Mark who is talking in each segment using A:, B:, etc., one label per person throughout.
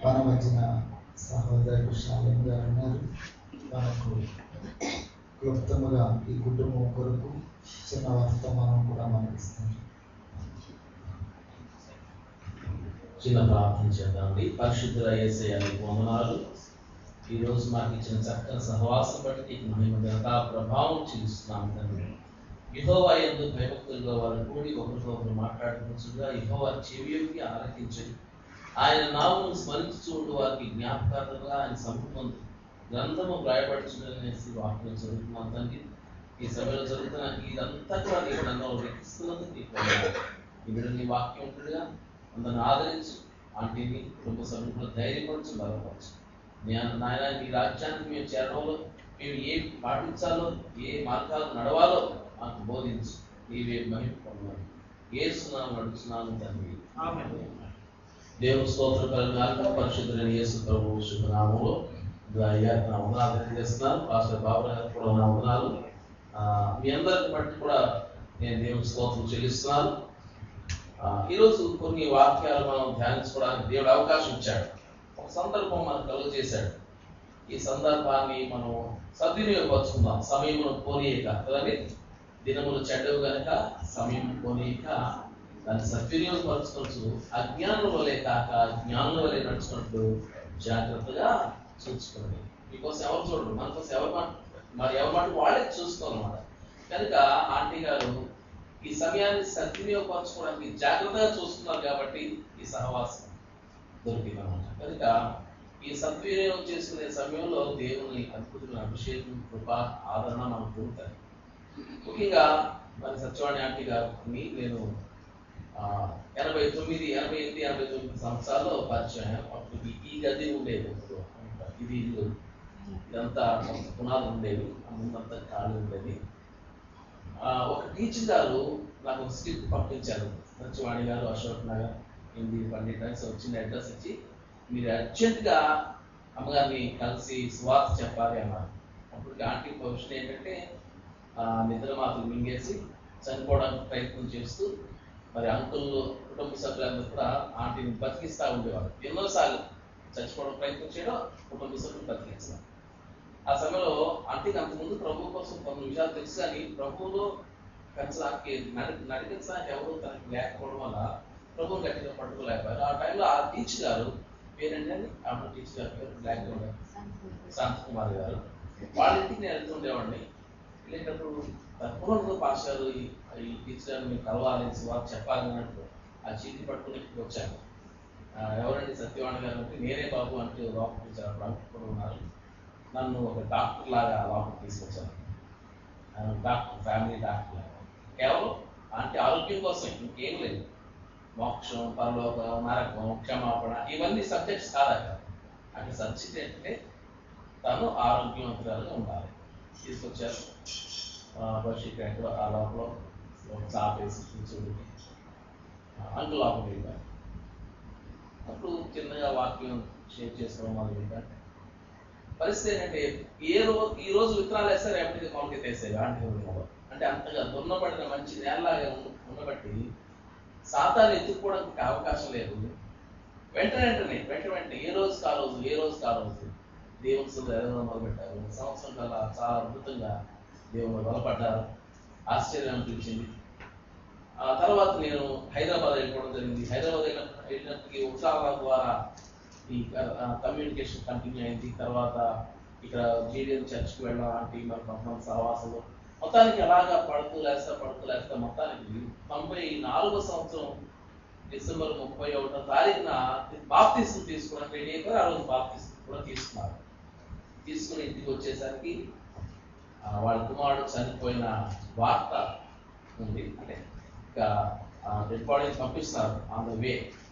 A: మన మధ్యన సహోదరుడు శాలం గారు ఉన్నారు మనకు క్లుప్తముగా ఈ కుటుంబం కొరకు చిన్న వర్తమానం కూడా మనకిస్తారు
B: చిన్న ప్రార్థన చేద్దామండి పరిశుద్ధుల యేసయ్యానికి వందనాలు ఈ రోజు మాకు ఇచ్చిన చక్కని సహవాసం బట్టి నీకు మహిమ ఘనత ప్రభావం చెల్లిస్తున్నాం తండ్రి యహోవా ఎందు భయభక్తులుగా వారు కూడి ఒకరికొకరు మాట్లాడుకుంటుగా యహోవా చెవియోకి ఆలకించండి ఆయన నామను స్మరించుతూ ఉండు వారికి జ్ఞాపకార్థంగా ఆయన సంపూర్ణ గ్రంథము వ్రాయబడుచుండనేసి వాక్యం చదువుతున్నాం తండ్రి ఈ సభలో జరుగుతున్న ఇదంతా కూడా నీ గ్రంథంలో లెక్కిస్తున్నందుకు నీకు వందనాలు. ఈ బిడ్డ నీ వాక్యం ఉంటుండగా అందరిని ఆదరించు ఆంటీని కుటుంబ సభ్యులు కూడా ధైర్యపరచు బలపరచు నే- నాయన నీ రాజ్యానికి మేము చేరడంలో మేము ఏ పాటించాలో ఏ మార్గాలు నడవాలో మాకు బోధించు నీవే మహిమ పొందాలి ఏ సున్నాము నడుచున్నాను తండ్రి దేవుని స్తోత్రం కలిగినాక పరిశుద్ధులైన యేసు ప్రభు శుభనామంలో అయ్యా నా వందనాలు తెలియజేస్తున్నాను పాస్టర్ బాబు గారికి కూడా నా వందనాలు ఆ, మీ అందరిని బట్టి కూడా నేను దేవుని స్తోత్రం చెల్లిస్తున్నాను ఆ, ఈరోజు కొన్ని వాక్యాలు మనం ధ్యానించుకోవడానికి దేవుడు అవకాశం ఇచ్చాడు ఒక సందర్భం మనకు కలుగు చేశాడు ఈ సందర్భాన్ని మనం సద్వినియోగపరుచుకుందాం సమయమును పోనీయక కదండి దినములు చెడ్డవు గనక సమయం పోనీయక దాన్ని సద్వినియోగపరచుకోవచ్చు అజ్ఞానం వలె కాక జ్ఞానం వలె నడుచుకున్నట్టు జాగ్రత్తగా చూసుకోండి మీకోసం ఎవరు చూడరు మన కోసం ఎవరు మాట మరి ఎవరి మాట వాళ్ళే చూసుకోవాలన్నమాట కనుక ఆంటీ గారు ఈ సమయాన్ని సద్వినియోగపరచుకోవడానికి జాగ్రత్తగా చూస్తున్నారు కాబట్టి ఈ సహవాసం దొరికిందన్నమాట కనుక ఈ సద్వినియోగం చేసుకునే సమయంలో దేవుని అద్భుతమైన అభిషేకం కృప ఆదరణ మనకు దొరుకుతాయి ముఖ్యంగా మరి సత్యవాణి ఆంటీ గారిని నేను ఆ, ఎనభై తొమ్మిది ఎనభై ఎనిమిది ఎనభై తొమ్మిది సంవత్సరాల్లో పరిచయం అయ్యాను. అప్పుడు ఈ- ఈ గది ఉండేది అప్పుడు. ఇది ఇల్లు ఇదంతా కొంత పునాది ఉండేవి ముందంతా ఖాళీ ఉండేది ఆ, ఒక టీచర్ గారు నాకు ఒక స్లిప్ పంపించారు సత్యవాణి గారు అశోక్ నగర్ ఎనిమిది పన్నెండు టైమ్స్ వచ్చిన అడ్రస్ ఇచ్చి మీరు అర్జెంటుగా అమ్మగారిని కలిసి స్వార్థ చెప్పాలి అన్నారు అప్పుడు ఆంటీ పొజిషన్ ఏంటంటే ఆ, నిద్ర మాత్రం మింగేసి చనిపోవడానికి ప్రయత్నం చేస్తూ మరి అంకుల్ కుటుంబ సభ్యులందరూ కూడా ఆంటీని బతికిస్తూ ఉండేవారు ఎన్నోసార్లు చచ్చిపోవడం ప్రయత్నం చేయడం కుటుంబ సభ్యులు బతికించడం ఆ సమయంలో ఆంటీకి అంతకుముందు ప్రభు కోసం కొన్ని విషయాలు తెలుసు కానీ ప్రభువులో పెంచడానికి నడి నడిపించడానికి ఎవరు తనకి లేకపోవడం వల్ల ప్రభువు గట్టిగా పట్టుకోలేకపోయారు ఆ టైంలో ఆ టీచర్ గారు పేరేంటండి ఆమె టీచర్ గారు పేరు బ్లాక్ శాంత్ కుమార్ గారు వాళ్ళ ఇంటికి నేను వెళ్తుండేవాడిని వెళ్ళేటప్పుడు తప్పకుండా పాస్టర్ ఈ ఈ టీచర్ మీరు కలవాలి వారు చెప్పాలి అన్నట్టు ఆ చీటి పట్టుకుని ఇక్కడికి వచ్చాను ఆ, ఎవరండి సత్యవాణి గారు అంటే నేనే బాబు అంటూ లోపలికి వచ్చారు అప్పుడు అంకుల్ కూడా ఉన్నారు నన్ను ఒక డాక్టర్ లాగా లోపలికి తీసుకొచ్చారు ఆ, డాక్టర్ ఫ్యామిలీ డాక్టర్ లాగా కేవలం అంటే ఆరోగ్యం కోసం ఇంకేం లేదు మోక్షం పరలోకం నరకం క్షమాపణ ఇవన్నీ సబ్జెక్ట్స్ కాదు అక్కడ అక్కడ సబ్జెక్ట్ ఏంటంటే తను ఆరోగ్యవంతురాలుగా ఉండాలి తీసుకొచ్చారు బషీర్ ఎక్కడో ఆ లోపల ఒక చాప వేసి కూర్చోబెట్టి అంకుల్ లోపలికి వెళ్ళారు అప్పుడు చిన్నగా వాక్యం షేర్ చేసుకోవడం మొదలు పెట్టారు పరిస్థితి ఏంటంటే ఏ రోజు ఈ రోజు విత్తనాలు వేస్తే రేపటికి మొలకె తీసేవి ఆంటీ హృదయంలో అంటే అంతగా దున్నబడిన మంచి నేలలాగా ఉన్న- ఉన్నబట్టి సాతాన్ని ఎత్తుక్కోవడానికి అవకాశం లేదు వెంట వెంటనే వెంట వెంటనే ఏ రోజు కా రోజు ఏ రోజు కా రోజు దేవుని సుందర ఎదగడం మొదలుపెట్టారు సంవత్సరం కల్లా చాలా అద్భుతంగా దేవుని బలపడ్డారు ఆశ్చర్యం అనిపించింది ఆ తర్వాత నేను హైదరాబాద్ వెళ్ళిపోవడం జరిగింది హైదరాబాద్ వెళ్ళిన వెళ్ళినప్పటికీ ఉత్సాహాల ద్వారా ఈ కమ్యూనికేషన్ కంటిన్యూ అయింది తర్వాత ఇక్కడ జీడిఎం చర్చ్కి వెళ్ళడం ఆంటీ మరి కొంతమంది సహవాసులు మొత్తానికి అలాగా పడుతూ లేస్తా పడుతూ లేస్తా మొత్తానికి తొంభై నాలుగో సంవత్సరం డిసెంబర్ ముప్పై ఒకటో తారీఖున బాప్తీసం తీసుకోవడానికి రెడీ అయిపోయి ఆ రోజు బాప్తీసం కూడా తీసుకున్నారు తీసుకుని ఇంటికి వచ్చేసరికి ఆ, వాళ్ళ కుమారుడు చనిపోయిన వార్త ఉంది అంటే ఇంకా డెడ్ బాడీని పంపిస్తున్నారు ఆన్ ద వే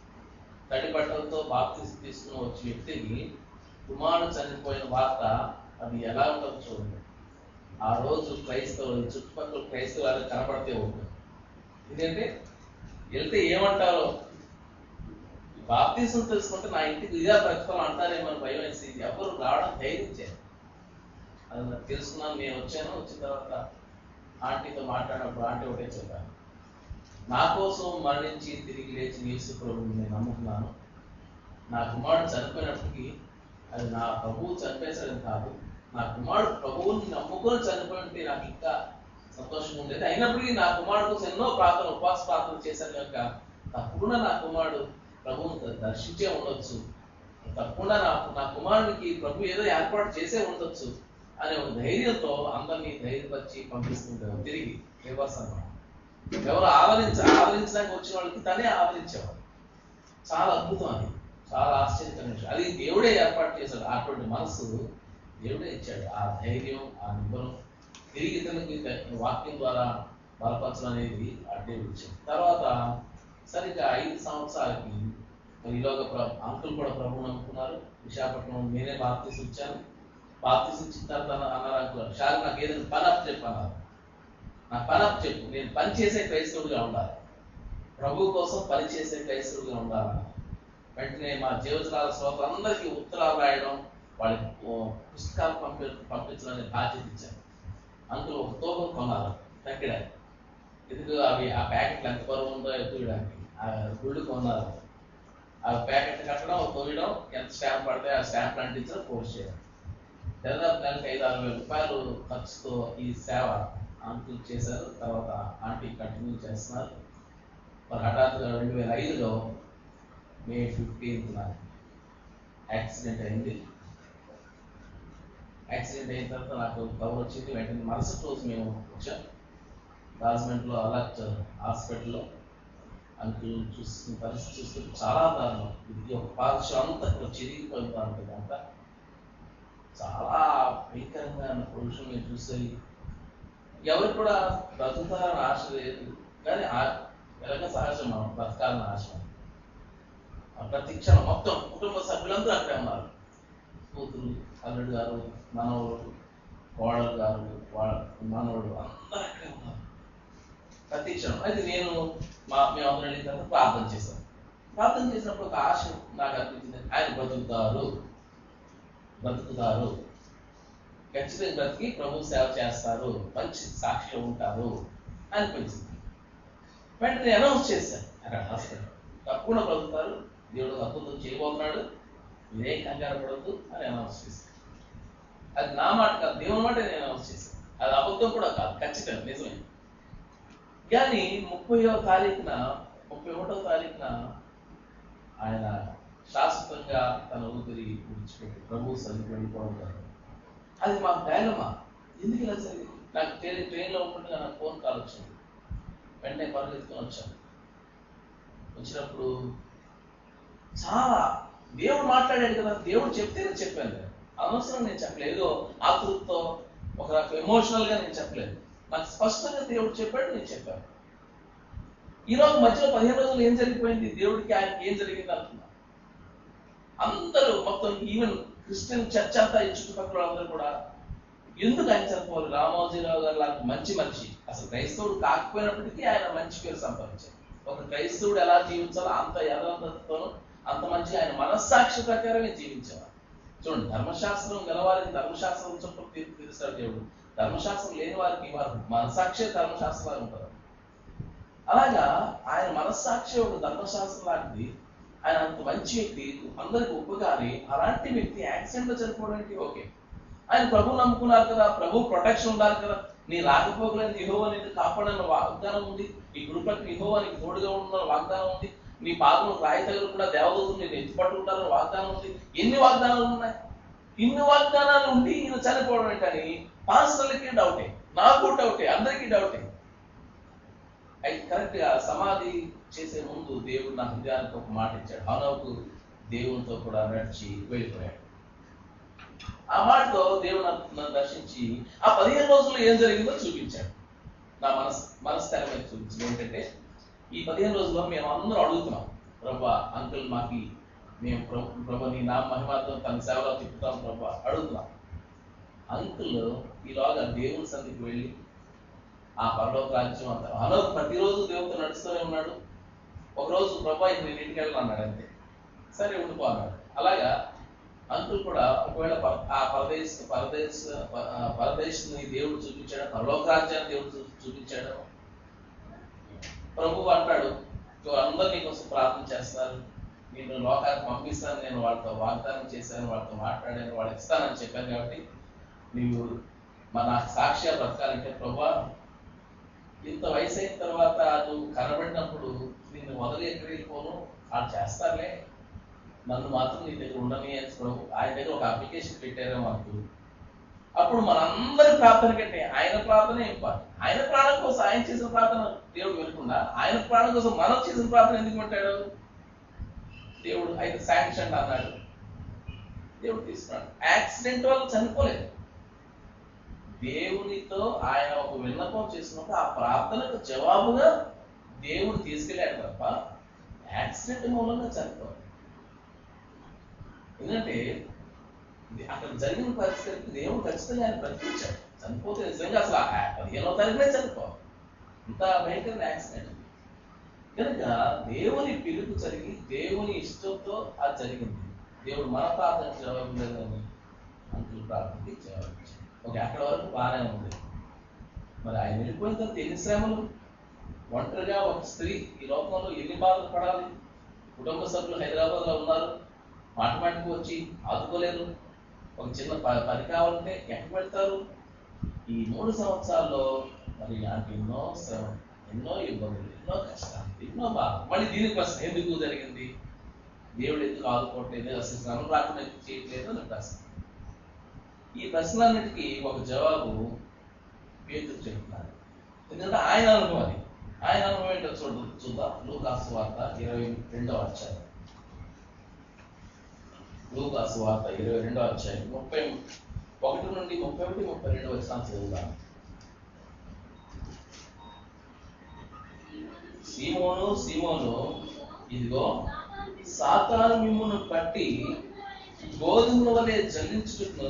B: తడి బట్టలతో బాప్తీసం తీసుకుని వచ్చిన వ్యక్తికి కుమారుడు చనిపోయిన వార్త అది ఎలా ఉంటుందో చూడండి ఆ రోజు క్రైస్తవులు ఈ చుట్టుపక్కల క్రైస్తవులు కనపడితే ఉంటుంది ఎందుకంటే వెళ్తే ఏమంటారో బాప్తీసం తెలుసుకుంటే నా ఇంటికి ఇదే ప్రతిఫలం అంటారేమో అని భయం వేసి ఎవరు రావడం ధైర్యం చేయరు అది నాకు తెలుసుకున్నాను నేను వచ్చాను వచ్చిన తర్వాత ఆంటీతో మాట్లాడినప్పుడు ఆంటీ ఒకటే చెప్పాను నా కోసం మరణించి తిరిగి లేచి యేసు ప్రభువుని నేను నమ్ముకున్నాను నా కుమారుడు చనిపోయినప్పటికీ అది నా ప్రభువు చనిపేశాడని కాదు నా కుమారుడు ప్రభువుని నమ్ముకొని చనిపోయింటే నాకు ఇంకా సంతోషంగా ఉండేది అయినప్పటికీ నా కుమారుడు కోసం ఎన్నో ప్రార్థన ఉపవాస ప్రార్థన చేశాను కనుక తప్పకుండా నా కుమారుడు ప్రభువుని దర్శించే ఉండొచ్చు తప్పకుండా నా నా కుమారునికి ప్రభు ఏదో ఏర్పాటు చేసే ఉండొచ్చు అనే ఒక ధైర్యంతో అందరినీ ధైర్యపరిచి పంపిస్తుంటారు తిరిగి రివర్స్ అన్నమాట ఎవరు ఆదరించ ఆదరించడానికి వచ్చిన వాళ్ళకి తనే ఆదరించేవాడు చాలా అద్భుతం అది చాలా ఆశ్చర్యకరమైన విషయం అది దేవుడే ఏర్పాటు చేశాడు అటువంటి మనసు దేవుడే ఇచ్చాడు ఆ ధైర్యం ఆ నిబ్బరం తిరిగి ఇతనికి వాక్యం ద్వారా బలపరచడం అనేది ఆ దేవుడు ఇచ్చాడు తర్వాత సరిగ్గా ఐదు సంవత్సరాలకి మరి ఈలోగా ప్ర అంకుల్ కూడా ప్రభు నమ్ముకున్నారు విశాఖపట్నం నేనే బాప్తీసి ఇచ్చాను బాప్తీసి ఇచ్చిన తర్వాత అన్న- అన్నారు అంకుల్ షారు నాకు ఏదైనా పని అప్ చెప్పు అన్నారు నా పని అప్ చెప్పు నేను పని చేసే క్రైస్తవుడిగా ఉండాలి ప్రభు కోసం పని చేసే క్రైస్తవుడిగా ఉండాలన్నారు వెంటనే మా జీవజలాల శ్రోతలందరికీ ఉత్తరాలు రాయడం వాళ్ళకి ఓ పుస్తకాలు పంపి పంపించడం అనే బాధ్యత ఇచ్చారు అందులో ఒక తోపం కొన్నారు తగ్గిడ ఎందుకు అవి ఆ ప్యాకెట్లు ఎంత బరువు ఉందో ఎత్తుకోవడానికి ఆ గుళ్ళు కొన్నారు ఆ ప్యాకెట్ కట్టడం తోయడం ఎంత స్టాంప్ పడితే ఆ స్టాంప్ అంటించడం పోస్ట్ చేయడం దాదాపు నెలకి ఐదు ఆరు వేల రూపాయలు ఖర్చుతో ఈ సేవ అంకుల్ చేశారు తర్వాత ఆంటీ కంటిన్యూ చేస్తున్నారు మరి హఠాత్తుగా రెండు వేల ఐదులో మే ఫిఫ్టీన్త్న యాక్సిడెంట్ అయింది యాక్సిడెంట్ అయిన తర్వాత నాకు కవర్ వచ్చింది వెంటనే మరుసటి రోజు మేము వచ్చాం రాజమండ్రిలో అలర్ట్ హాస్పిటల్లో అంకుల్ చూస్తున్న పరిస్థితి చూస్తుంటే చాలా దారుణం ఇది ఒక పాదశం అంతా ఇక్కడ చిరిగిపోయింది ఉంటుంది అంతా చాలా భయంకరంగా ఉన్న పొల్యూషన్ మీరు చూస్తే ఎవరికి కూడా బ్రతుకుతారని ఆశ లేదు కానీ ఆ- ఎలాగ సహజం మనం బ్రతకాలని ఆశ ప్రతి క్షణం మొత్తం కుటుంబ సభ్యులందరూ అక్కడే ఉన్నారు కూతురు అల్లుడు గారు మనవడు కోడలు గారు వాళ్ళ మనవడు అందరూ అక్కడే ఉన్నారు ప్రతి క్షణం అయితే నేను మా మేము అందరం వెళ్ళిన తర్వాత ప్రార్థన చేశాను ప్రార్థన చేసినప్పుడు ఒక ఆశ నాకు అనిపించింది ఆయన బ్రతుకుతారు బ్రతుకుతారు ఖచ్చితంగా బ్రతికి ప్రభు సేవ చేస్తారు మంచి సాక్షిగా ఉంటారు అనిపించింది వెంటనే అనౌన్స్ చేశాను అక్కడ హాస్పిటల్ తప్పకుండా బ్రతుకుతారు దేవుడు అద్భుతం చేయబోతున్నాడు మీరేం కంగారు పడద్దు అని అనౌన్స్ చేశాను అది నా మాట కాదు దేవుని మాట నేను అనౌన్స్ చేశాను అది అబద్ధం కూడా కాదు ఖచ్చితంగా నిజమే కానీ ముప్పైవ తారీఖున ముప్పై ఒకటో తారీఖున ఆయన శాశ్వతంగా తన ఊపిరి విడిచిపెట్టి ప్రభు సన్నిధి వెళ్ళిపోవడం జరిగింది. అది మాకు డైలమా ఎందుకు ఇలా జరిగింది నాకు ట్రైన్ ట్రైన్లో ఉంటుండగా నాకు ఫోన్ కాల్ వచ్చింది వెంటనే పరిగెత్తుకొని వచ్చాను వచ్చినప్పుడు చాలా దేవుడు మాట్లాడాడు కదా దేవుడు చెప్తేనే చెప్పాను నేను అనవసరం నేను చెప్పలేదు ఏదో ఆతృతతో ఒక రకం ఎమోషనల్ గా నేను చెప్పలేదు నాకు స్పష్టంగా దేవుడు చెప్పాడు నేను చెప్పాను ఈ రోజు మధ్యలో పదిహేను రోజులు ఏం జరిగిపోయింది దేవుడికి ఆయనకి ఏం జరిగింది అనుకున్నా అందరూ మొత్తం ఈవెన్ క్రిస్టియన్ చర్చ్ అంతా ఈ చుట్టుపక్కల అందరూ కూడా ఎందుకు ఆయన చనిపోవాలి రామోజీరావు గారు లాంటి మంచి మనిషి అసలు క్రైస్తవుడు కాకపోయినప్పటికీ ఆయన మంచి పేరు సంపాదించారు ఒక క్రైస్తవుడు ఎలా జీవించాలో అంత యథార్థతతోనూ అంత మంచిగా ఆయన మనస్సాక్షి ప్రకారమే జీవించేవారు చూడండి ధర్మశాస్త్రం గలవారికి ధర్మశాస్త్రం చుట్టూ తీర్పు తీరుస్తాడు దేవుడు ధర్మశాస్త్రం లేని వారికి వారు మనస్సాక్షి ధర్మశాస్త్రాలు ఉంటారు అలాగా ఆయన మనస్సాక్షి ఒక ధర్మశాస్త్రం లాంటిది ఆయన అంత మంచి వ్యక్తి అందరికి ఒప్పుగాని అలాంటి వ్యక్తి యాక్సిడెంట్ లో చనిపోవడానికి ఓకే ఆయన ప్రభు నమ్ముకున్నారు కదా ప్రభు ప్రొటెక్షన్ ఉండాలి కదా నీ రాకపోకలేని యహోవా నిన్ను కాపాడన్న వాగ్దానం ఉంది నీ కృపకి యహోవా నీకు తోడుగా ఉన్న వాగ్దానం ఉంది నీ పాదం రాయి తగలకుండా దేవదూతులు నేను ఎత్తిపట్టుకుంటారని వాగ్దానం ఉంది ఎన్ని వాగ్దానాలు ఉన్నాయి ఇన్ని వాగ్దానాలు ఉండి ఈయన చనిపోవడం ఏంటని పాస్టర్లకి డౌటే నాకు డౌటే అందరికీ డౌటే అయితే కరెక్ట్ గా సమాధి చేసే ముందు దేవుడు నా హృదయానికి ఒక మాట ఇచ్చాడు హనోకు దేవునితో కూడా నడిచి వెళ్ళిపోయాడు ఆ మాటతో దేవుడు నన్ను నన్ను దర్శించి ఆ పదిహేను రోజుల్లో ఏం జరిగిందో చూపించాడు నా మనస్ మనసు తెర మీద చూపించింది ఏంటంటే ఈ పదిహేను రోజుల్లో మేము అందరం అడుగుతున్నాం ప్రభా అంకుల్ మాకి మేము ప్రభు ప్రభు నీ నా మహిమార్థం తన సేవలో తిప్పుతాం ప్రభా అడుగుతున్నాం అంకుల్ ఈలోగా దేవుని సన్నిధికి వెళ్ళి ఆ పరలోక రాజ్యం అంతా అలా ప్రతిరోజు దేవుడితో నడుస్తూనే ఉన్నాడు ఒకరోజు ప్రభా ఇది నేను ఇంటికి వెళ్ళను అన్నాడు అంతే సరే ఉండిపో అన్నాడు అలాగా అంకుల్ కూడా ఒకవేళ పర- ఆ పరదేశ పరదేశ పరదేశని దేవుడు చూపించాడు పరలోక రాజ్యాన్ని దేవుడు చూ- చూపించాడు ప్రభు అంటాడు "ఇదిగో అందరూ నీకోసం ప్రార్థన చేస్తారు నేను నేను లోకానికి పంపిస్తాను నేను వాళ్ళతో వాగ్దానం చేశాను వాళ్ళతో మాట్లాడాను వాళ్ళకి ఇస్తానని చెప్పాను కాబట్టి నీవు మన సాక్ష్యాలు బ్రతకాలంటే ప్రభా ఇంత వయసు అయిన తర్వాత నువ్వు కనబడినప్పుడు నిన్ను వదిలి ఎక్కడికి వెళ్ళిపోను వాళ్ళు చేస్తారులే నన్ను మాత్రం నీ దగ్గర ఉండని అని ప్రభు ఆయన దగ్గర ఒక అప్లికేషన్ పెట్టారేమో మాకు అప్పుడు మనందరి ప్రార్థన కంటే ఆయన ప్రార్థన ఇంపార్టెంట్ ఆయన ప్రాణం కోసం ఆయన చేసిన ప్రార్థన దేవుడు వినకుండా ఆయన ప్రాణం కోసం మనం చేసిన ప్రార్థన ఎందుకు వింటాడు దేవుడు అయితే శాంక్షన్ అన్నాడు దేవుడు తీసుకున్నాడు యాక్సిడెంట్ వల్ల చనిపోలేదు దేవునితో ఆయన ఒక విన్నపం చేసినప్పుడు ఆ ప్రార్థనకు జవాబుగా దేవుడు తీసుకెళ్ళాడు తప్ప యాక్సిడెంట్ మూలంగా చనిపోవాలి ఎందుకంటే ఇది అక్కడ జరిగిన పరిస్థితికి దేవుడు ఖచ్చితంగా ఆయన బ్రతికించాడు చనిపోతే నిజంగా అసలు ఆ పదిహేనో తారీఖునే చనిపోవాలి ఇంత భయంకరమైన యాక్సిడెంట్ కనుక దేవుని పిలుపు జరిగి దేవుని ఇష్టంతో అది జరిగింది దేవుడు మన ప్రార్థన జవాబు లేదని అంకుల్ ప్రార్థనకి జవాబు ఇచ్చాడు ఓకే అక్కడ వరకు బాగానే ఉంది మరి ఆయన వెళ్ళిపోయిన తర్వాత ఎన్ని శ్రమలు ఒంటరిగా ఒక స్త్రీ ఈ లోకంలో ఎన్ని బాధలు పడాలి కుటుంబ సభ్యులు హైదరాబాద్ లో ఉన్నారు మాట మాటికి వచ్చి ఆదుకోలేరు ఒక చిన్న ప- పని కావాలంటే ఎక్కడికి వెళ్తారు ఈ మూడు సంవత్సరాల్లో మరి నాకు ఎన్నో శ్రమ ఎన్నో ఇబ్బందులు ఎన్నో కష్టాలు ఎన్నో బాధ మళ్ళీ దీనికి ప్రశ్న ఎందుకు జరిగింది దేవుడు ఎందుకు ఆదుకోవట్లేదు అసలు శ్రమ రాకుండా ఎందుకు చేయట్లేదు అని ప్రశ్న ఈ ప్రశ్నలన్నిటికీ ఒక జవాబు పేతురు చెప్తున్నారు ఎందుకంటే ఆయన అనుభవం అది ఆయన అనుభవం ఏంటో చూడ చూద్దాం లూకాసు వార్త ఇరవై రెండవ అధ్యాయం లూకాసు వార్త ఇరవై రెండవ అధ్యాయం ముప్పై ఒకటి నుండి ముప్పై ఒకటి ముప్పై రెండు వచ్చిన చదువుదాం సీమోను సీమోను ఇదిగో సాతాను మిమ్మును పట్టి గోధుమల వలె జల్లించుటకు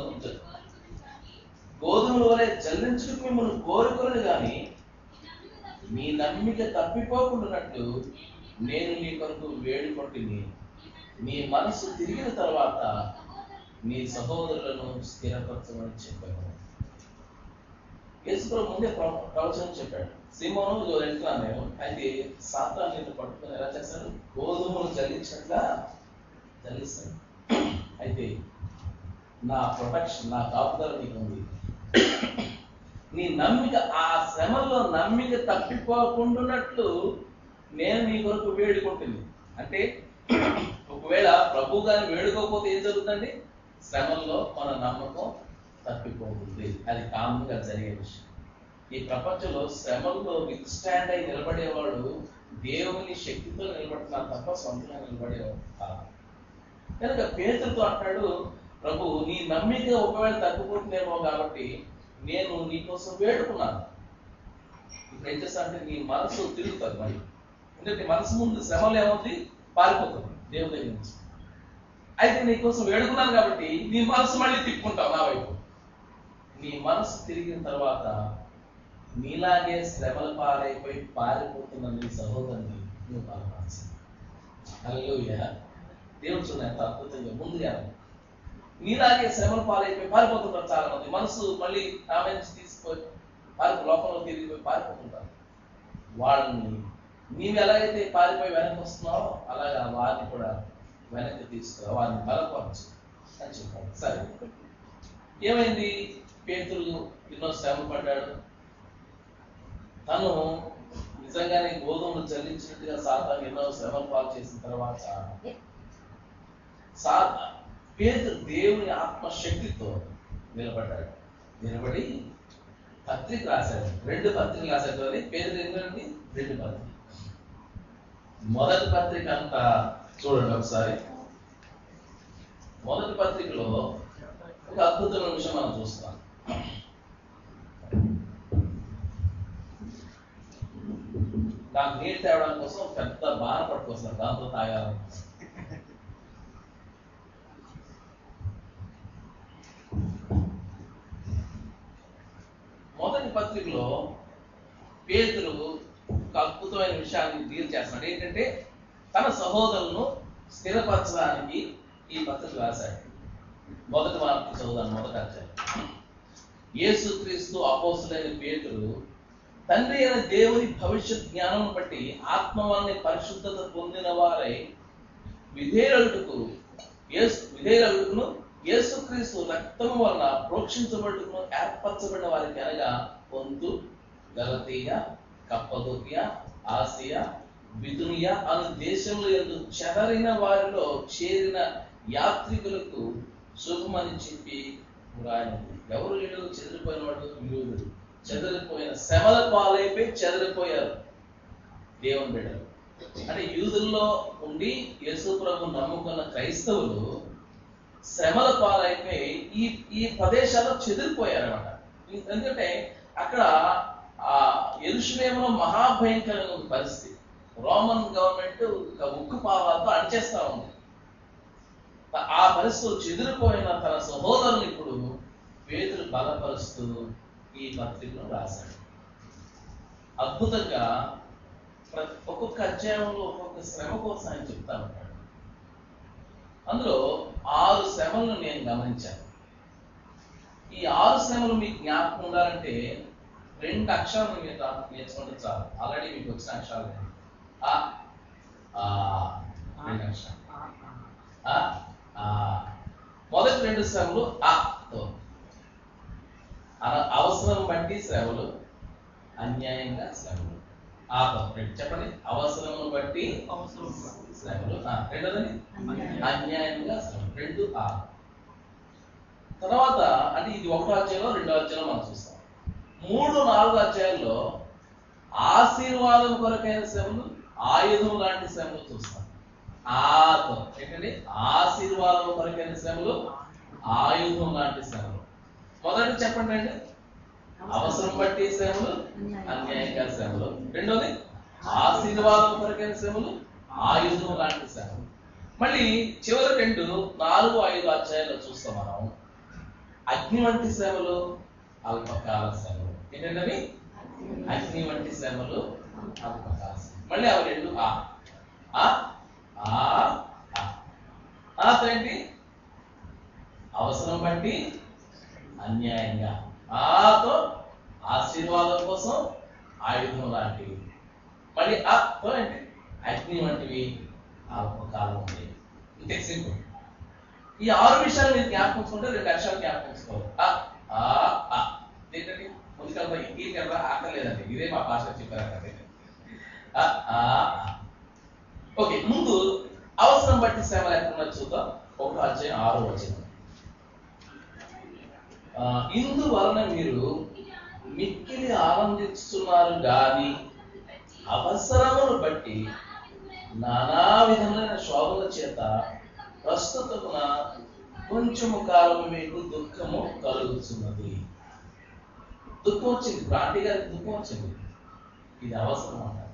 B: గోధుమల వలె జల్లించుటకు మిమ్మల్ని కోరుకొని గాని మీ నమ్మిక తప్పిపోకుండానట్లు నేను నీ కొరకు వేడుకొంటిని నీ మనసు తిరిగిన తర్వాత నీ సహోదరులను స్థిరపరచమని చెప్పాను యేసుప్రభు ముందే ప్రవ- ప్రవచనం చెప్పాడు సింహను ఇదిగో వెళ్తున్నాను నేను అయితే సాతాన్ని నిన్ను పట్టుకొని ఎలా చేస్తాడు గోధుమలు జల్లించినట్లా జల్లిస్తాడు అయితే నా ప్రొటెక్షన్ నా కాపుదల నీకు ఉంది నీ నమ్మిక ఆ శ్రమలో నమ్మిక తప్పిపోకుండానట్లు నేను నీ కొరకు వేడుకుంటుంది అంటే ఒకవేళ ప్రభు గారిని వేడుకోకపోతే ఏం జరుగుతుందండి శ్రమల్లో మన నమ్మకం తప్పిపోతుంది అది కామన్ గా జరిగే విషయం ఈ ప్రపంచంలో శ్రమల్లో విత్ స్టాండ్ అయి నిలబడేవాడు దేవుని శక్తితో నిలబడుతున్నారు తప్ప సొంతంగా నిలబడేవాడు కాదు కనుక పేతులతో అంటాడు ప్రభు నీ నమ్మిక ఒకవేళ తగ్గిపోతుందేమో కాబట్టి నేను నీ కోసం వేడుకున్నాను ఇప్పుడు ఏం చేస్తా అంటే నీ మనసు తిరుగుతుంది మరి ఎందుకంటే మనసు ముందు శ్రమలు ఏమవుతుంది పారిపోతుంది దేవుని దగ్గర నుంచి అయితే నీ కోసం వేడుకున్నాను కాబట్టి నీ మనసు మళ్ళీ తిప్పుకుంటావు నా వైపు నీ మనసు తిరిగిన తర్వాత నీలాగే శ్రమల పాలైపోయి పారిపోతున్న నీ సహోదరుని నువ్వు బలపరచాలి హల్లెలూయా దేవుడు చూడండి ఎంత అద్భుతంగా ముందుగా నీలాగే శ్రమల పాలైపోయి పారిపోతుంటారు చాలా మంది మనసు మళ్ళీ ఆమె నుంచి తీసుకొని పారి లోకంలో తిరిగిపోయి పారిపోతుంటారు వాళ్ళని నీవు ఎలాగైతే పారిపోయి వెనక్కి వస్తున్నావో అలాగా వారిని కూడా వెనక్కి తీసుకురా వారిని బలపరచు అని చెప్పాడు సరే ఏమైంది పేతులు ఎన్నో శ్రమ పడ్డాడు తను నిజంగానే గోధుమలు చెల్లించినట్టుగా సాతాను ఎన్నో శ్రమలు పాలు చేసిన తర్వాత సా పేతురు దేవుని ఆత్మశక్తితో నిలబడ్డాడు నిలబడి పత్రిక రాశాడు రెండు పత్రికలు రాశాడు కానీ పేరు ఏంటండి రెండు పత్రిక మొదటి పత్రిక అంతా చూడండి ఒకసారి మొదటి పత్రికలో ఒక అద్భుతమైన విషయం మనం చూస్తాం నాకు నీళ్ళు తేవడం కోసం పెద్ద బాణ పట్టుకొస్తున్నారు దాంతో తాగాలని మొదటి పత్రికలో పేతురు ఒక అద్భుతమైన విషయాన్ని డీల్ చేస్తున్నాడు ఏంటంటే తన సహోదరులను స్థిరపరచడానికి ఈ పత్రిక రాశాడు మొదటి వారికి చదువుదాం మొదటి అధ్యాయం యేసుక్రీస్తు అపోసులైన పేతురు తండ్రి అయిన దేవుని భవిష్యత్ జ్ఞానం బట్టి ఆత్మ వలన పరిశుద్ధత పొందిన వారై విధేయులకు యేసు విధేయులకు యేసుక్రీస్తు రక్తము వలన ప్రోక్షించబడుకును ఏర్పరచబడిన వారికి అనగా పొంతు గలతీయ కప్పదొకియ ఆసియా బిదునియా అను దేశంలో ఎందు చెదరిన వారిలో చేరిన యాత్రికులకు శుభమని చెప్పి వ్రాయనుంది ఎవరు వీళ్ళు చెదిరిపోయిన వాడు యూదులు చెదిరిపోయిన శ్రమల పాలైపోయి చెదిరిపోయారు దేవుని బిడ్డలు అంటే యూదుల్లో ఉండి యేసు ప్రభు నమ్ముకున్న క్రైస్తవులు శ్రమల పాలైపోయి ఈ ఈ ప్రదేశాల్లో చెదిరిపోయారు అనమాట ఎందుకంటే అక్కడ ఆ ఎరుషులేములో మహాభయంకరమైన ఒక పరిస్థితి రోమన్ గవర్నమెంట్ ఒక ఉక్కు పావాలతో అణచేస్తా ఉంది ఆ పరిస్థితులు చెదిరిపోయిన తన సహోదరుని ఇప్పుడు పేదలు బలపరుస్తూ ఈ పత్రికను రాశాడు అద్భుతంగా ప్రతి ఒక్కొక్క అధ్యాయంలో ఒక్కొక్క శ్రమ కోసం ఆయన చెప్తా ఉంటాడు అందులో ఆరు శ్రమలను నేను గమనించాను ఈ ఆరు శ్రమలు మీకు జ్ఞాపకం ఉండాలంటే రెండు అక్షరాలు మీరు రా- నేర్చుకుంటే చాలు ఆల్రెడీ మీకు వచ్చిన అక్షరాలు రెండు. ఆ ఆ రెండు అక్షరాలు ఆ ఆ మొదటి రెండు శ్రమలు ఆ తో అన- అవసరం బట్టి శ్రమలు అన్యాయంగా శ్రమలు ఆతో రెండు చెప్పండి అవసరమును బట్టి శ్రమలు ఆ, రెండోది అన్యాయంగా శ్రమలు రెండు ఆ తర్వాత అంటే ఇది ఒకటో అధ్యాయంలో రెండో అధ్యాయంలో మనం చూస్తాం మూడు నాలుగు అధ్యాయాల్లో ఆశీర్వాదం కొరకైన శ్రమలు ఆయుధం లాంటి శ్రమలు చూస్తాం ఆతో ఏంటండి ఆశీర్వాదం కొరకైన శ్రమలు ఆయుధం లాంటి శ్రమలు మొదటి చెప్పండి అండి అవసరం బట్టి శ్రమలు అన్యాయంగా శ్రమలు రెండోది ఆశీర్వాదం కొరకైన శ్రమలు ఆయుధం లాంటి శ్రమలు మళ్ళీ చివరి రెండు నాలుగు ఐదు అధ్యాయాలు చూస్తాం మనం అగ్ని వంటి శ్రమలు అల్పకాల శ్రమలు ఏంటంటే అగ్ని వంటి శ్రమలు అల్పకాల శ్రమలు మళ్ళీ అవి రెండు ఆ ఆ ఆ ఆ. ఆ ఏంటి అవసరం బట్టి అన్యాయంగా ఆతో ఆశీర్వాదం కోసం ఆయుధం లాంటివి మళ్ళీ ఆతో ఏంటి అగ్ని వంటివి అల్పకాలం ఉండేవి ఇంతే సింపుల్ ఈ ఆరు విషయాలు మీరు జ్ఞాపకించుకుంటే రెండు అక్షరాలు జ్ఞాపకించుకోవాలి ఆ ఆ ఆ ఏంటండి ముందుకెళ్తా ఇంకెళ్తా అక్కర్లేదండి ఇదే మా భాష చెప్పారంటే ఆ ఆ ఆ. ఓకే ముందు అవసరం బట్టి శ్రమలు ఎక్కడ చూద్దాం ఒకటో అధ్యాయం ఆరో వచ్చింది ఇందువలన మీరు మిక్కిలి ఆనందిస్తున్నారు గాని అవసరమును బట్టి నానా విధములైన శోభల చేత ప్రస్తుతమున కొంచెము కాలం మీకు దుఃఖము కలుగుతున్నది దుఃఖం వచ్చింది ప్రాంతి గారికి దుఃఖం వచ్చింది ఇది అవసరం అంటారు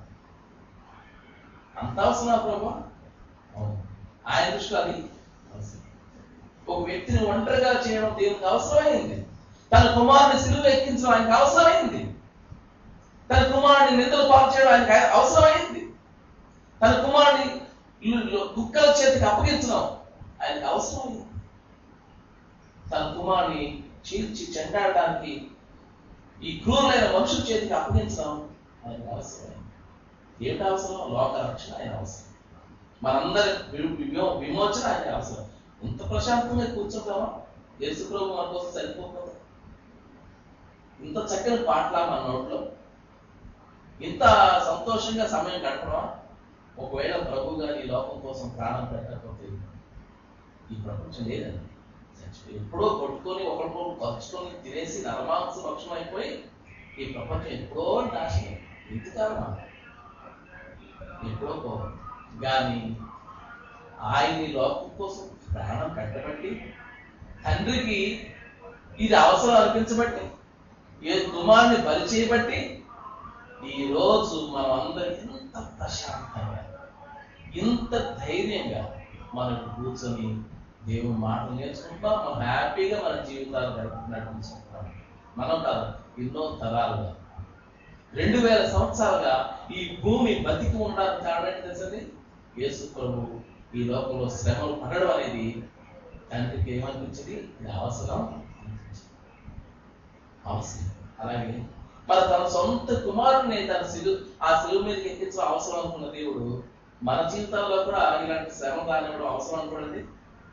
B: అంత అవసరమా ప్రభా అవును ఆయన దృష్టిలో అది అవసరం ఒక వ్యక్తిని ఒంటరిగా చేయడం దేవునికి అవసరమైంది తన కుమారుని సిలువ ఎక్కించడం ఆయనకు అవసరమైంది తన కుమారుని నిందలు పాలు చేయడం ఆయనకు అవసరమైంది తన కుమారుని కుక్కల చేతికి అప్పగించడం ఆయనకు అవసరమైంది తన కుమారుని చీల్చి చెండాడడానికి ఈ క్రూరులైన మనుషుల చేతికి అప్పగించడం ఆయనకు అవసరమైంది ఏమిటి అవసరం లోక రక్షణ ఆయన అవసరం మనందరి వి- విమో- విమోచన ఆయన అవసరం ఇంత ప్రశాంతంగా కూర్చుంటామా యేసు ప్రభు మన కోసం సరిపోతుంది ఇంత చక్కని పాటలా మన నోట్లో ఇంత సంతోషంగా సమయం గడపడమా ఒకవేళ ప్రభు గారు ఈ లోకం కోసం ప్రాణం పెట్టకపోతే ఈ ప్రపంచం లేదండి చచ్చిపోయి ఎప్పుడో కొట్టుకొని ఒకరికొకరు ఖర్చుకొని తినేసి నరమాంస భక్షం అయిపోయి ఈ ప్రపంచం ఎప్పుడో నాశనం ఇంతకాలం ఎప్పుడో పోవాలి కానీ ఆయన ఈ లోకం కోసం ప్రాణం పెట్టబట్టి తండ్రికి ఇది అవసరం అనిపించబట్టి ఏ కుమారుని బలి చేయబట్టి ఈ రోజు మనం అందరం ఇంత ప్రశాంతంగా ఇంత ధైర్యంగా మనం కూర్చొని దేవుని మాటలు నేర్చుకుంటున్నాం మనం హ్యాపీగా మన జీవితాలు గడుపు నడిపించుకుంటున్నాం మనం కాదు ఎన్నో తరాలుగా రెండు వేల సంవత్సరాలుగా ఈ భూమి బతికి ఉండడానికి కారణం ఏంటి తెలుసండి యేసు ప్రభు ఈ లోకంలో శ్రమలు పడడం అనేది తండ్రికి ఏమనిపించింది ఇది అవసరం అనిపించింది. అవసరం అలాగే మరి తన సొంత కుమారుని తన సిలు ఆ సిలువ మీదకి ఎక్కించడం అవసరం అనుకున్న దేవుడు మన జీవితాల్లో కూడా ఇలాంటి శ్రమ రానివ్వడం అవసరం అనుకోండి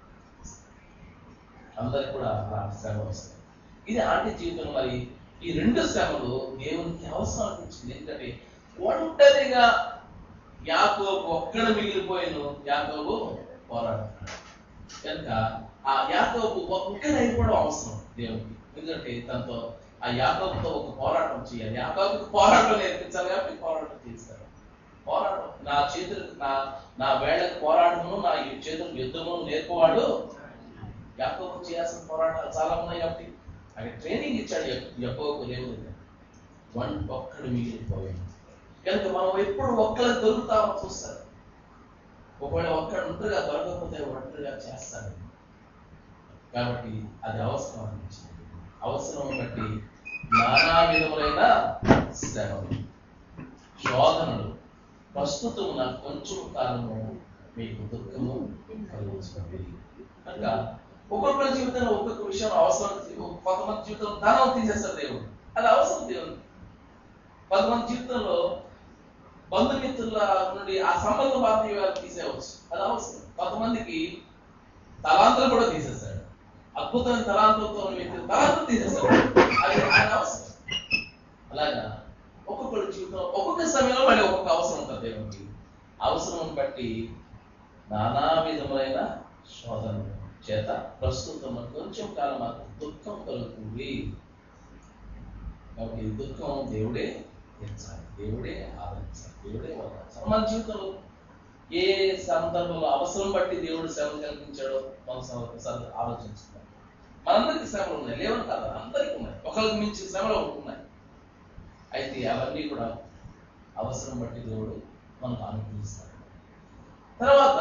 B: అందరికి కూడా అలాంటి శ్రమ వస్తాయి ఇది ఆంటీ జీవితం మరి ఈ రెండు శ్రమలు దేవునికి అవసరం అనిపించింది ఎందుకంటే ఒంటరిగా యాకోబు ఒక్కడ మిగిలిపోయిన యాకోబు పోరాడుతున్నాడు కనుక ఆ యాకోబు ఒక్కడైపోవడం అవసరం దేవునికి ఎందుకంటే తనతో ఆ యాకోబుతో ఒక పోరాటం చేయాలి యాకోబుకి పోరాటం నేర్పించాలి కాబట్టి పోరాటం చేస్తారు పోరాటం నా చేతులు నా నా వేళ్ళకి పోరాటము నా ఈ చేతులకు యుద్ధము నేర్పువాడు యాకోబు చేయాల్సిన పోరాటాలు చాలా ఉన్నాయి కాబట్టి అక్కడ ట్రైనింగ్ ఇచ్చాడు యాకోబు దేవుడు వన్ ఒక్కడు మిగిలిపోయాడు కనుక మనం ఎప్పుడు ఒక్కరు దొరుకుతామో చూస్తారు ఒకవేళ ఒక్కడు ఒంటరిగా దొరకకపోతే ఒంటరిగా చేస్తాడు కాబట్టి అది అవసరం అనిపించింది అవసరం బట్టి నానా విధములైన శ్రమలు శోధనలు ప్రస్తుతం నా కొంచెం కాలము మీకు దుఃఖము కలిగించుకుంది కనుక ఒక్కొక్కరి జీవితంలో ఒక్కొక్క విషయం అవసరం కొంతమంది జీవితంలో ధనం తీసేస్తారు దేవుడు అది అవసరం దేవుడు కొంతమంది జీవితంలో బంధుమిత్రుల నుండి ఆ సంబంధ బాధ్యతలు తీసేయవచ్చు అది అవసరం కొంతమందికి తలాంతలు కూడా తీసేస్తాడు అద్భుతమైన తలాంతులతో ఉన్న వ్యక్తి తలాంతులు తీసేస్తాడు అది ఆయన అవసరం అలాగా ఒక్కొక్కరి జీవితం ఒక్కొక్క సమయంలో మళ్ళీ ఒక్కొక్క అవసరం ఉంటుంది దేవునికి అవసరం బట్టి నానా విధములైన శోధన చేత ప్రస్తుతం కొంచెం కాలం మాకు దుఃఖం కలుగుతుంది కాబట్టి ఈ దుఃఖం దేవుడే తీర్చాలి దేవుడే ఆదరించాలి దేవుడే వదలాలి మన జీవితంలో ఏ సందర్భంలో అవసరం బట్టి దేవుడు శ్రమ కలిగించాడో మనం ఒకసారి ఆలోచించుకోవాలి మనందరికీ శ్రమలు ఉన్నాయి లేవని కాదు అందరికీ ఉన్నాయి ఒకరికి మించి శ్రమలు ఉన్నాయి అయితే అవన్నీ కూడా అవసరం బట్టి దేవుడు మనకు అనుగ్రహిస్తాడు తర్వాత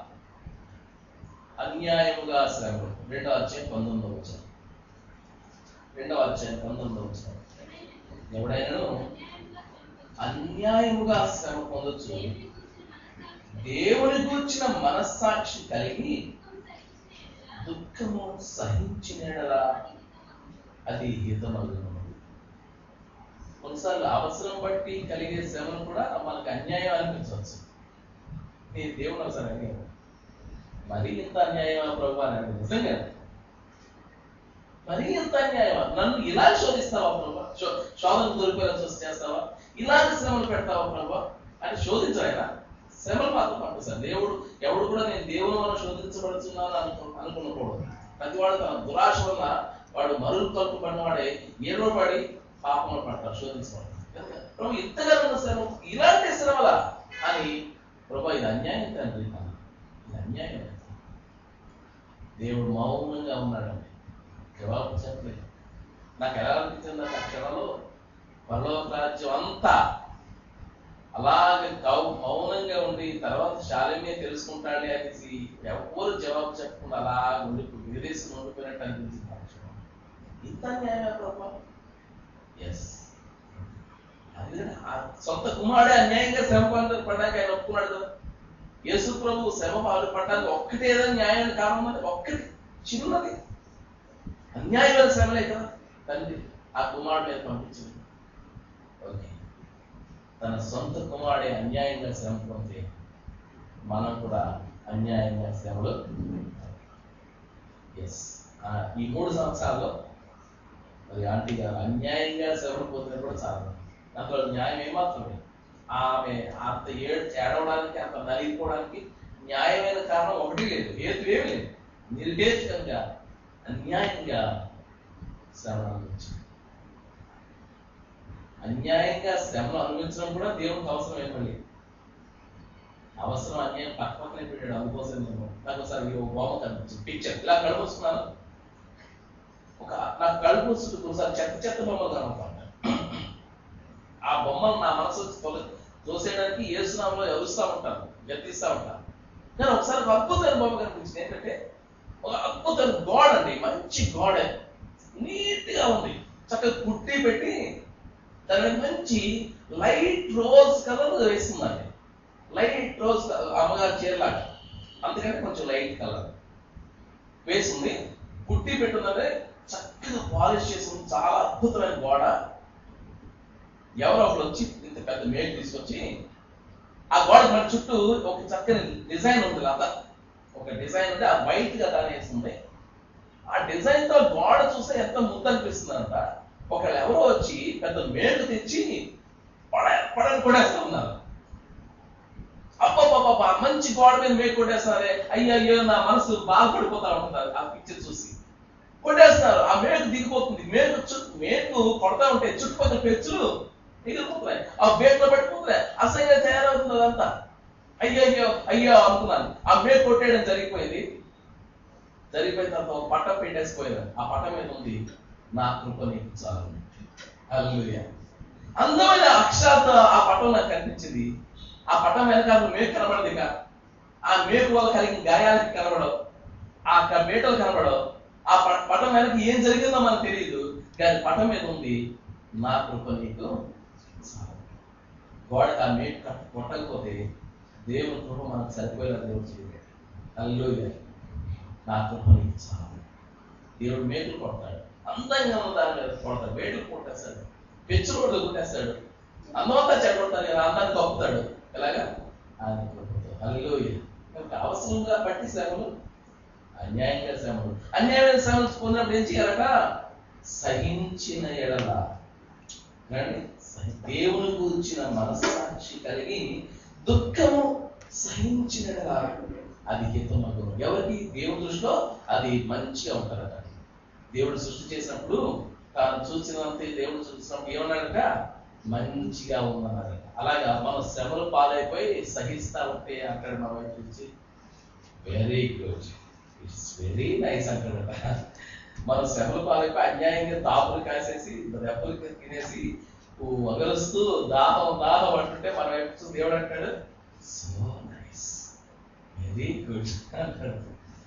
B: అన్యాయముగా శ్రమలు రెండవ అధ్యాయం పంతొమ్మిదవ వచ్చారు రెండవ అధ్యాయం పంతొమ్మిదవ వచ్చారు ఎవడైనా అన్యాయముగా శ్రమ పొందొచ్చు దేవుని గూర్చిన మనస్సాక్షి కలిగి దుఃఖము సహించినడలా అది హితమగును కొన్నిసార్లు అవసరం బట్టి కలిగే శ్రమను కూడా మనకు అన్యాయం అనిపించవచ్చు నీ దేవుడు ఒకసారి అన్యాయం మరి ఇంత అన్యాయమా ప్రభు అని అంటే నిజంగా మరి ఇంత అన్యాయమా నన్ను ఇలా శోధిస్తావా ప్రభా శోధన దొరికేలా చూసి చేస్తావా ఇలాంటి శ్రమలు పెడతావా ప్రభా అని శోధించాయన శ్రమలు మాత్రం పంపిస్తాను దేవుడు ఎవడు కూడా నేను దేవుని వల్ల శోధించబడుతున్నాను అనుకు అనుకున్నకూడదు ప్రతి వాడు తన దురాశ వల్ల వాడు మరుగు తలుపు పడినవాడే ఏడో పడి పాపంలో పడతారు శోధించబడతారు ప్రభు ఇంతగా ఉన్న శ్రమ ఇలాంటి శ్రమల అని ప్రభు ఇది అన్యాయం తండ్రి ఇది అన్యాయం దేవుడు మౌనంగా ఉన్నాడండి జవాబు చెప్పలేదు నాకు ఎలా అనిపించింది ఆ క్షణంలో పరలోక రాజ్యం అంతా అలాగే కౌ మౌనంగా ఉండి తర్వాత శాలమే తెలుసుకుంటాడే అనేసి ఎవరు జవాబు చెప్పకుండా అలా ఉండి విదేశం ఉండిపోయినట్టు అనిపించింది ఆ క్షణం. ఇంత న్యాయమే ప్రభా ఎస్ అది ఆ సొంత కుమారుడే అన్యాయంగా శ్రమ పడ- పడ్డాక ఆయన ఒప్పుకున్నాడు కదా యేసు ప్రభు శ్రమ బాధపడడానికి ఒక్కటే ఏదైనా న్యాయం కారణం అంటే ఒక్కటి చిన్నది అన్యాయమైన శ్రమలే కదా తండ్రి ఆ కుమారుడు మీద పంపించింది ఓకే తన సొంత కుమారుడే అన్యాయంగా శ్రమ పొందితే మనం కూడా అన్యాయంగా శ్రమలు ఎస్ ఈ మూడు సంవత్సరాల్లో మరి ఆంటీ గారు అన్యాయంగా శ్రమలు పొందిన కూడా చాలా అందులో న్యాయం ఏమాత్రం లేదు ఆమె అంత ఏడు ఏడవడానికి అంత నలిగిపోవడానికి న్యాయమైన కారణం ఒకటి లేదు హేతు ఏమి లేదు నిర్దేశంగా అన్యాయంగా శ్రమ అనుభవించింది అన్యాయంగా శ్రమను అనుభవించడం కూడా దేవునికి అవసరం ఏమీ అవసరం అన్యాయం పక్క పక్కనే పెట్టాడు అందుకోసం నేను నాకు ఒకసారి ఈ ఓ బొమ్మ కనిపించింది పిక్చర్ ఇలా కడుపుస్తున్నాను ఒక నాకు కడుపు ఒకసారి చెత్త చెత్త బొమ్మలు కనపడ్డాయి ఆ బొమ్మలు నా మనసు తొల- తోసేయడానికి ఏసునామలో ఎవరుస్తూ ఉంటాను గర్తిస్తూ ఉంటాను కానీ ఒకసారి ఒక అద్భుతమైన బొమ్మ కనిపించింది ఏంటంటే ఒక అద్భుతమైన గోడ అండి మంచి గోడ నీట్ గా ఉంది చక్కగా కుట్టి పెట్టి దాని మీద మంచి లైట్ రోజ్ కలర్ వేస్తుందండి లైట్ రోజ్ కలర్ అమ్మగారు చీరలాగా అందుకని కొంచెం లైట్ కలర్ వేసింది కుట్టి పెట్టుందంటే చక్కగా పాలిష్ చేసి ఉంది చాలా అద్భుతమైన గోడ ఎవరో ఒకరు వచ్చి ఇంత పెద్ద మేలు తీసుకొచ్చి ఆ గోడ మన చుట్టూ ఒక చక్కని డిజైన్ ఉంది కదా ఒక డిజైన్ ఉంది ఆ వైట్ గా దాని వేస్తుంది ఆ డిజైన్ తో గోడ చూస్తే ఎంత ముద్ద అనిపిస్తుందంట ఒకళ్ళు ఎవరో వచ్చి పెద్ద మేకు తెచ్చి పడ పడని కొడేస్తా ఉన్నారు అబ్బబ్బబ్బబ్బా మంచి గోడ మీద మేకు కొట్టేస్తున్నారే అయ్యో అయ్యో నా మనసు బాధపడిపోతా ఉంటుంది ఆ పిక్చర్ చూసి కొట్టేస్తున్నారు ఆ మేకు దిగిపోతుంది మేకు చుట్టూ మేకు కొడతా ఉంటే చుట్టుపక్కల పెచ్చులు ఎగిరిపోతున్నాయి ఆ మేకులో పడిపోతున్నాయి అసహ్యంగా తయారవుతుంది అదంతా అయ్యో అయ్యో అయ్యో అనుకున్నాను ఆ మేకు కొట్టేయడం జరిగిపోయింది జరిగిపోయిన తర్వాత ఒక పట్టం పెట్టేసిపోయారు ఆ పట్టం మీద ఉంది నా కృప నీకు చాలు హల్లెలూయా అందమైన అక్షరాలతో ఆ పట్టం నాకు కనిపించింది ఆ పట్టం వెనకాల మేకు కనబడదు ఇక ఆ మేకు వల్ల కలిగిన గాయాలకి కనబడవు ఆ క- మేటలు కనబడవు ఆ ప- పట్టం వెనక ఏం జరిగిందో మనకు తెలియదు కానీ పట్టం మీద ఉంది నా కృప నీకు చాలు గోడకి ఆ మేకు కట్ట కొట్టకపోతే దేవుని కృప మనకు సరిపోయేలా దేవుడు చేయలేదు హల్లెలూయా నా కృప నీకు చాలు దేవుడు మేకులు కొడతాడు అందంగా ఉన్న దాని మీద కొడతాడు వేటుకు కొట్టేస్తాడు పెచ్చులు కూడా కొట్టేస్తాడు అందమంతా చెడగొడతాడు ఇలా అందాన్ని తప్పుతాడు ఎలాగా ఆయన కృపతో హల్లెలూయా కాబట్టి అవసరంగా బట్టి శ్రమలు అన్యాయంగా శ్రమలు అన్యాయమైన శ్రమలు పొందినప్పుడు ఏం చేయాలట సహించిన ఎడల ఏమండి? సహి- దేవుని గురించిన మనస్సాక్షి కలిగి దుఃఖము సహించిన ఎడల అది హితమగును ఎవరికి దేవుని దృష్టిలో అది మంచిగా ఉంటారట దేవుడు సృష్టి చేసినప్పుడు తాను చూసినంతే దేవుడు చూసినప్పుడు ఏమన్నాడట మంచిగా ఉందన్నాడట అలాగా మనం శ్రమలు పాలైపోయి సహిస్తా ఉంటే అంటాడు మా వైపు నుంచి very good it's very nice అంటాడట మనం శ్రమలు పాలైపోయి అన్యాయంగా తాపులు కాసేసి దెబ్బలు తినేసి వగలుస్తూ దాహం దాహం అంటుంటే మన వైపు చూసి దేవుడు అంటాడు సో నైస్ వెరీ గుడ్ అంటాడు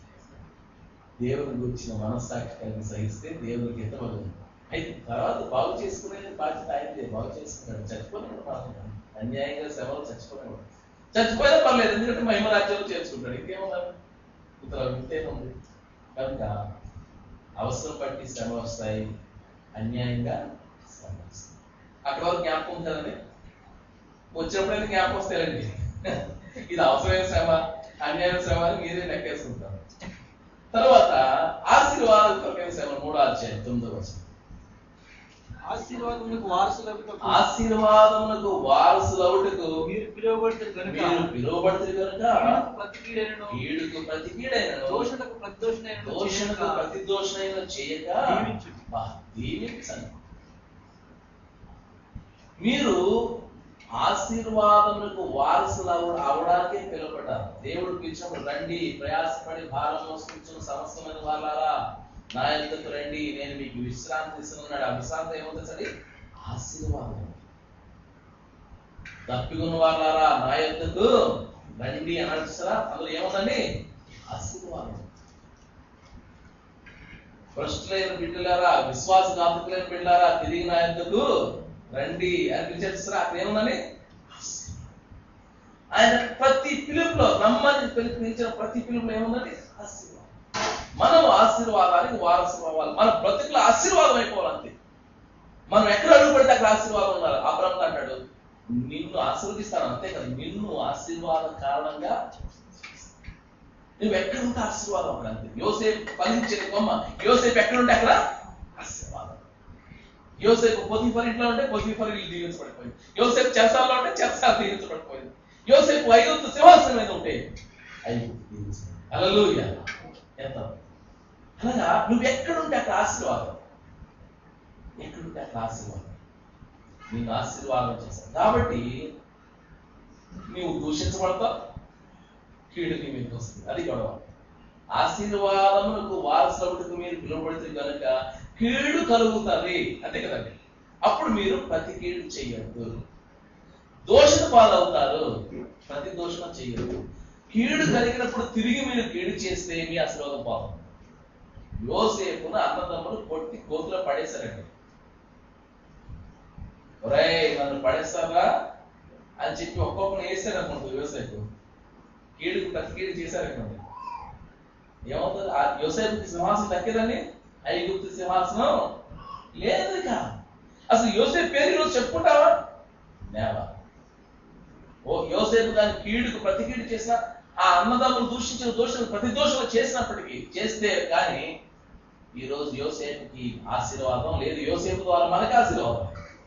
B: దేవుని గురించిన మనస్సాక్షి కలిగి సహిస్తే దేవునికి హితమగు అయితే తర్వాత బాగు చేసుకునే బాధ్యత ఆయనదే బాగు చేసుకున్నాడు చచ్చిపోయినాడు మాత్రం అన్యాయంగా శ్రమలు చచ్చిపోయినాడు చచ్చిపోయినా పర్లేదు ఎందుకంటే మహిమ రాజ్యంలో చేర్చుకుంటాడు ఇంకేముంది ఇతర ఇంతేముంది కనుక అవసరం బట్టి శ్రమ వస్తాయి అన్యాయంగా శ్రమ వస్తాయి అక్కడ వరకు జ్ఞాపకం ఉంది కదండి వచ్చినప్పుడైతే జ్ఞాపకం వస్తాయండి ఇది అవసరమైన శ్రమ అన్యాయ శ్రమ అని మీరే లెక్కేసుకుంటారు తర్వాత ఆశీర్వాదం కొరకైన శ్రమ మూడో అధ్యాయం తొమ్మిదో వచనం
C: ఆశీర్వాదములకు వారసులకు
B: ఆశీర్వాదమునకు వారసులవుటకు
C: మీరు పిలువబడిన కనుక
B: మీరు పిలువబడుతుంది కనుక
C: కీడుకు ప్రతి కీడైనను
B: కీడుకు ప్రతి కీడైనను
C: దోషణకు ప్రతి దోషణైనను
B: దోషణకు
C: చేయక
B: ప్రతి దోషణైన చేయక
C: దీవించుడి.
B: బా, దీవించండి మీరు ఆశీర్వాదములకు వారసులు అవ- అవడానికే పిలువబడ్డారు దేవుడు పిలిచినప్పుడు రండి ప్రయాసపడి భారం మోసుకుంటున్న సమస్తమైన వాళ్ళారా నా యొద్దకు రండి నేను మీకు విశ్రాంతి ఇస్తున్నాడు ఆ విశ్రాంతి ఏమవుతుంది సరే ఆశీర్వాదం తప్పికున్న వాళ్ళారా నా యొద్దకు రండి అని అడుగుతారా అందులో ఏముందండి ఆశీర్వాదం భ్రష్టులైన బిడ్డలారా విశ్వాసఘాతకులైన బిడ్డలారా తిరిగి నా యొద్దకు రండి అని పిలిచేస్తారా అక్కడ ఏముందని ఆయన ప్రతి పిలుపులో నమ్మని పిలిపించిన ప్రతి పిలుపులో ఏముందండి ఆశీర్వాదం మనం ఆశీర్వాదానికి వారసులు అవ్వాలి మన బ్రతుకులో ఆశీర్వాదం అయిపోవాలి అంతే మనం ఎక్కడ అడుగు పెడితే అక్కడ ఆశీర్వాదం ఉండాలి అబ్రహం అంటాడు నిన్ను ఆశీర్వదిస్తాను అంతే కదా నిన్ను ఆశీర్వాదం కారణంగా నువ్వు ఎక్కడ ఉంటే ఆశీర్వాదం అక్కడ అంతే యోసేపు ఫలించిన కొమ్మ యోసేపు ఎక్కడ ఉంటే అక్కడ ఆశీర్వాదం యోసేపు పొతిఫర్ ఇంట్లో ఉంటే పొతిఫర్ ఇల్లు దీవించబడిపోయింది యోసేపు చెరసాల్లో ఉంటే చెరసాలు దీవించబడిపోయింది యోసేపు ఐగుప్తు సింహాసనం మీద ఉంటే ఐగుప్తు దీవించబడింది హల్లెలూయా ఎంత అలాగా నువ్వు ఎక్కడుంటే అక్కడ ఆశీర్వాదం ఎక్కడుంటే అక్కడ ఆశీర్వాదం నేను ఆశీర్వాదం చేశాను కాబట్టి నీవు దూషించబడతావు కీడు నీ మీదకి వస్తుంది అది గొడవ ఆశీర్వాదములకు వారసులకు మీరు పిలువబడుతుంది కనుక కీడు కలుగుతుంది అంతే కదండి అప్పుడు మీరు ప్రతి కీడు చెయ్యొద్దు దోషణ పాలవుతారు ప్రతి దోషణ చెయ్యొద్దు కీడు కలిగినప్పుడు తిరిగి మీరు కీడు చేస్తే మీ ఆశీర్వాదం పోతుంది యోసేపును అన్నదమ్ములు కొట్టి కోతులో పడేశారండి ఒరేయ్ నన్ను పడేస్తారా అని చెప్పి ఒక్కొక్కరు వేసాడు అనుకుంటుంది యోసేపు కీడుకు ప్రతి కీడు చేశారనుకోండి ఏమవుతుంది ఆ యోసేపుకి సింహాసనం దక్కేదండి ఐగుప్తు సింహాసనం లేదు ఇక అసలు యోసేపు పేరు ఈరోజు చెప్పుకుంటావా నేవా ఓ యోసేపు దాని కీడుకు ప్రతి కీడు చేసిన ఆ అన్నదమ్ములు దూషించిన దోషులు ప్రతి దోషులు చేసినప్పటికీ చేస్తే కానీ ఈ రోజు యోసేపుకి ఆశీర్వాదం లేదు యోసేపు ద్వారా మనకి ఆశీర్వాదం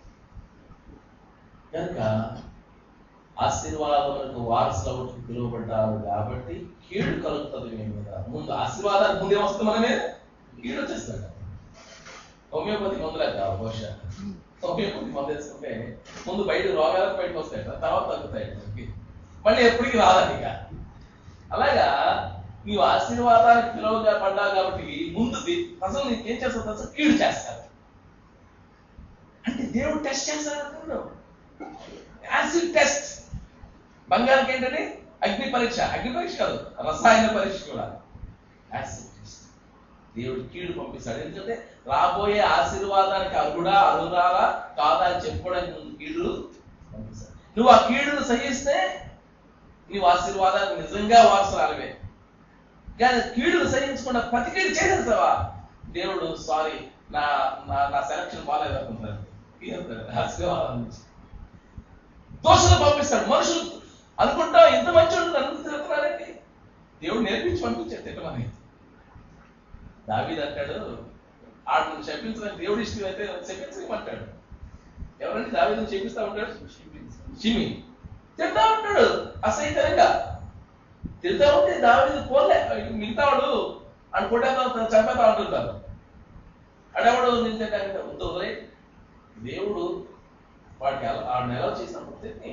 B: కనుక ఆశీర్వాదములకు వారసులకు పిలువబడ్డారు కాబట్టి కీడు కలుగుతుంది మీ మీద ముందు ఆశీర్వాదానికి ముందే వస్తుంది మన మీద కీడు వచ్చేస్తాడు హోమియోపతి మందులే కాదు బహుశా హోమియోపతి మందు వేసుకుంటే ముందు బయట రోగాలకు బయటకు వస్తాయి కదా, తర్వాత తగ్గుతాయి మనకి. మళ్ళీ ఎప్పటికీ రాదండి ఇక అలాగా నీవు ఆశీర్వాదానికి పిలువగా పడ్డావు కాబట్టి ముందుది అసలు నీకేం చేస్తావు అసలు కీడు చేస్తారు అంటే దేవుడు టెస్ట్ చేస్తాడు అనుకున్నాడు యాసిడ్ టెస్ట్ బంగారం ఏంటంటే అగ్ని పరీక్ష అగ్ని పరీక్ష కాదు రసాయన పరీక్ష కూడా యాసిడ్ టెస్ట్ దేవుడు కీడు పంపిస్తాడు ఎందుకంటే రాబోయే ఆశీర్వాదానికి అర్హుడా అర్హురాలా కాదా అని చెప్పుకోవడానికి ముందు కీడు పంపిస్తాడు నువ్వు ఆ కీడును సహిస్తే నీవు ఆశీర్వాదానికి నిజంగా వారసురాలివే కానీ కీడును సహించకుండా ప్రతి కీడు చేసేస్తావా దేవుడు సారీ నా నా నా సెలక్షన్ బాగాలేదు అనుకుంటాను తీసేస్తాడు ఆశీర్వాదం నుంచి దోషులు పంపిస్తాడు మనుషులు అనుకుంటా ఇంత మంచి నన్ను తిరుగుతున్నారండి దేవుడు నేర్పించి పంపించాడు తిట్టమని దావీద్ అంటాడు ఆటను చెప్పించడానికి దేవుడు ఇష్టం అయితే చెప్పించమంటాడు ఎవరండి దావీదుని చెప్పిస్తా ఉంటాడు షిమి తిడతా ఉంటాడు అసహ్యకరంగా తిడతా ఉంటే దావీదు పోలే మిగతావాడు అని కొట్టేదా చంపేతా ఉంటుంటారు అడవాడు నిందంటే వద్దు వదిలే. దేవుడు వాడికి ఎలా ఆ నెల చేసినప్పుడు తిని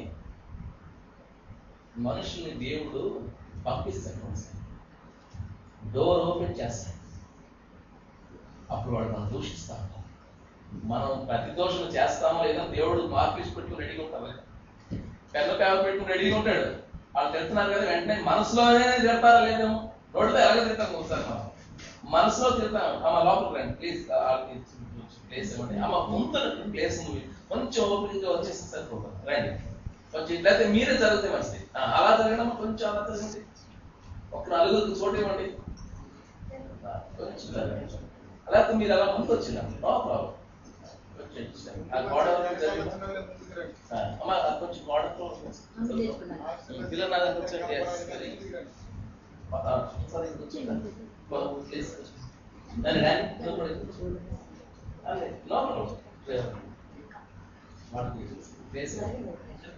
B: మనుషుల్ని దేవుడు పంపిస్తాడు డోర్ ఓపెన్ చేస్తాడు అప్పుడు వాడు మనం దూషిస్తా ఉంటాం మనం ప్రతి దోషం చేస్తామో లేదో దేవుడు మార్పిస్ పెట్టుకుని రెడీగా ఉంటారు పెద్ద పేపర్ పెట్టుకుని రెడీగా ఉంటాడు వాళ్ళు తిడుతున్నారు కదా వెంటనే మనసులోనే తిడతారా లేదేమో రోడ్డుతో ఎలాగ తిడతాం ఒకసారి మనం మనసులో తిడతాం అమ్మ లోపలికి రండి ప్లీజ్ ప్లేస్ ఇవ్వండి అమ్మ ముందు ప్లేస్ ఉంది కొంచెం ఓపెన్ గా వచ్చేసి సరిపోతుంది రండి కొంచెం ఇట్లయితే మీరే జరిగితే మంచిది ఆ, అలా జరగడం కొంచెం అలా జరగండి ఒక నలుగురికి చోటు ఇవ్వండి ఆ, కొంచెం జరగండి అలాగే మీరు అలా ముందు వచ్చినా నో ప్రాబ్లం కొంచెం ఇచ్చేయండి. ఆ గోడ వరకు జరగండి. ఆ, అమ్మ అది కొంచెం గోడతో పిల్లలు నా దగ్గర వచ్చారు. Yes, very good. ఆ, సరే, కూర్చోండి. ఓ, please కూర్చోండి. రండి, రండి. నువ్వు కూడా కూర్చో. అదే, no problem. వాళ్ళకి place ఇవ్వండి.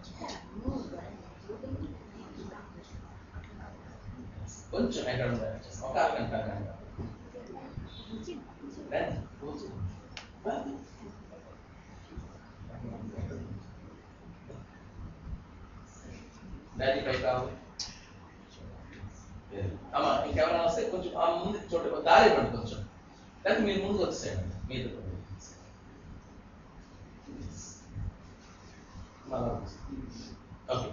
B: కొంచెం ఎక్కడ ఉండాలి ఒక అరగంట అరగంట రండి, కూర్చో. రండి. డాడీ పై కావాలి అమ్మ ఇంకెవరైనా వస్తే కొంచెం ఆ ముందు చూడ దారి ఇవ్వండి కొంచెం లేకపోతే మీరు ముందుకు వచ్చేసేయండి మీరు ఓకే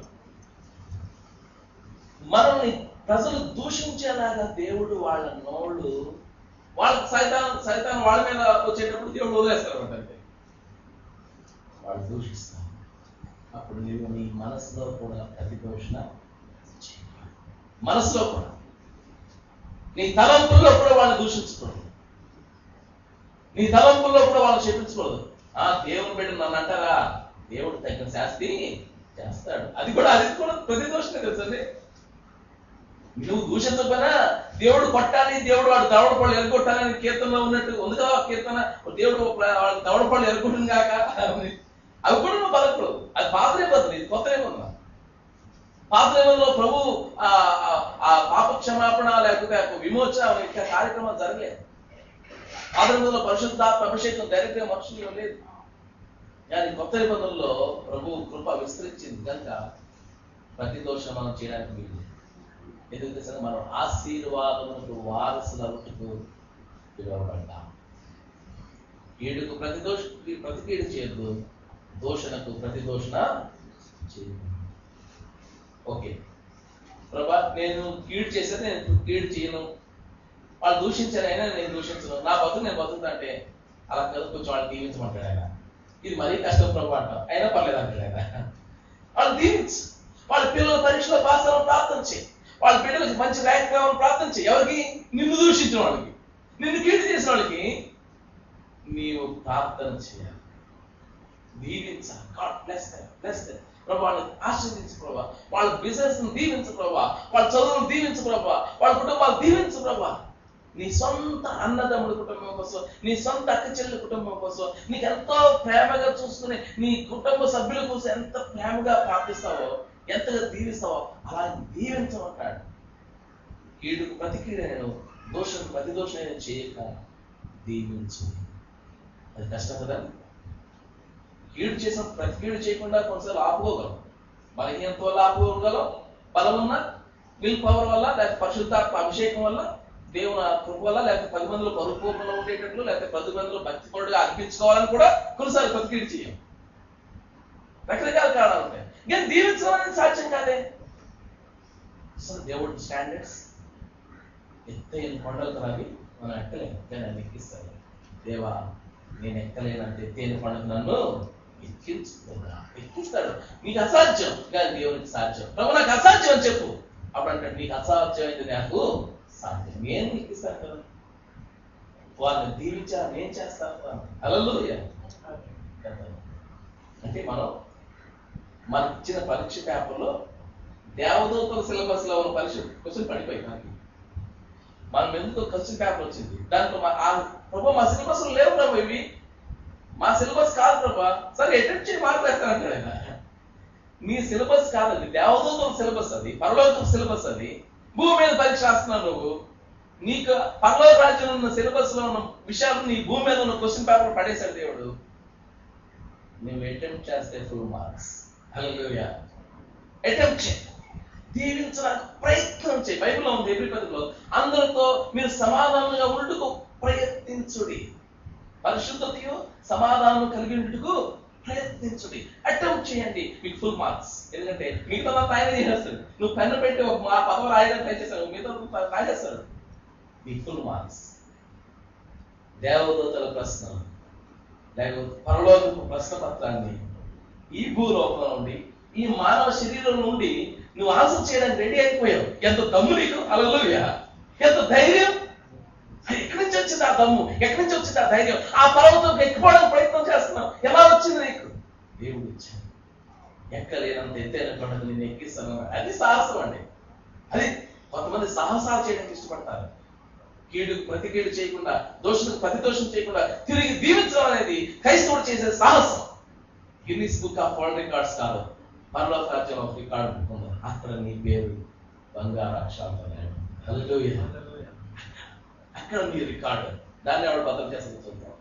B: మనల్ని ప్రజలు దూషించేలాగా దేవుడు వాళ్ళ నోళ్ళు వాళ్ళ సైతాన్ సైతాన్ వాళ్ళ మీద వచ్చేటప్పుడు దేవుడు వదిలేస్తారు అంటే వాళ్ళు దూషిస్తారు అప్పుడు నీవు నీ మనసులో కూడా ప్రతిదోషణ చేయకూడదు. మనసులో కూడా నీ తలంపుల్లో కూడా వాళ్ళని దూషించకూడదు నీ తలంపుల్లో కూడా వాళ్ళని చెప్పించకూడదు ఆ దేవుని బిడ్డ నన్ను అంటారా దేవుడు తగిన శాస్తి చేస్తాడు అది కూడా అది కూడా ప్రతిదోషమే తెలుసండి నువ్వు దూషించకపోయినా దేవుడు కొట్టాలి దేవుడు వాడు దవడ పళ్ళు ఎరగొట్టాలని కీర్తనలో ఉన్నట్టు ఉంది కదా ఆ కీర్తన దేవుడు వాడు దవడ పళ్ళు ఎరగొట్టింది కాక అని. అవి కూడా నువ్వు పలకూడదు అది పాత నిబంధన ఇది కొత్త నిబంధన పాత నిబంధనలో ప్రభు ఆ ఆ- ఆ పాప క్షమాపణ లేకపోతే ఆ విమోచన అనే ఇంకా కార్యక్రమాలు జరగలేదు పాత నిబంధనలో పరిశుద్ధాత్మ అభిషేకం డైరెక్ట్ గా మనుషులు లేదు కానీ కొత్త నిబంధనలో ప్రభు కృప విస్తరించింది కనుక ప్రతి దోషం మనం చేయడానికి వీలు లేదు. ఎందుకు తెలుసా మనం ఆశీర్వాదములకు వారసులకు పిలువబడ్డాం కీడుకు ప్రతి దోష ప్రతి కీడు చేయదు దోషణకు ప్రతి దోషణ చేయదు ఓకే ప్రభా నేను కీడు చేస్తే నేను కీడు చేయను వాళ్ళు దూషించారు అయినా నేను దూషించను నా బతుకు నేను బతుకుతా అంటే అలా కాదు కొంచెం వాళ్ళు దీవించమంటాడు ఆయన ఇది మరీ కష్టం ప్రభు అంటాం అయినా పర్లేదు అంటాడు ఆయన వాళ్ళు దీవించు వాళ్ళ పిల్లల పరీక్షలో పాస్ అవ్వాలని ప్రార్థన చేయి వాళ్ళ బిడ్డలకు మంచి ర్యాంక్ రావాలని ప్రార్థన చేయి ఎవరికి నిన్ను దూషించిన వాళ్ళకి నిన్ను కీడు చేసిన వాళ్ళకి నీవు ప్రార్థన చేయాలి దీవించాలి God bless them bless them ప్రభా వాళ్ళని ఆశీర్దించు ప్రభా వాళ్ళ బిజినెస్ ని దీవించు ప్రభా వాళ్ళ చదువును దీవించు ప్రభా వాళ్ళ కుటుంబాలు దీవించు ప్రభా నీ సొంత అన్నదమ్ముడి కుటుంబం కోసం నీ సొంత అక్క చెల్లి కుటుంబం కోసం నీకు ఎంతో ప్రేమగా చూసుకుని నీ కుటుంబ సభ్యుల కోసం ఎంత ప్రేమగా ప్రార్థిస్తావో ఎంతగా దీవిస్తావో అలా దీవించమంటాడు కీడుకు ప్రతి కీడైన దోషం ప్రతి దోషమైన చేయక దీవించు అది కష్టం కదా కీడు చేసిన ప్రతి కీడు చేయకుండా కొన్నిసార్లు ఆపుకోగలం బలహీనత వల్ల ఆపుకోగలం బలం ఉన్న విల్ పవర్ వల్ల లేకపోతే పరిశుద్ధాత్మ అభిషేకం వల్ల దేవుని కృప వల్ల లేకపోతే పది మందిలో పరిపూర్ణంగా ఉండేటట్లు లేకపోతే పది మందిలో భక్తి పరుడుగా అనిపించుకోవాలని కూడా కొన్నిసార్లు ప్రతి కీడు చేయం రకరకాల కారణాలు ఉంటాయి కానీ దీవించడం అనేది సాధ్యం కాదే అసలు దేవుడి స్టాండర్డ్స్ ఎత్తైన కొండలు రావి మనం ఎక్కలేము కానీ ఆయన ఎక్కిస్తాడు దేవా నేను ఎక్కలేనంటే ఎత్తైన కొండకు నన్ను ఎక్కించుకున్నా ఎక్కిస్తాడు నీకు అసాధ్యం కానీ దేవునికి సాధ్యం ప్రభు నాకు అసాధ్యం అని చెప్పు అప్పుడు అంటాడు నీకు అసాధ్యమైంది నాకు సాధ్యం నేను ఎక్కిస్తాను కదా వాళ్ళని దీవించా నేను చేస్తాను అలలుయ అంటే మనం మనకి ఇచ్చిన పరీక్ష పేపర్లో దేవదూతల సిలబస్ లో ఉన్న పరీక్ష క్వశ్చన్ పడిపోయి మనకి మనం ఎందుకు క్వశ్చన్ పేపర్ వచ్చింది దాంట్లో మా ఆ ప్రభా మా సిలబస్ లేవు ప్రభు ఇవి మా సిలబస్ కాదు ప్రభా సరే అటెంప్ట్ చేయి మార్కులు వేస్తాను అంటాడు ఆయన నీ సిలబస్ కాదండి దేవదూతల సిలబస్ అది పరలోక సిలబస్ అది భూమి మీద పరీక్ష రాస్తున్నావు నువ్వు నీకు పరలోక రాజ్యంలో ఉన్న సిలబస్ లో ఉన్న విషయాలు నీ భూమి మీద ఉన్న క్వశ్చన్ పేపర్ పడేశాడు దేవుడు నువ్వు అటెంప్ట్ చేస్తే ఫుల్ మార్క్స్ హల్లెలూయా అటెంప్ట్ చేయి దీవించడానికి ప్రయత్నం చేయి బైబిల్లో ఉంది ఎబ్రి పదిలో అందరితో మీరు సమాధానంగా ఉండుటకు ప్రయత్నించుడి పరిశుద్ధతయు సమాధానం కలిగి ఉండుటకు ప్రయత్నించుడి అటెంప్ట్ చేయండి మీకు ఫుల్ మార్క్స్ ఎందుకంటే మిగతా ఆయన చేసేస్తాడు నువ్వు పెన్ను పెట్టి ఒక మా పదవ రాయడానికి ట్రై చేస్తాడు మిగతా రాసేస్తాడు మీకు ఫుల్ మార్క్స్ దేవదూతల ప్రశ్న లేకపోతే పరలోకపు ప్రశ్న పత్రాన్ని ఈ భూలోకంలో నుండి ఈ మానవ శరీరం నుండి నువ్వు ఆన్సర్ చేయడానికి రెడీ అయిపోయావు ఎంత దమ్ము నీకు అలలుయా ఎంత ధైర్యం అది ఎక్కడి నుంచి వచ్చింది ఆ దమ్ము ఎక్కడి నుంచి వచ్చింది ఆ ధైర్యం ఆ పర్వతం ఎక్కిపోవడానికి ప్రయత్నం చేస్తున్నావు ఎలా వచ్చింది నీకు దేవుడు ఇచ్చాడు ఎక్కలేనంత ఎత్తైన కొండకు నేను ఎక్కిస్తాను అది సాహసం అండి అది కొంతమంది సాహసాలు చేయడానికి ఇష్టపడతారు కీడుకు ప్రతి కీడు చేయకుండా దోషులకు ప్రతి దోషం చేయకుండా తిరిగి దీవించడం అనేది క్రైస్తవుడు చేసే సాహసం Guinness book of world records కాదు పరలోక రాజ్యంలో ఒక రికార్డు బుక్ ఉంది అక్కడ నీ పేరు బంగారు అక్షరాలతో హల్లెలూయా అక్కడ నీ రికార్డు దాన్ని ఎవడు బద్దలు చేస్తుంది చూద్దాం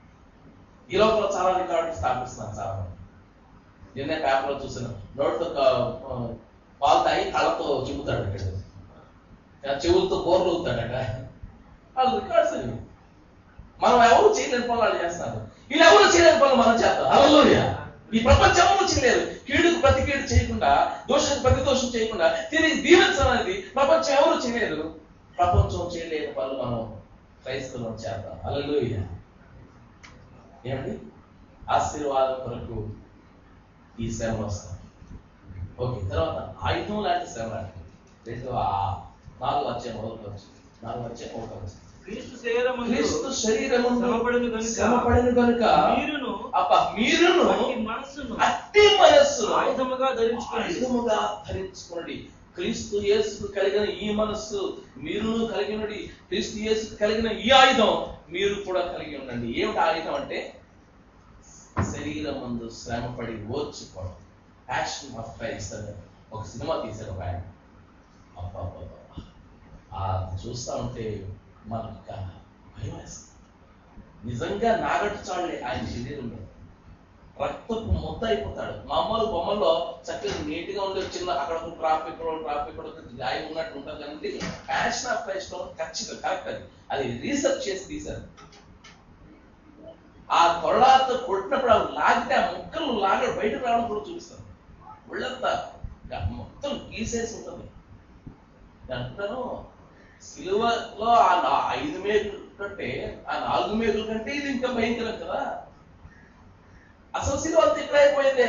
B: ఈ లోపల చాలా రికార్డు స్థాపిస్తున్నాను చాలా మంది నిన్నే పేపర్లో చూసిన నోటితో కా- పాలు తాగి కళ్ళతో చెబుతాడు ఇక్కడ చెవులతో బోర్లు అవుతాడట వాళ్ళు రికార్డ్స్ అవి మనం ఎవరు చేయలేని పనులు వాళ్ళు చేస్తారు వీళ్ళు ఎవరు చేయలేని పనులు మనం చేస్తాం అలలోయ ఈ ప్రపంచం ఎవరు చేయలేరు కీడుకు ప్రతి కీడు చేయకుండా దోషం ప్రతి దోషం చేయకుండా తిరిగి దీవించడం అనేది ప్రపంచం ఎవరు చేయలేరు ప్రపంచం చేయలేని పనులు మనం క్రైస్తవం చేద్దాం అలలోయ ఏమండి ఆశీర్వాదం కొరకు ఈ శ్రమలు వస్తాయి ఓకే తర్వాత ఆయుధం లాంటి శ్రమ లాంటి రెండు ఆ నాలుగు వచ్చే మొదలు వచ్చి నాలుగు వచ్చే మొదలు వచ్చి
C: క్రీస్తు శరీరమందు
B: క్రీస్తు శరీరము
C: శ్రమపడును గనుక
B: శ్రమపడిన కనుక
C: మీరును
B: అప్ప మీరును
C: అట్టి మనస్సును
B: అట్టి మనస్సును
C: ఆయుధముగా ధరించుకోండి
B: ఆయుధముగా ధరించుకోండి క్రీస్తు యేసుకు కలిగిన ఈ మనస్సు మీరును కలిగి ఉండండి క్రీస్తు యేసుకు కలిగిన ఈ ఆయుధం మీరు కూడా కలిగి ఉండండి ఏమిటి ఆయుధం అంటే శరీరం ముందు శ్రమపడి ఓర్చుకోవడం ప్యాషన్ ఆఫ్ క్రైస్ట్ అని ఒక సినిమా తీశారు ఒక ఆయన అబ్బబ్బబ్బబ్బ. ఆ చూస్తా ఉంటే మనకు ఇంకా భయం వేస్తుంది నిజంగా నాగట్టు చాలే ఆయన శరీరంలో రక్తపు ముద్ద అయిపోతాడు మామూలు బొమ్మల్లో చక్కగా నీట్ గా ఉండే చిన్న అక్కడ ఒక ట్రాఫిక్ ఇక్కడ ట్రాఫిక్ ఇక్కడ ఒక గాయం ఉన్నట్టు ఉంటుంది కానీ ప్యాషన్ ఆఫ్ క్రైస్ట్ ఖచ్చితంగా కరెక్ట్ అది అది రీసెర్చ్ చేసి తీశారు ఆ కొరడాతో కొట్టినప్పుడు అవి లాగితే ఆ ముక్కలు లాగ బయటకు రావడం కూడా చూపిస్తారు ఒళ్ళంతా ఇంకా మొత్తం గీసేసి ఉంటుంది నేను అంటున్నాను సిలువలో ఆ నా- ఐదు మేకులు కంటే ఆ నాలుగు మేకుల కంటే ఇది ఇంకా భయంకరం కదా అసలు సిలువ అంతా ఇక్కడ అయిపోయిందే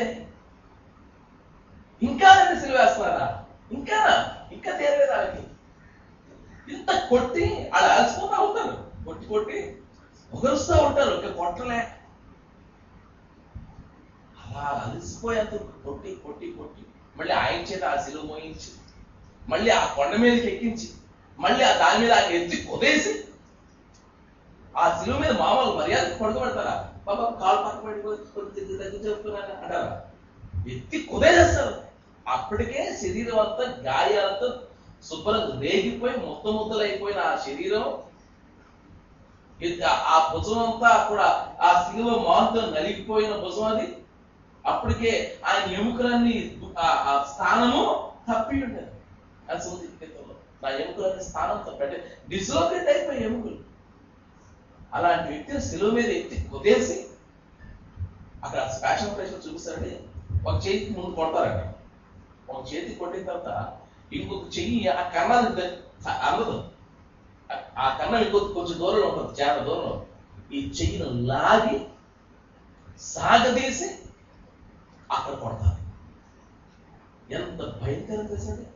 B: ఇంకా నన్ను సిలువ వేస్తున్నారా ఇంకా ఇంకా తీరలేదు వాళ్ళకి ఇంత కొట్టి వాళ్ళు అలసిపోతా ఉంటారు కొట్టి కొట్టి ఒకరుస్తూ ఉంటారు ఇంకా కొట్టలే అలా అలసిపోయేంత కొట్టి కొట్టి కొట్టి మళ్ళీ ఆయన చేత ఆ సిలువ మోయించి మళ్ళీ ఆ కొండ మీదకి ఎక్కించి మళ్ళీ ఆ దాని మీద ఆయన ఎత్తి కొదేసి ఆ సిలువ మీద మామూలు మర్యాద పడుకోబెడతారా బాబా కాలు పక్క పడిపోయి దగ్గర చెప్పుకున్నాను అంటారా ఎత్తి కుదేసేస్తారు అప్పటికే శరీరం అంతా గాయాలతో శుభ్రంగా రేగిపోయి ముద్ద ముద్దలైపోయిన ఆ శరీరం ఇది ఆ- ఆ భుజం అంతా కూడా ఆ శిలువ మాంతో నలిగిపోయిన భుజం అది అప్పటికే ఆయన ఎముకలన్నీ ఆ- ఆ స్థానము తప్పి ఉండేది ఆ సూది క్రితంలో నా ఎముకలన్నీ స్థానం తప్పి డిస్లోకేట్ అయిపోయి ఎముకలు అలాంటి వ్యక్తిని శిలువ మీద ఎత్తి కుదేసి అక్కడ ఫ్యాషన్ ప్లేస్ చూపిస్తారండి ఒక చేతికి ముందు కొడతారట ఒక చేతి కొట్టిన తర్వాత ఇంకొక చెయ్యి ఆ కన్నాన్ని ద- అందదు ఆ- ఆ కన్నం ఇంకొక కొంచెం దూరంలో ఉంటుంది చాలా దూరంలో ఈ చెయ్యిను లాగి సాగదీసి అక్కడ కొడతారు ఎంత భయంకరం తెలుసండి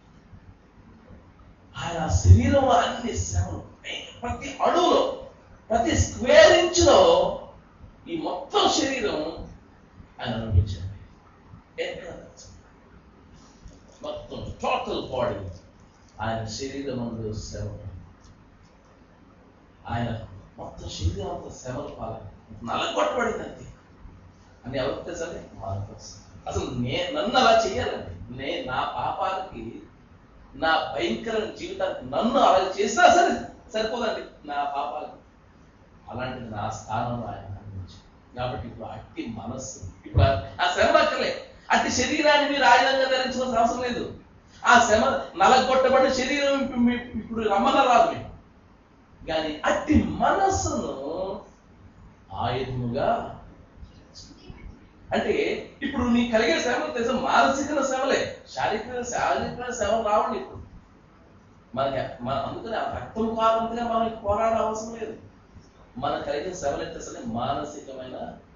B: ఆయన శరీరంలో అన్ని శ్రమలు ప్రతి అణువులో ప్రతి స్క్వేర్ ఇంచులో ఈ మొత్తం శరీరం ఆయన అనుభవించాడు ఎక్కడ తెలుసా? మొత్తం టోటల్ బాడీ ఆయన శరీరం అందు శ్రమ ఆయన మొత్తం శరీరం అంతా శ్రమలు పాలన నలగొట్టబడింది అంతే అని ఎవరికి తెలుసండి మనకు తెలుసు. అసలు నే నన్ను అలా చెయ్యాలండి నే నా పాపాలకి నా భయంకర జీవితానికి నన్ను అలా చేసినా సరే సరిపోదండి నా పాపాలకి అలాంటి నా స్థానంలో ఆయన అందించారు కాబట్టి ఇప్పుడు అట్టి మనస్సు ఇప్పుడు ఆ- ఆ శ్రమ అక్కర్లే అట్టి శరీరాన్ని మీరు ఆయుధంగా ధరించాల్సిన అవసరం లేదు ఆ శ్రమ నలగొట్టబడిన శరీరం ఇప్పుడు మీ- ఇప్పుడు రమ్మన రాదు మీకు కానీ అట్టి మనస్సును ఆయుధముగా అంటే ఇప్పుడు నీ కలిగే శ్రమలు తెలుసా మానసిక శ్రమలే శారీరక శారీరక శ్రమలు రావండి ఇప్పుడు మనకి మన అందుకని ఆ రక్తం కారణంగా మనకి పోరాడే అవసరం లేదు మన కలిగిన శ్రమలు ఎంత అసలు మానసికమైన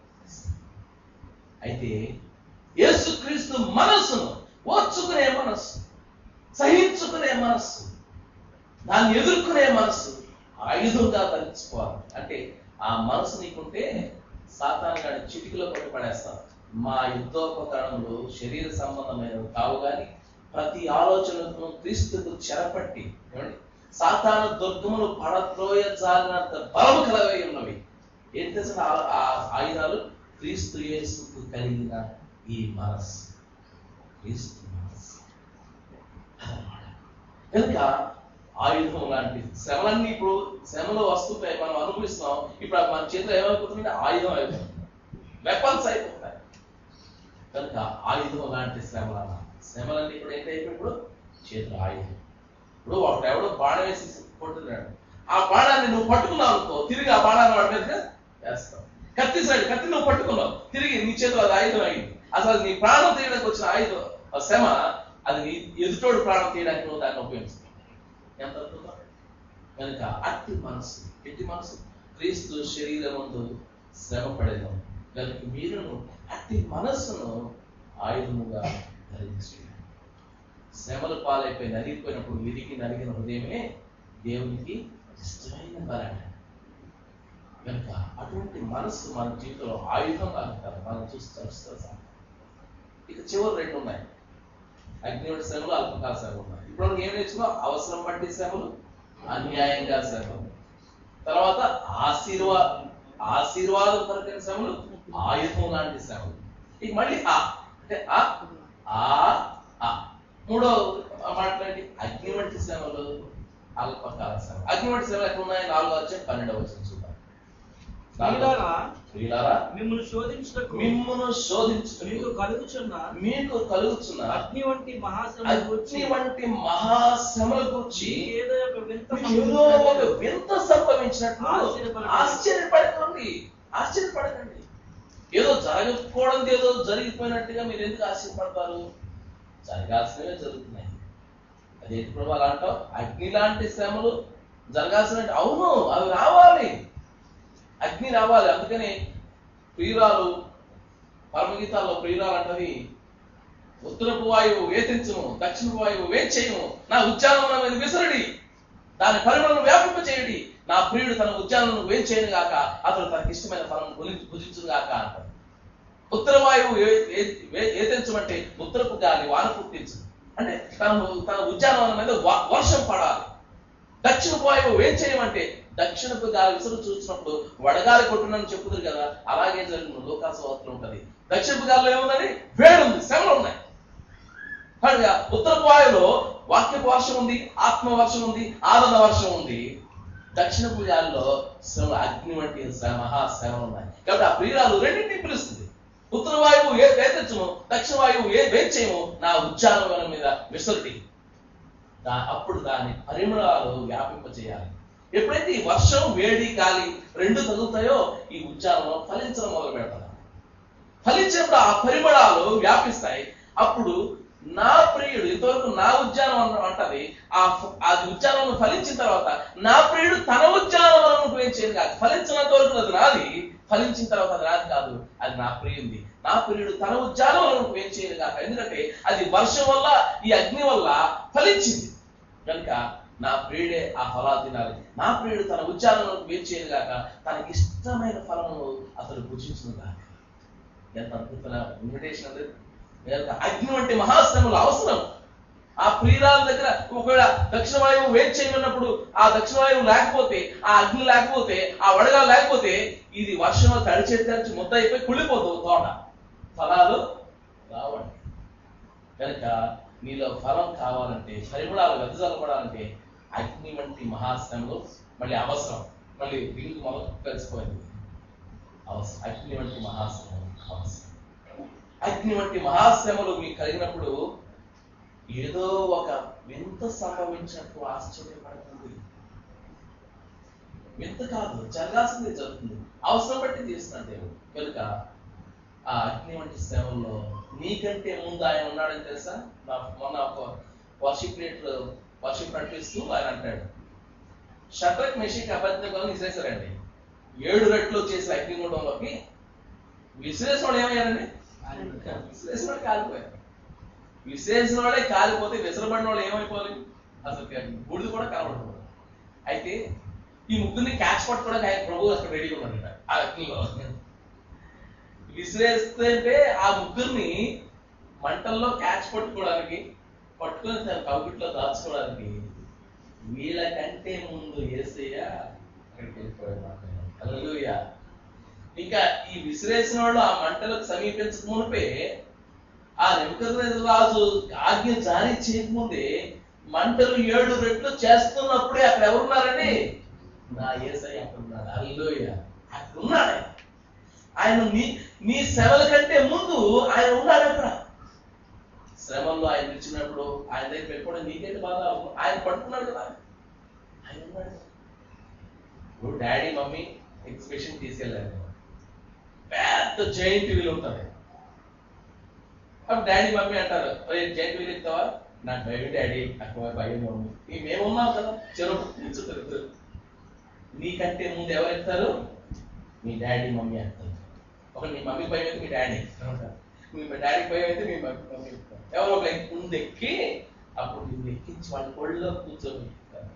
B: అయితే యేసుక్రీస్తు మనస్సును ఓర్చుకునే మనస్సు సహించుకునే మనస్సు దాన్ని ఎదుర్కొనే మనస్సు ఆయుధంగా ధరించుకోవాలి అంటే ఆ మనసు నీకుంటే సాతాను గాడి చిటికలో కొట్టి పడేస్తాం మా యుద్ధోపకరణములు శరీర సంబంధమైనవి కావు కానీ ప్రతి ఆలోచనకు క్రీస్తుకు చెరపట్టి ఏమండి సాతాను దుర్గములు పడత్రోయ జాలినంత బలము కలవై ఉన్నవి ఏం తెలిసిన ఆ- ఆ ఆయుధాలు క్రీస్తు యేసుకు కలిగిన ఈ మనస్సు క్రీస్తు మనస్సు అదన్నమాట. కనుక ఆయుధం లాంటి శ్రమలన్నీ ఇప్పుడు శ్రమలు వస్తుంటాయి మనం అనుభవిస్తున్నాం ఇప్పుడు మన చేతిలో ఏమైపోతుంది ఆయుధం అయిపోతుంది వెపన్స్ అయిపోతాయి కనుక ఆయుధం లాంటి శ్రమలు అన్న శ్రమలన్నీ ఇప్పుడు ఏంటైపోయి ఇప్పుడు చేతిలో ఆయుధం ఇప్పుడు ఒకడు ఎవడో బాణం వేసి కొట్టున్నాడు ఆ బాణాన్ని నువ్వు పట్టుకున్నావు అనుకో తిరిగి ఆ బాణాన్ని వాడి మీదగా వేస్తావు కత్తి సైడ్ కత్తి నువ్వు పట్టుకున్నావు తిరిగి నీ చేతిలో అది ఆయుధం అయింది అసలు నీ ప్రాణం తీయడానికి వచ్చిన ఆయుధం ఆ శ్రమ అది నీ ఎదుటోడు ప్రాణం తీయడానికి నువ్వు దాన్ని ఉపయోగిస్తావు ఎంత అద్భుతం కనుక అట్టి మనసు ఎట్టి మనసు క్రీస్తు శరీరమందు శ్రమ పడేదాం కనుక మీరును అట్టి మనస్సును ఆయుధముగా ధరించి శ్రమలు పాలైపోయి నలిగిపోయినప్పుడు విరిగి నలిగిన హృదయమే దేవునికి ఇష్టమైన బలంట కనుక అటువంటి మనస్సు మన జీవితంలో ఆయుధంగా అంటారు మనం చూస్తూ చూస్తాం ఇక చివరి రెండు ఉన్నాయి అగ్నివుడి శ్రమలు అల్పకాల శ్రమలు ఉన్నాయి ఇప్పుడు మనకి ఏం నేర్చుకున్నాం అవసరం బట్టి శ్రమలు అన్యాయంగా శ్రమలు తర్వాత ఆశీర్వా ఆశీర్వాదం కొరకైన శ్రమలు ఆయుధం లాంటి శ్రమలు ఇక మళ్ళీ ఆ అంటే ఆ ఆ ఆ మూడో మాట్లాడి అగ్ని వంటి శ్రమలు అల్పకాల శ్రమ అగ్ని వంటి శ్రమలు ఎక్కడ ఉన్నాయి నాలుగో వచ్చే పన్నెండవ వచ్చిన చూద్దాం
C: ప్రియులారా,
B: ప్రియులారా
C: మిమ్మల్ని శోధించుటకు
B: మిమ్మును శోధించు
C: మీకు కలుగుచున్న
B: మీకు కలుగుతున్న
C: అగ్ని వంటి మహాశ్రమ
B: అగ్ని వంటి మహాశ్రమల గురించి
C: ఏదో ఒక వింత
B: మీకు ఏదో ఒక వింత సంభవించినట్లు
C: ఆశ్చర్యపడకండి.
B: ఆశ్చర్యపడకండి ఆశ్చర్యపడకండి ఏదో జరగకపోవడం ఏదో జరిగిపోయినట్టుగా మీరు ఎందుకు ఆశ్చర్యపడతారు జరగాల్సినవే జరుగుతున్నాయి అదేంటి ప్రభు అలా అంటావు అగ్ని లాంటి శ్రమలు జరగాల్సిన అవును అవి రావాలి అగ్ని రావాలి అందుకని ప్రియురాలు పరమగీతాల్లో ప్రియురాలు అంటది ఉత్తరపు వాయువు వేతించుము దక్షిణపు వాయువు వేచేయము నా ఉద్యానవనం మీద విసరడి దాని పరిమళను వ్యాపింప చేయడి నా ప్రియుడు తన ఉద్యానమును వేచేయను గాక అతడు తనకి ఇష్టమైన ఫలం భుజించును గాక అంటాడు ఉత్తర వాయువు ఏ- ఏ- ఏ- ఏతించమంటే ఉత్తరపు గాలి వాన పుట్టించు అంటే తన తన ఉద్యానవనం మీద వ- వర్షం పడాలి దక్షిణపు వాయువు ఏం చేయమంటే దక్షిణపు గాలి విసురు చూసినప్పుడు వడగాలి కొట్టునని చెప్పుదురు కదా అలాగే జరిగిన లోకాసవార్తలు ఉంటది దక్షిణపు గాలిలో ఏముందని వేడి ఉంది శ్రమలు ఉన్నాయి కనుక ఉత్తరపు వాయువులో వాక్యపు వర్షం ఉంది ఆత్మ వర్షం ఉంది ఆనంద వర్షం ఉంది దక్షిణపు గాలిలో శ్రమ అగ్ని వంటి శ్రమ మహాశ్రమ ఉన్నాయి కాబట్టి ఆ ప్రియురాలు రెండింటిని పిలుస్తుంది ఉత్తర వాయువు ఏ వేతెచ్చును దక్షిణ వాయువు ఏ వేచేయము నా ఉచ్చారణం మీద విసరుటి దా అప్పుడు దాని పరిమళాలు వ్యాపింప చేయాలి ఎప్పుడైతే ఈ వర్షం వేడి గాలి రెండు తగులుతాయో ఈ ఉచ్చారణం ఫలించడం మొదలు పెడతారు ఫలించినప్పుడు ఆ పరిమళాలు వ్యాపిస్తాయి అప్పుడు నా ప్రియుడు ఇంతవరకు నా ఉద్యానం అంటది ఆ ఫ- అది ఉద్యానం ఫలించిన తర్వాత నా ప్రియుడు తన ఉద్యానవనం ఏం చేయదు కాదు ఫలించినంత వరకు అది నాది ఫలించిన తర్వాత అది నాది కాదు అది నా ప్రియుంది నా ప్రియుడు తన ఉద్యానవనం ఏం చేయదు కాక ఎందుకంటే అది వర్షం వల్ల ఈ అగ్ని వల్ల ఫలించింది కనుక నా ప్రియుడే ఆ ఫలాలు తినాలి నా ప్రియుడు తన ఉచ్చారణకు వేరు చేయను గాక తనకి ఇష్టమైన ఫలమును అతడు భుజించును గాక ఎంత అద్భుతమైన ఇన్విటేషన్ అది కనుక అగ్ని వంటి మహాశ్రమలు అవసరం ఆ ప్రియురాల దగ్గర ఒకవేళ దక్షిణ వాయువు వేడి చేయమన్నప్పుడు ఆ దక్షిణ వాయువు లేకపోతే ఆ అగ్ని లేకపోతే ఆ వడగాలు లేకపోతే ఇది వర్షంలో తడిచేది తడిచి ముద్ద అయిపోయి కుళ్ళిపోతుంది తోట ఫలాలు రావండి కనుక నీలో ఫలం కావాలంటే పరిమళాలు వెదజల్లబడాలంటే అగ్ని వంటి మహాశ్రమలు మళ్ళీ అవసరం మళ్ళీ దీనికి మొదలు కలిసిపోయింది అవసరం అగ్ని వంటి మహాశ్రమలు అవసరం అగ్ని వంటి మహాశ్రమలు మీకు కలిగినప్పుడు ఏదో ఒక వింత సంభవించినట్టు ఆశ్చర్యపడుతుంది వింత కాదు జరగాల్సింది జరుగుతుంది అవసరం బట్టి చేస్తున్నాడు దేవుడు కనుక ఆ అగ్ని వంటి శ్రమల్లో నీకంటే ముందు ఆయన ఉన్నాడని తెలుసా నా మొన్న ఒక వర్షిప్ లీడర్ వర్షిప్ నడిపిస్తూ ఆయన అంటాడు షట్రక్ మెషిక్ అబద్ధం విసిరేశారండి ఏడు రెట్లు చేసిన అగ్నిగుండంలోకి విసిరేసిన వాడు ఏమయ్యారండి విసిరేసిన వాడు కాలిపోయారు విసిరేసిన వాడే కాలిపోతే విసరబడిన వాడు ఏమైపోవాలి అసలు బూడిద కూడా కనబడదు అయితే ఈ ముగ్గురిని క్యాచ్ పట్టుకోవడానికి ఆయన ప్రభు అక్కడ రెడీగా ఉన్నాడు ఆ అగ్నిలో విసిరేస్తే ఆ ముగ్గురిని మంటల్లో క్యాచ్ పట్టుకోవడానికి పట్టుకొని తన కవిట్లో దాచుకోవడానికి వీళ్ళకంటే ముందు ఏసయ్య అక్కడికి వెళ్ళిపోయాడు హల్లెలూయా ఇంకా ఈ విసిరేసిన వాళ్ళు ఆ మంటలకు సమీపించక మునిపే ఆ నెమ్మకద్రేజు రాజు ఆజ్ఞ జారీ చేయకముందే మంటలు ఏడు రెట్లు చేస్తున్నప్పుడే అక్కడ ఎవరున్నారండి నా ఏసయ్య అక్కడ ఉన్నాడు హల్లెలూయా అక్కడ ఉన్నాడు ఆయన. ఆయన నీ నీ శ్రమల కంటే ముందు ఆయన ఉన్నాడు అక్కడ శ్రమల్లో ఆయన ఇచ్చినప్పుడు ఆయన దగ్గర పెట్టుకోవడం నీకేంటి బాధ ఆయన పట్టుకున్నాడు కదా ఆయన ఉన్నాడు ఇప్పుడు డాడీ మమ్మీ ఎగ్జిబిషన్ తీసుకెళ్ళారు పెద్ద జైంట్ వీల్ ఉంటుంది అప్పుడు డాడీ మమ్మీ అంటారు జైంట్ వీల్ ఎక్కుతావా నాకు భయం డాడీ నాకు భయం మమ్మీ ఈ మేము ఉన్నాం కదా చెరువు కూర్చుంటారు ఇద్దరు. నీకంటే ముందు ఎవరు ఎక్కుతారు మీ డాడీ మమ్మీ ఎక్కుతారు ఒక మీ మమ్మీ భయం అయితే మీ డాడీ మీ డాడీ భయం అయితే మీ మమ్మీ మమ్మీ ఎక్కుతారు ఎవరో ఒక ముందు ఎక్కి అప్పుడు నిన్ను ఎక్కించి వాళ్ళ ఒళ్ళో కూర్చొని ఎక్కుతారు.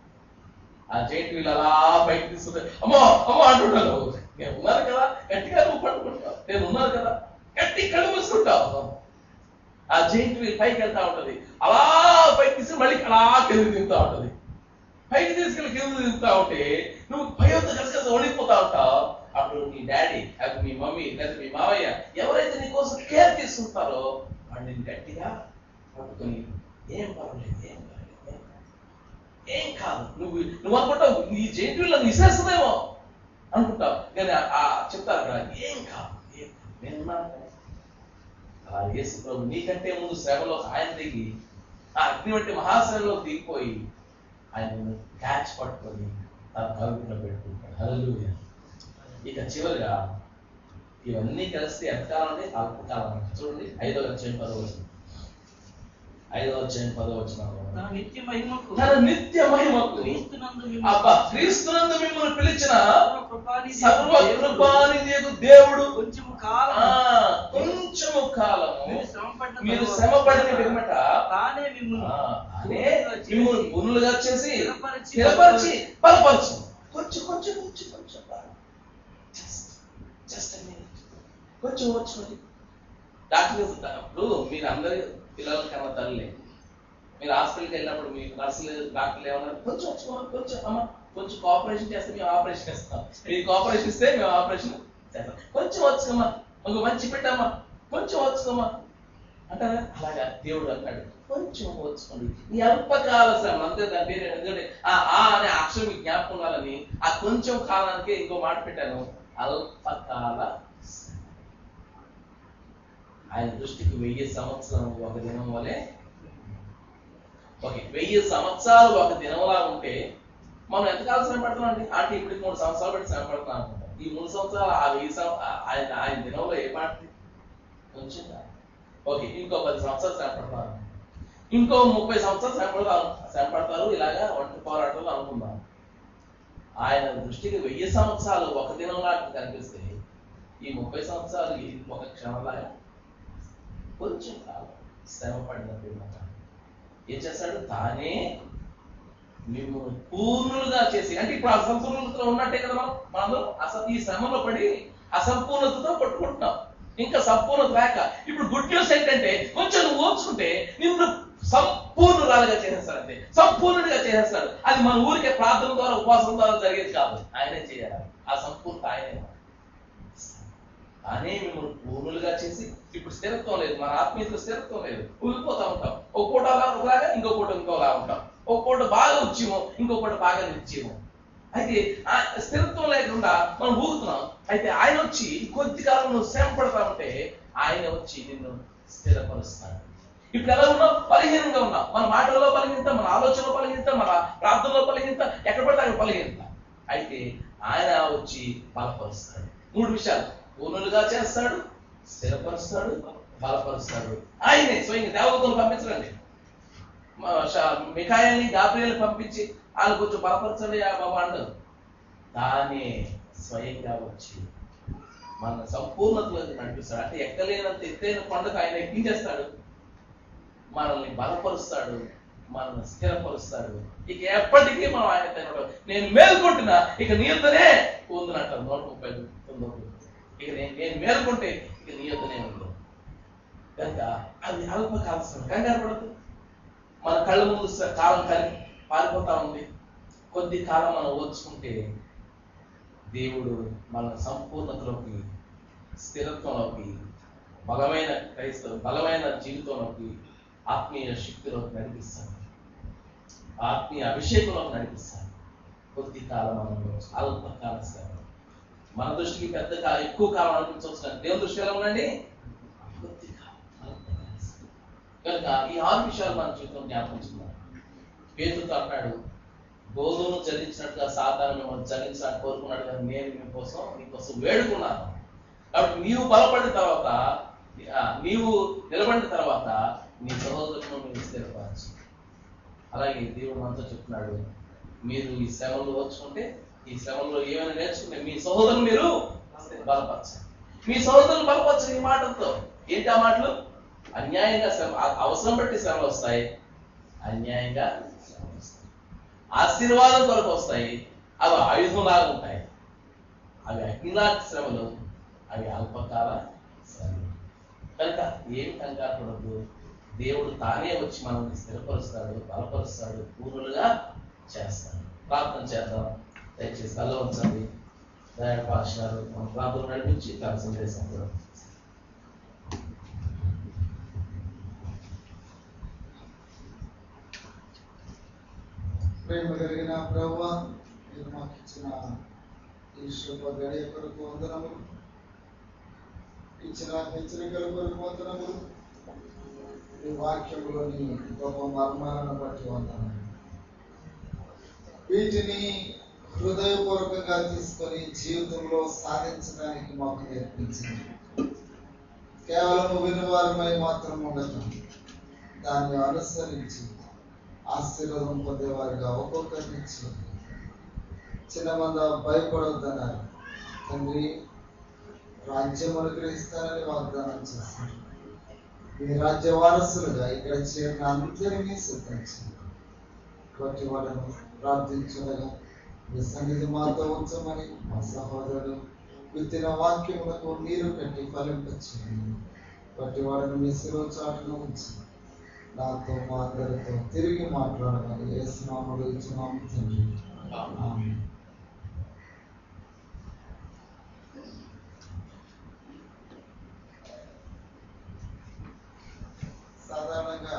B: ఆ జైంట్ వీల్ అలా బయట తీసుకుంటే అమ్మో అమ్మో అంటుంటాను నేను ఉన్నాను కదా గట్టిగా నువ్వు పట్టుకుంటావు నేను ఉన్నాను కదా గట్టి కళ్ళు మూసుకుంటావు ఆ జైంట్ వీల్ పైకి వెళ్తా ఉంటది అలా పైకి తీసుకుని మళ్ళీ అలా కిందకి దిగుతా ఉంటది పైకి తీసుకెళ్ళి కింద దిగుతా ఉంటే నువ్వు భయంతో కసకస ఓడిపోతా ఉంటావు అప్పుడు నీ డాడీ అప్పుడు మీ మమ్మీ లేదా మీ మావయ్య ఎవరైతే నీ కోసం కేర్ తీసుకుంటారో వాడిని గట్టిగా పట్టుకొని ఏం పర్వాలేదు ఏం పర్వాలేదు ఏం పర్వాలేదు. ఏం కాదు నువ్వు నువ్వు అనుకుంటావు నీ జైంట్ వీల్ నన్ను విసిరేస్తుందేమో అనుకుంటావు కానీ ఆ- ఆ చెప్తారు అక్కడ ఏం కాదు ఏం కాదు నేను ఉన్నాను కదా. అలా యేసు ప్రభు నీకంటే ముందు శ్రమలో ఆయన దిగి ఆ అగ్ని వంటి మహాశ్రమలో దిగిపోయి ఆయన క్యాచ్ పట్టుకొని తన కవిలో పెట్టుకుంటాడు హల్లెలూయా ఇక చివరిగా ఇవన్నీ కలిస్తే ఎంతకాలం అంటే అల్పకాలం అంట చూడండి ఐదో అధ్యాయం పదో వచ్చిన ఐదో అధ్యాయం పదో వచ్చిన
C: తన నిత్య మహిమకు
B: తన నిత్య మహిమకు
C: క్రీస్తునందు
B: అబ్బా
C: మిమ్మల్ని
B: క్రీస్తునందు మిమ్మల్ని పిలిచిన
C: సర్వకృపానిధి
B: సర్వ
C: దేవుడు
B: కృపానిధి దేవుడు
C: కొంచెము
B: ఆ
C: కాలం
B: కొంచెము కాలము
C: మీరు శ్రమపడ్డ
B: మీరు
C: తరువాత
B: శ్రమపడిన పిమ్మట
C: తానే మిమ్మల్ని
B: ఆ, అనే మిమ్మల్ని గురులుగా చేసి
C: స్థిరపరిచి,
B: స్థిరపరిచి బలపరచు కొంచెం కొంచెం కొంచెం కొంచెం జస్ట్ జస్ట్ కొంచెం ఓర్చుకోండి డాక్టర్ ఇప్పుడు మీరు అందరి పిల్లల కన్నా తల్లి మీరు హాస్పిటల్కి వెళ్ళినప్పుడు మీ నర్సులు డాక్టర్లు ఏమన్నారు కొంచెం వచ్చుకోవాలి కొంచెం అమ్మ కొంచెం కోఆపరేషన్ చేస్తే మేము ఆపరేషన్ చేస్తాం మీరు కోఆపరేషన్ ఇస్తే మేము ఆపరేషన్ చేస్తాం కొంచెం వచ్చుకోమా ఒక మంచి పెట్టమ్మా కొంచెం వచ్చుకోమా అంటారా అలాగా దేవుడు అంటాడు కొంచెం వచ్చుకోండి ఈ అల్పకాల శ్రమ అంతే దాని పేరు ఎందుకంటే ఆ ఆ అనే అక్షరం మీకు జ్ఞాపకం ఉండాలని ఆ కొంచెం కాలానికి ఇంకో మాట పెట్టాను అల్పకాల శ్రమ. ఆయన దృష్టికి వెయ్యి సంవత్సరం ఒక దినం వలె ఓకే వెయ్యి సంవత్సరాలు ఒక దినంలా ఉంటే మనం ఎంతకాలం శ్రమ పడుతున్నాం అండి అంటే ఇప్పుడు మూడు సంవత్సరాలు పెట్టి శ్రమ పడుతున్నాం అనుకుంటాం ఈ మూడు సంవత్సరాలు ఆ వెయ్యి సం- ఆ- ఆయన ఆయన దినంలో ఏ పాటి కొంచెం కాదు. ఓకే ఇంకో పది సంవత్సరాలు శ్రమ పడతారు ఇంకో ముప్పై సంవత్సరాలు శ్రమ పడతారు శ్రమ పడతారు ఇలాగా ఒంటి పోరాటాలు అనుకుందాం ఆయన దృష్టికి వెయ్యి సంవత్సరాలు ఒక దినంలా కనిపిస్తే ఈ ముప్పై సంవత్సరాలు ఈ ఒక క్షణంలాగా కొంచెం కాలం శ్రమ పడినప్పుడు మాత్రం ఏం చేస్తాడు తానే మిమ్మల్ని పూర్ణులుగా చేసి అంటే ఇప్పుడు అసంపూర్ణతలో ఉన్నట్టే కదా మనం మనందరం అసలు ఈ శ్రమలో పడి అసంపూర్ణతతో కొట్టుకుంటున్నాం ఇంకా సంపూర్ణత లేక ఇప్పుడు గుడ్ న్యూస్ ఏంటంటే కొంచెం నువ్వు ఓర్చుకుంటే నిన్ను సంపూర్ణురాలుగా చేసేస్తాడు సంపూర్ణుడిగా చేసేస్తాడు అది మన ఊరికే ప్రార్థన ద్వారా ఉపవాసం ద్వారా జరిగేది కాదు ఆయనే చేయాలి ఆ సంపూర్ణత ఆయనే తానే మిమ్మల్ని పూర్ణులుగా చేసి ఇప్పుడు స్థిరత్వం లేదు మన ఆత్మీయతలో స్థిరత్వం లేదు ఊగిపోతా ఉంటాం ఒక పూట అలా ఒకలాగా ఇంకో పూట ఇంకోలా ఉంటాం ఒక పూట బాగా ఉచ్చేమో ఇంకో పూట బాగా నిచ్చేమో అయితే ఆ స్థిరత్వం లేకుండా మనం ఊగుతున్నాం అయితే ఆయన వచ్చి కొద్ది కాలం నువ్వు శ్రమ పడతా ఉంటే ఆయన వచ్చి నిన్ను స్థిరపరుస్తాడు ఇప్పుడు ఎలా ఉన్నావు బలహీనంగా ఉన్నావు మన మాటల్లో బలహీనత మన ఆలోచనలో బలహీనత మన ప్రార్థనలో బలహీనత ఎక్కడ పడితే అక్కడ బలహీనత అయితే ఆయన వచ్చి బలపరుస్తాడు మూడు విషయాలు పూర్ణులుగా చేస్తాడు స్థిరపరుస్తాడు బలపరుస్తాడు ఆయనే స్వయంగా దేవతలు పంపించడండి మిఖాయిల్ని గాబ్రియల్ని పంపించి వాళ్ళు కొంచెం బలపరచండి ఆ బాబా అంటారు తానే స్వయంగా వచ్చి మన సంపూర్ణతలోకి నడిపిస్తాడు అంటే ఎక్కలేనంత ఎత్తైన కొండకు ఆయన ఎక్కించేస్తాడు మనల్ని బలపరుస్తాడు మనల్ని స్థిరపరుస్తాడు ఇక ఎప్పటికీ మనం ఆయన తినడు నేను మేల్కొంటున్నా ఇక నీతనే ఉందనంటారు నూట ముప్పై తొమ్మిది ఇక నేను నేను మేల్కొంటే ఇక నీతనే ఉంది కనుక అది అల్పకాల శ్రమ కంగారు పడదు మన కళ్ళ ముందు స- కాలం కలి పారిపోతా ఉంది కొద్ది కాలం మనం ఓర్చుకుంటే దేవుడు మన సంపూర్ణతలోకి స్థిరత్వంలోకి బలమైన క్రైస్తవ బలమైన జీవితంలోకి ఆత్మీయ శక్తిలోకి నడిపిస్తాడు ఆత్మీయ అభిషేకంలోకి నడిపిస్తాడు కొద్ది కాలం మనం అల్పకాల శ్రమ మన దృష్టికి పెద్ద కాలం ఎక్కువ కాలం అనిపించవచ్చు కానీ దేవుని దృష్టి ఎలా ఉండండి కొద్ది కాలం అల్పకాల శ్రమ. కనుక ఈ ఆరు విషయాలు మన జీవితం జ్ఞాపకించుకున్నాం పేతుతో అంటాడు గోధుమను చదివించినట్టుగా సాధారణ మిమ్మల్ని చదివించాలని కోరుకున్నట్టుగా నేను మీకోసం నీకోసం వేడుకున్నాను కాబట్టి నీవు బలపడిన తర్వాత ఆ, నీవు నిలబడిన తర్వాత నీ సహోదరులను మీరు స్థిరపరచు అలాగే దేవుడు మనతో చెప్తున్నాడు మీరు ఈ శ్రమలు ఓర్చుకుంటే ఈ శ్రమలో ఏమైనా నేర్చుకుంటే మీ సహోదరులు మీరు బలపరచండి మీ సహోదరులు బలపరచండి ఈ మాటలతో ఏంటి ఆ మాటలు అన్యాయంగా శ్రమ అ- అవసరం బట్టి శ్రమలు వస్తాయి అన్యాయంగా శ్రమలు వస్తాయి ఆశీర్వాదం కొరకు వస్తాయి అవి ఆయుధంలాగా ఉంటాయి అవి అగ్నిలాంటి శ్రమలు అవి అల్పకాల శ్రమలు కనుక ఏమి కంగారు పడద్దు దేవుడు తానే వచ్చి మనల్ని స్థిరపరుస్తాడు బలపరుస్తాడు పూర్ణులుగా చేస్తాడు ప్రార్థన చేద్దాం దయచేసి కళ్ళ ఉంచండి దయ పాషారు మన ప్రార్థన నడిపించి తన సందేశం కూడా
A: ప్రేమ కలిగిన ప్రభు మీరు మాకు ఇచ్చిన ఈ శుభ గడియ కొరకు వందనములు ఇచ్చిన హెచ్చరికల కొరకు వందనములు ఈ వాక్యంలోని గొప్ప మర్మాలను బట్టి వందనములు వీటిని హృదయపూర్వకంగా తీసుకొని జీవితంలో సాధించడానికి మాకు నేర్పించింది కేవలం వినువారమై మాత్రం ఉండదు దాన్ని అనుసరించి ఆశీర్వాదం పొందేవారుగా ఒక్కొక్కరిని ఇచ్చి చిన్న మంద భయపడొద్దన్నారు తండ్రి రాజ్యం అనుగ్రహిస్తానని వాగ్దానం చేశారు మీ రాజ్య వారసులుగా ఇక్కడ చేరిన అందరినీ సిద్ధించింది కాబట్టి వాళ్ళను ప్రార్థించుండగా మీ సన్నిధి మాతో ఉంచమని మా సహోదరుడు విత్తిన వాక్యములకు నీరు కట్టి ఫలింపచేయండి బట్టి వాడిని మీ శిలువ చాటును ఉంచి నాతో మా అందరితో తిరిగి మాట్లాడమని ఏ స్నాములు ఇచ్చినాము తండ్రి ఆమేన్. సాధారణంగా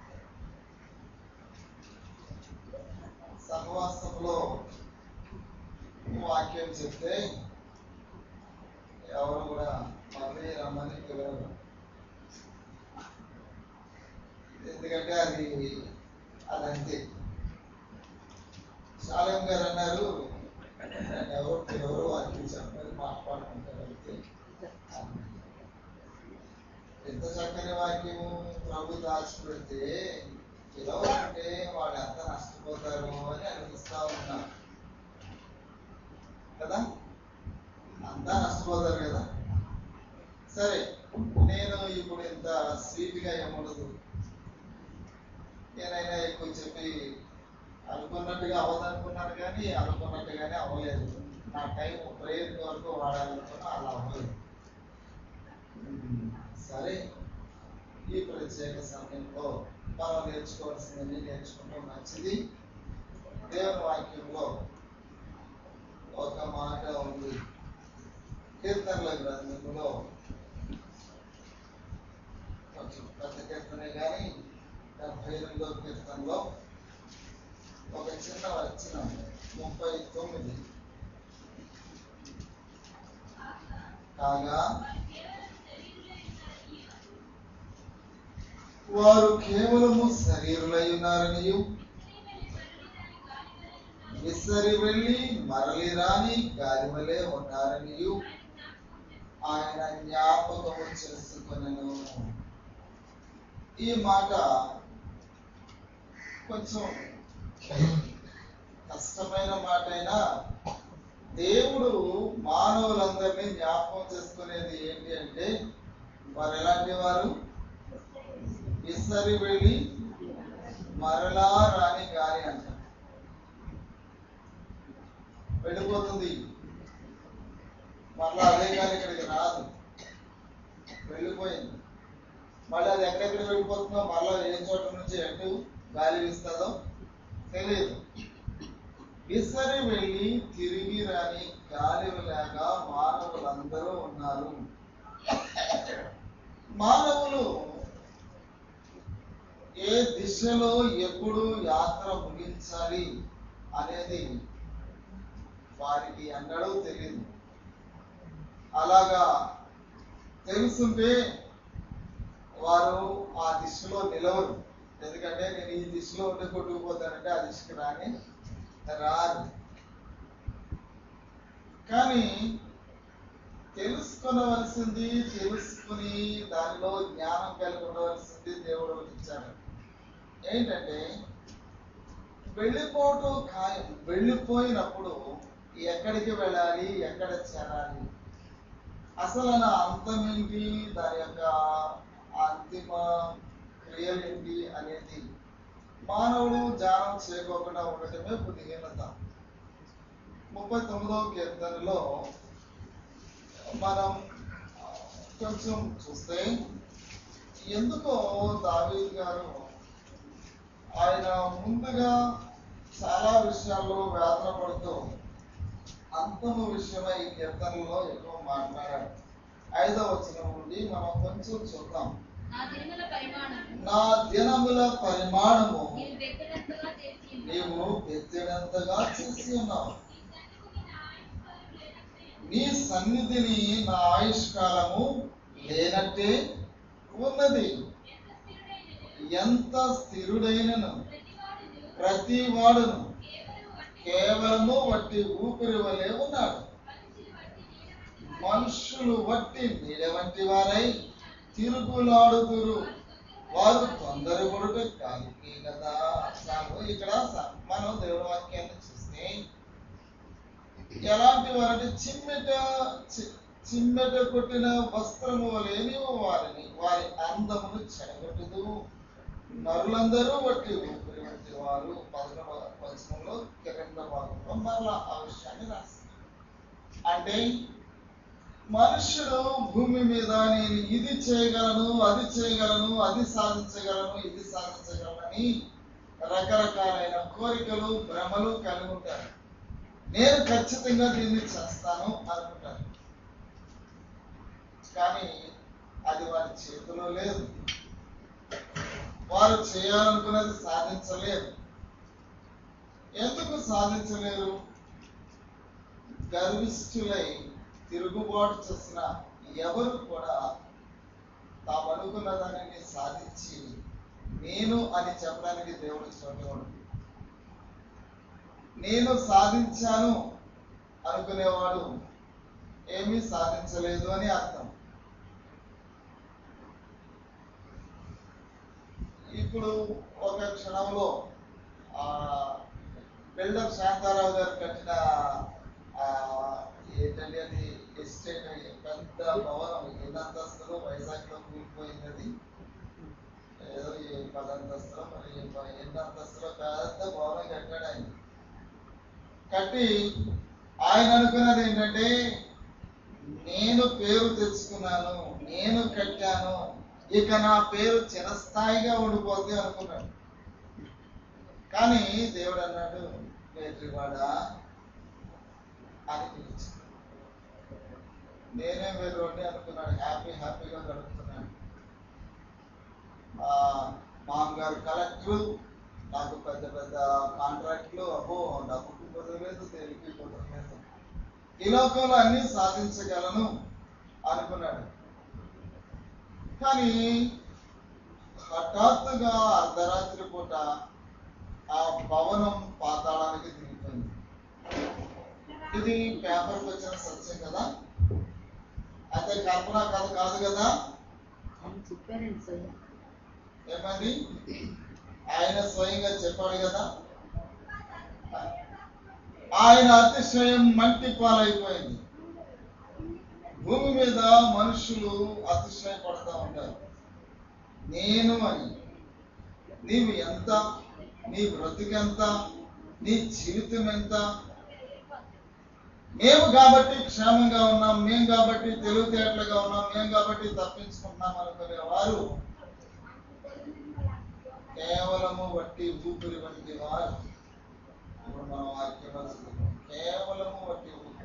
A: సహవాసంలో వాక్యం చెప్తే ఎవరు కూడా మళ్ళీ రమ్మని పిలవరు ఎందుకంటే అది అది అంతే శాలం గారు అన్నారు "నన్ను ఎవరు పిలవరు వాక్యం చెప్పని మాట్లాడుకుంటారు అంతే అన్నారు. ఎంత చక్కని వాక్యము ప్రభు దాచిపెడితే పిలవకుంటే వాళ్ళు ఎంత నష్టపోతారు అని అనిపిస్తా ఉన్నా కదా అంతా నష్టపోతారు కదా సరే నేను ఇప్పుడు ఇంత స్వీట్గా ఏముండదు నేనైనా ఎక్కువ చెప్పి అనుకున్నట్టుగా అవ్వదనుకున్నాను కానీ అనుకున్నట్టుగానే అవ్వలేదు నా టైం ప్రేయర్ వరకు వాడాలనుకున్నా అలా అవ్వలేదు ఉమ్, సరే ఈ ప్రత్యేక సమయంలో మనం నేర్చుకోవాల్సిందని నేర్చుకుంటాం మంచిది దేవుని వాక్యంలో ఒక మాట ఉంది కీర్తనల గ్రంథంలో కొంచెం పెద్ద కీర్తనే కానీ డెబ్బై రెండో కీర్తనలో ఒక చిన్న వచ్చిన ముప్పై తొమ్మిది కాగా వారు కేవలము శరీరులై ఉన్నారనియు విసరి వెళ్ళి మరలి రాని గాలి వలె ఉన్నారనియు ఆయన జ్ఞాపకము చేసుకొనెను ఈ మాట కొంచెం కష్టమైన మాట అయినా దేవుడు మానవులందరినీ జ్ఞాపకం చేసుకునేది ఏంటి అంటే వారు ఎలాంటి వారు విసరి వెళ్ళి మరలా రాని గాలి అంట వెళ్ళిపోతుంది మరలా అదే గాలి ఇక్కడికి రాదు వెళ్ళిపోయింది మళ్ళీ అది ఎక్కడెక్కడ వెళ్ళిపోతుందో మరలా ఏ చోట నుంచి ఎటు గాలి వీస్తుందో తెలియదు విసరి వెళ్ళి తిరిగి రాని గాలి లేక మానవులందరూ ఉన్నారు మానవులు ఏ దిశలో ఎప్పుడు యాత్ర ముగించాలి అనేది వారికి అన్నడూ తెలియదు అలాగా తెలుసుంటే వారు ఆ దిశలో నిలవరు ఎందుకంటే నేను ఈ దిశలో ఉండి కొట్టుకుపోతానంటే ఆ దిశకి రాని రాదు కానీ తెలుసుకొనవలసింది తెలుసుకుని దానిలో జ్ఞానం కలిగి ఉండవలసింది దేవుడు ఒకటి ఇచ్చాడు ఏంటంటే వెళ్ళిపోవటం ఖాయం వెళ్ళిపోయినప్పుడు ఎక్కడికి వెళ్ళాలి ఎక్కడ చేరాలి అసలు నా అంతం ఏంటి దాని యొక్క అంతిమ క్రియలు ఏంటి అనేది మానవుడు ధ్యానం చేయకోకుండా ఉండటమే బుద్ధిహీనత ముప్పై తొమ్మిదవ కీర్తనలో మనం కొంచెం చూస్తే ఎందుకో దావీద్ గారు ఆయన ముందుగా చాలా విషయాల్లో వేదన పడుతూ అంతము విషయమై ఈ కీర్తనలో ఎక్కువ మాట్లాడాడు ఐదవ వచనం నుండి మనం కొంచెం చూద్దాం
D: నా దినముల పరిమాణము
A: నా దినముల పరిమాణము
D: నీవు బెత్తెడంతగా చేసి ఉన్నావు.
A: నీవు ఎత్తడంతగా చేసి ఉన్నావు
D: నీ సన్నిధిని నా ఆయుష్కాలము లేనట్టే.
A: నీ సన్నిధిని నా ఆయుష్కాలము లేనట్టే ఉన్నది
D: ఎంత స్థిరుడైనను
A: ఎంత స్థిరుడైనను
D: ప్రతివాడును
A: ప్రతి వాడును
D: కేవలము వట్టి
A: కేవలము వట్టి ఊపిరి వలె ఉన్నాడు
D: మనుషులు వట్టి నీడ వంటి
A: మనుషులు వట్టి నీడ వంటి వారై తిరుగులాడుతురు వారు తొందరపడుట కాలికి కదా చాలు ఇక్కడ స- మనం దేవుడి వాక్యాన్ని చూస్తే ఎలాంటి వారంటే చిమ్మెట చి- చిమ్మెట కొట్టిన వస్త్రము వలేని వారిని వారి అందమును చెడగొట్టదు నరులందరూ వట్టి ఊపిరి వంటి వారు పదకొండవ వచనంలో కింద భాగంలో మరలా ఆ విషయాన్ని రాస్తారు అంటే మనుషుడు భూమి మీద నేను ఇది చేయగలను అది చేయగలను అది సాధించగలను ఇది సాధించగలనని రకరకాలైన కోరికలు భ్రమలు కలిగి ఉంటారు నేను ఖచ్చితంగా దీన్ని చేస్తాను అనుకుంటాను కానీ అది వారి చేతిలో లేదు వారు చేయాలనుకున్నది సాధించలేరు ఎందుకు సాధించలేరు గర్విష్ఠులై తిరుగుబాటు చేసిన ఎవరు కూడా తాము అనుకున్న దానిని సాధించి నేను అని చెప్పడానికి దేవుడు చూడవాడు నేను సాధించాను అనుకునేవాడు ఏమీ సాధించలేదు అని అర్థం ఇప్పుడు ఒక క్షణంలో ఆ బిల్డర్ శాంతారావు గారు కట్టిన ఆ, ఏంటంటే అది ఎస్టేట్ పెద్ద భవనం ఎన్ని అంతస్తులు వైజాగ్ లో కూలిపోయింది అది ఏదో ఈ పది అంతస్తులు మరి ఈ ప- ఎన్ని అంతస్తులో పెద్ద భవనం కట్టాడు ఆయన కట్టి ఆయన అనుకున్నది ఏంటంటే నేను పేరు తెచ్చుకున్నాను నేను కట్టాను ఇక నా పేరు చిరస్థాయిగా ఉండిపోద్ది అనుకున్నాడు కానీ దేవుడు అన్నాడు వేట్రివాడా అని పిలిచాడు నేనే వేరువాడిని అనుకున్నాడు హ్యాపీ హ్యాపీగా గడుపుతున్నాడు ఆ, మామగారు కలెక్టర్ నాకు పెద్ద పెద్ద కాంట్రాక్ట్లు అబ్బో డబ్బుకి కుదరలేదు దేనికి కుదరలేదు ఈ లోకంలో అన్ని సాధించగలను అనుకున్నాడు కానీ హఠాత్తుగా అర్ధరాత్రి పూట ఆ భవనం పాతాళానికి దిగిపోయింది ఇది పేపర్కి వచ్చిన సత్యం కదా అయితే కల్పన కథ కాదు కదా
E: ఆయన చెప్పారండి స్వయం
A: ఏమండి ఆయన స్వయంగా చెప్పాడు కదా ఆయన అతిశయం మంటి పాలైపోయింది భూమి మీద మనుషులు అతిశయపడతా ఉంటారు నేను అని నీవు ఎంత నీ బ్రతికెంత నీ జీవితం ఎంత మేము కాబట్టి క్షేమంగా ఉన్నాం మేము కాబట్టి తెలివితేటలుగా ఉన్నాం మేము కాబట్టి తప్పించుకుంటున్నాం అనుకునే వారు కేవలము వట్టి ఊపిరి వంటి వారు ఇప్పుడు మనం వాక్యంలో చదువుకున్నాం. కేవలము వట్టి ఊపిరి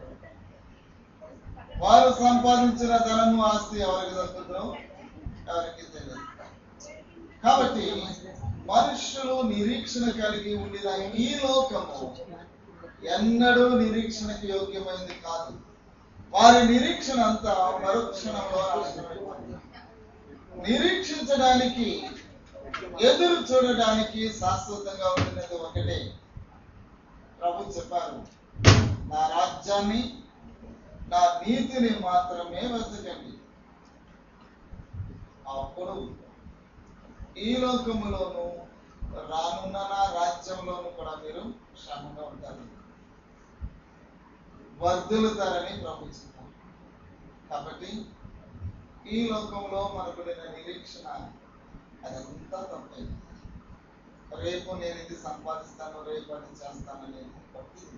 A: వారు సంపాదించిన ధనము ఆస్తి ఎవరికి దక్కుతుందో ఎవరికి తెలియదు కాబట్టి మనుషులు నిరీక్షణ కలిగి ఉండిన ఈ లోకము ఎన్నడూ నిరీక్షణకి యోగ్యమైంది కాదు వారి నిరీక్షణ అంతా మరుక్షణంలో నాశనమైపోతుంది. నిరీక్షించడానికి ఎదురు చూడడానికి శాశ్వతంగా ఉండినది ఒకటే ప్రభు చెప్పారు నా రాజ్యాన్ని నా నీతిని మాత్రమే వెతకండి అప్పుడు ఈ లోకములోను రానున్న నా రాజ్యంలోను కూడా మీరు క్షేమంగా ఉంటారు వర్ధులుతారని ప్రభు చెప్పారు కాబట్టి ఈ లోకంలో మనకుడిన నిరీక్షణ అదంతా తప్పైంది రేపు నేను ఇది సంపాదిస్తాను రేపు అది చేస్తాననేది తప్పింది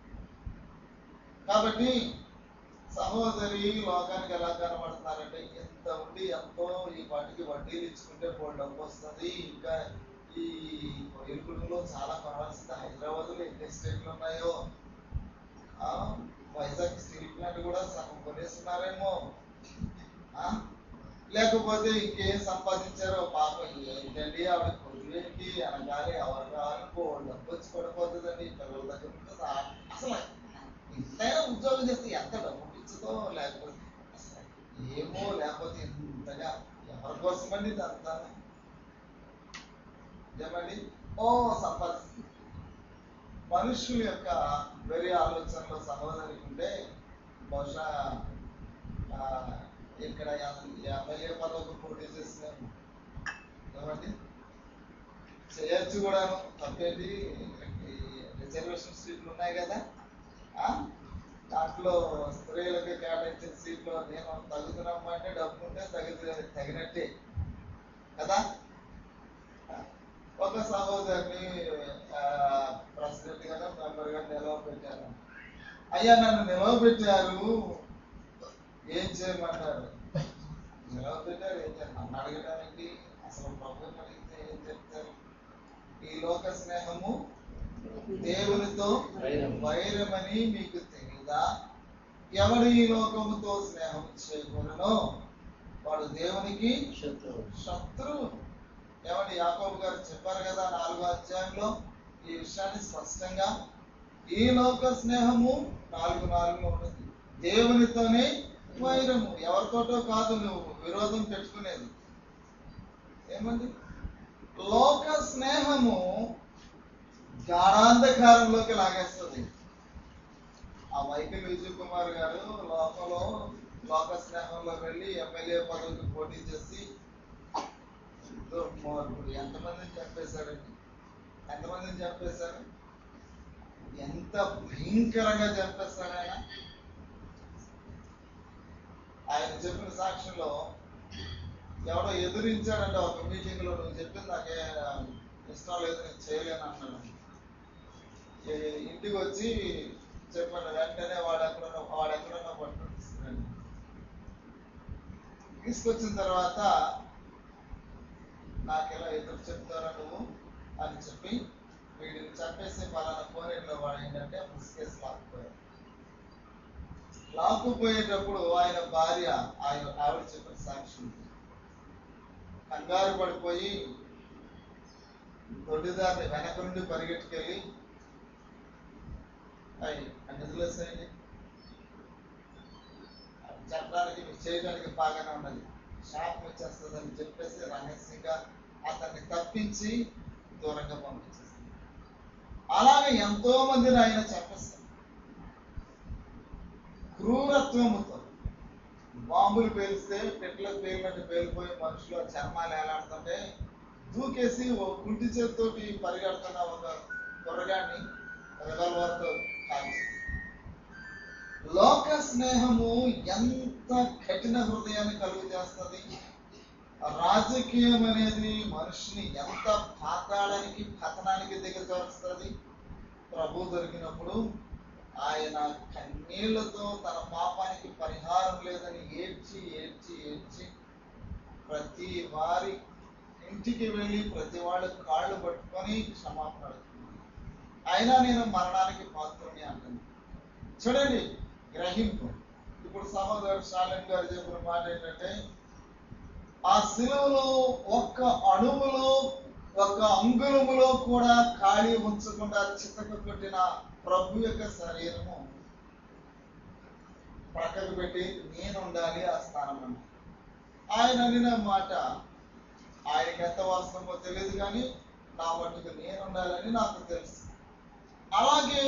A: కాబట్టి సహోదరి లోకానికి ఎలా కనబడుతున్నారంటే ఎంత ఉండి ఎంతో ఈ వాటికి వడ్డీలు ఇచ్చుకుంటే బోర్డు డబ్బు వస్తుంది ఇంకా ఈ ఇరుకుడులో చాలా కొనవలసింది హైదరాబాద్ లో ఎన్ని ఎస్టేట్లు ఉన్నాయో ఆ, వైజాగ్ స్టీల్ ప్లాంట్ కూడా సగం కొనేస్తున్నారేమో ఆ? లేకపోతే ఇంకేం సంపాదించారో పాపం ఏంటండి ఆవిడ కొద్దివేంటి అనగానే ఎవరు కావాలనుకో డబ్బు వచ్చి పడిపోతుందండి పిల్లల దగ్గర నుంచి సా- అసలు ఇంతైనా ఉద్యోగం చేస్తే ఎంత డబ్బు ఇచ్చదో లేకపోతే అసలు ఏమో లేకపోతే ఇంతగా ఎవరి కోసమండి ఇదంతా ఏమండి ఓ సంపాదిస్తుంది మనుషుల యొక్క వెరీ ఆలోచనలో సహోదరికి ఉంటే బహుశా ఆ, ఇక్కడ ఎమ్మెల్యే పదవికి పోటీ చేస్తున్నాను ఏమండి చేయొచ్చు కూడాను తప్పేంటి రిజర్వేషన్ సీట్లు ఉన్నాయి కదా ఆ? దాంట్లో స్త్రీలకు కేటాయించిన సీట్లు నేను తగుతున్నాము అంటే డబ్బు ఉంటే తగిన తగినట్టే కదా ఒక సహోదరిని ప్రెసిడెంట్ గాను మెంబర్ గా నిలవబెట్టారు అయ్యా నన్ను నిలవబెట్టారు ఏం చేయమంటారు ఎలా పెట్టారు ఏం చేయాలి నన్ను అడగడానికి అసలు ప్రభుత్వం అడిగితే ఏం చెప్తారు ఈ లోక స్నేహము దేవునితో
B: వైరం.
A: వైరమని మీకు తెలియదా ఎవడు ఈ లోకముతో స్నేహం చేయకూడనో వాడు దేవునికి
B: శత్రువు
A: శత్రువు ఏమండి యాకోబు గారు చెప్పారు కదా నాలుగో అధ్యాయంలో ఈ విషయాన్ని స్పష్టంగా ఈ లోక స్నేహము నాలుగు నాలుగులో ఉన్నది దేవునితోనే వైరము ఎవరితోటో కాదు నువ్వు విరోధం పెట్టుకునేది ఏమండి లోక స్నేహము గాఢాంధకారంలోకి లాగేస్తుంది ఆ మైకిల్ విజయ్ కుమార్ గారు లోకంలో లోక స్నేహంలో వెళ్ళి ఎమ్మెల్యే పదవికి పోటీ చేసి దుర్మార్గుడు ఎంతమందిని చంపేశాడండి ఎంతమందిని చంపేశారు ఎంత భయంకరంగా చంపేశాడు ఆయన ఆయన చెప్పిన సాక్ష్యంలో ఎవడో ఎదురించాడంటే ఒక మీటింగ్ లో నువ్వు చెప్పింది నాకే ఇష్టం లేదు నేను చేయలేను అన్నాడు ఏ- ఇంటికి వచ్చి చెప్పాడు వెంటనే వాడు ఎక్కడన్నా వాడు ఎక్కడన్నా పట్టుకుని తీసుకురండి తీసుకొచ్చిన తర్వాత నాకు ఎలా ఎదురు చెప్తారా నువ్వు అని చెప్పి వీడిని చంపేసి పలానా కోనేరులో వాడు ఏంటంటే ముసుకేసి లాక్కుపోయాడు లాక్కుపోయేటప్పుడు ఆయన భార్య ఆయన ఆవిడ చెప్పిన సాక్షి ఉంది. కంగారు పడిపోయి దొడ్డిదారిని వెనక నుండి పరిగెట్టుకెళ్ళి అయ్యి అన్ని వదిలేసేయండి అది చెప్పడానికి మీకు చేయడానికి బాగానే ఉన్నది షాప్ వచ్చేస్తుందని చెప్పేసి రహస్యంగా అతన్ని తప్పించి దూరంగా పంపించేస్తుంది అలాగే ఎంతో మందిని ఆయన చెప్పేస్తారు క్రూరత్వముతో బాంబులు పేలిస్తే పెట్లకు పేలినట్టు పేలిపోయి మనుషులు చర్మాలు ఏలాడుతుంటే దూకేసి ఓ కుంటి చేతితోటి పరిగెడుతున్న ఒక కుర్రగాడిని రివాల్వర్తో కాల్చి లోక స్నేహము ఎంత కఠిన హృదయాన్ని కలుగు చేస్తుంది రాజకీయం అనేది మనిషిని ఎంత పాతాళానికి పతనానికి దిగజారుస్తుంది ప్రభు దొరికినప్పుడు ఆయన కన్నీళ్లతో తన పాపానికి పరిహారం లేదని ఏడ్చి ఏడ్చి ఏడ్చి ప్రతి వారి ఇంటికి వెళ్ళి ప్రతి వాళ్ళ కాళ్ళు పట్టుకొని క్షమాపణ అడుగుతున్నాడు అయినా నేను మరణానికి పాత్రుని అంటుంది చూడండి గ్రహింపు ఇప్పుడు సహోదరు శాలిన్ గారు చెప్పిన మాట ఏంటంటే ఆ శిలువలో ఒక్క అణువులో ఒక అంగుళములో కూడా ఖాళీ ఉంచకుండా చితక కొట్టిన ప్రభు యొక్క శరీరము ప్రక్కకు పెట్టి నేను ఉండాలి ఆ స్థానం అని ఆయన అనిన మాట ఆయనకి ఎంత వాస్తవమో తెలియదు కానీ నా మట్టుకు నేను ఉండాలని నాకు తెలుసు అలాగే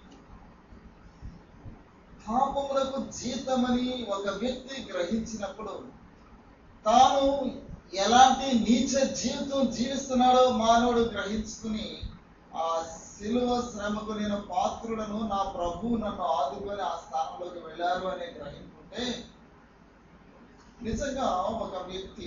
A: పాపములకు జీతమని ఒక వ్యక్తి గ్రహించినప్పుడు తాను ఎలాంటి నీచ జీవితం జీవిస్తున్నాడో మానవుడు గ్రహించుకుని ఆ శిలువ శ్రమకు నేను పాత్రుడను నా ప్రభు నన్ను ఆదుకొని ఆ స్థానంలోకి వెళ్ళారు అనే గ్రహింపుంటే నిజంగా ఒక వ్యక్తి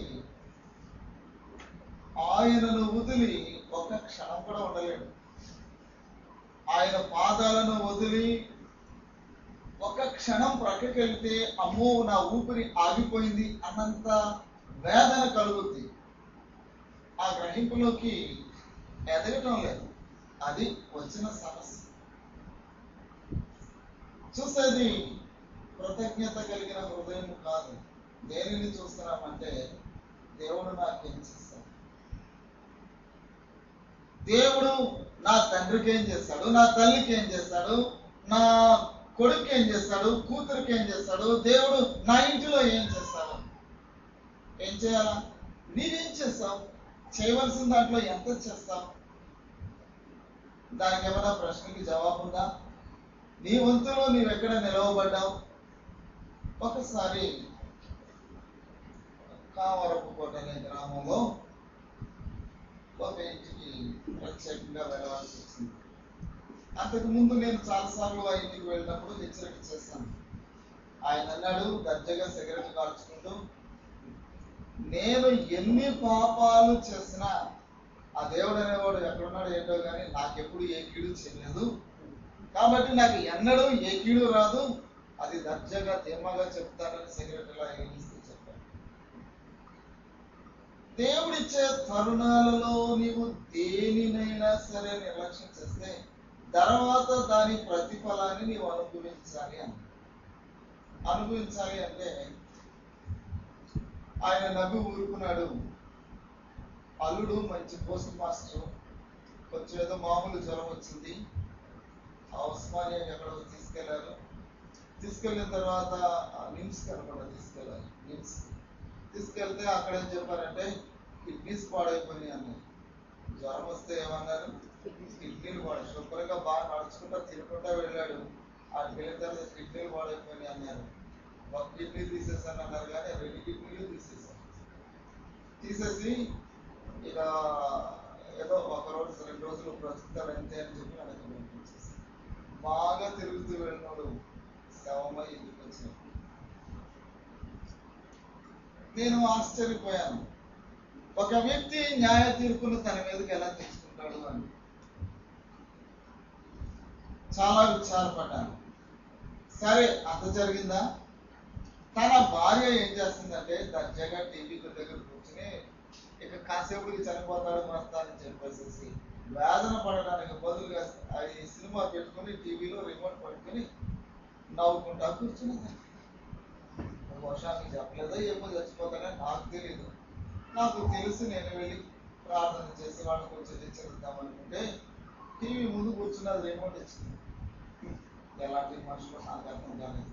A: ఆయనను వదిలి ఒక క్షణం కూడా ఉండలేడు ఆయన పాదాలను వదిలి ఒక క్షణం ప్రక్కకి వెళ్తే అమ్మో నా ఊపిరి ఆగిపోయింది అన్నంత వేదన కలుగుద్ది ఆ గ్రహింపులోకి ఎదగటం లేదు అది వచ్చిన సమస్య చూసేది కృతజ్ఞత కలిగిన హృదయం కాదు దేనిని చూస్తున్నామంటే దేవుడు నాకేం చేస్తాడు దేవుడు నా తండ్రికి ఏం చేస్తాడు నా తల్లికి ఏం చేస్తాడు నా కొడుకు ఏం చేస్తాడు కూతురికి ఏం చేస్తాడు దేవుడు నా ఇంటిలో ఏం చేస్తాడు ఏం చేయాలా నీవేం చేస్తావు చేయవలసిన దాంట్లో ఎంత చేస్తావు దానికి ఏమైనా ప్రశ్నకి జవాబు ఉందా నీ వంతులో నీవు ఎక్కడ నిలవబడ్డావు ఒకసారి కావరపు కోట అనే గ్రామంలో ఒక ఇంటికి ప్రత్యేకంగా వెళ్ళవలసి వచ్చింది అంతకు ముందు నేను చాలాసార్లు ఆ ఇంటికి వెళ్ళినప్పుడు హెచ్చరిక చేశాను ఆయన అన్నాడు దర్జాగా సిగరెట్ కాల్చుకుంటూ నేను ఎన్ని పాపాలు చేసినా ఆ దేవుడు అనేవాడు ఎక్కడున్నాడు ఏంటో కానీ నాకెప్పుడు ఏ కీడు చేయలేదు కాబట్టి నాకు ఎన్నడూ ఏ కీడు రాదు అది దర్జాగా ధీమాగా చెప్తానని సెక్రటరీలా ఏమిస్తూ చెప్పాను దేవుడిచ్చే తరుణాలలో నీవు దేనినైనా సరే నిర్లక్ష్యం చేస్తే తర్వాత దాని ప్రతిఫలాన్ని నీవు అనుభవించాలి అని అనుభవించాలి అంటే ఆయన నవ్వి ఊరుకున్నాడు అల్లుడు మంచి పోస్ట్ మాస్టర్ కొంచెం ఏదో మామూలు జ్వరం వచ్చింది ఆ ఉస్మానియాకి ఎక్కడో తీసుకెళ్లారు తీసుకెళ్ళిన తర్వాత ఆ నిమ్స్ కనుకుంటా తీసుకెళ్ళాలి నిమ్స్ తీసుకెళ్తే అక్కడ ఏం చెప్పారంటే కిడ్నీస్ పాడైపోయినాయి అన్నారు జ్వరం వస్తే ఏమన్నారు కిడ్నీలు పాడు శుభ్రంగా బాగా నడుచుకుంటా తినుకుంటా వెళ్ళాడు ఆడికి వెళ్ళిన తర్వాత కిడ్నీలు పాడైపోయినాయి అన్నారు ఒక కిడ్నీ తీసేసాను అన్నారు కానీ రెండు కిడ్నీలు తీసేసారు తీసేసి ఇక ఏదో ఒక రోజు రెండు రోజులు బ్రతుకుతారు అంతే అని చెప్పి వెనక్కి పంపించేసి బాగా తిరుగుతూ వెళ్ళినోడు శవమై ఇంటికి వచ్చిన నేను ఆశ్చర్యపోయాను ఒక వ్యక్తి న్యాయ తీర్పును తన మీదకి ఎలా తెచ్చుకుంటాడు అని చాలా విచారపడ్డాను సరే అంత జరిగిందా తన భార్య ఏం చేస్తుందంటే దర్జాగా టీవీ దగ్గర కూర్చుని ఇక కాసేపుడికి చనిపోతాడు భర్త అని చెప్పేసి వేదన పడడానికి బదులుగా ఈ సినిమా పెట్టుకుని టీవీలో రిమోట్ పట్టుకుని నవ్వుకుంటా కూర్చున్నది బహుశా మీకు చెప్పలేదో ఏమో చచ్చిపోతాడని నాకు తెలియదు నాకు తెలిసి నేను వెళ్ళి ప్రార్థన చేసి వాళ్ళకి కొంచెం హెచ్చరిద్దాం అనుకుంటే టీవీ ముందు కూర్చున్నది రిమోట్ ఇచ్చింది ఎలాంటి మనుషులు నాకు అర్థం కాలేదు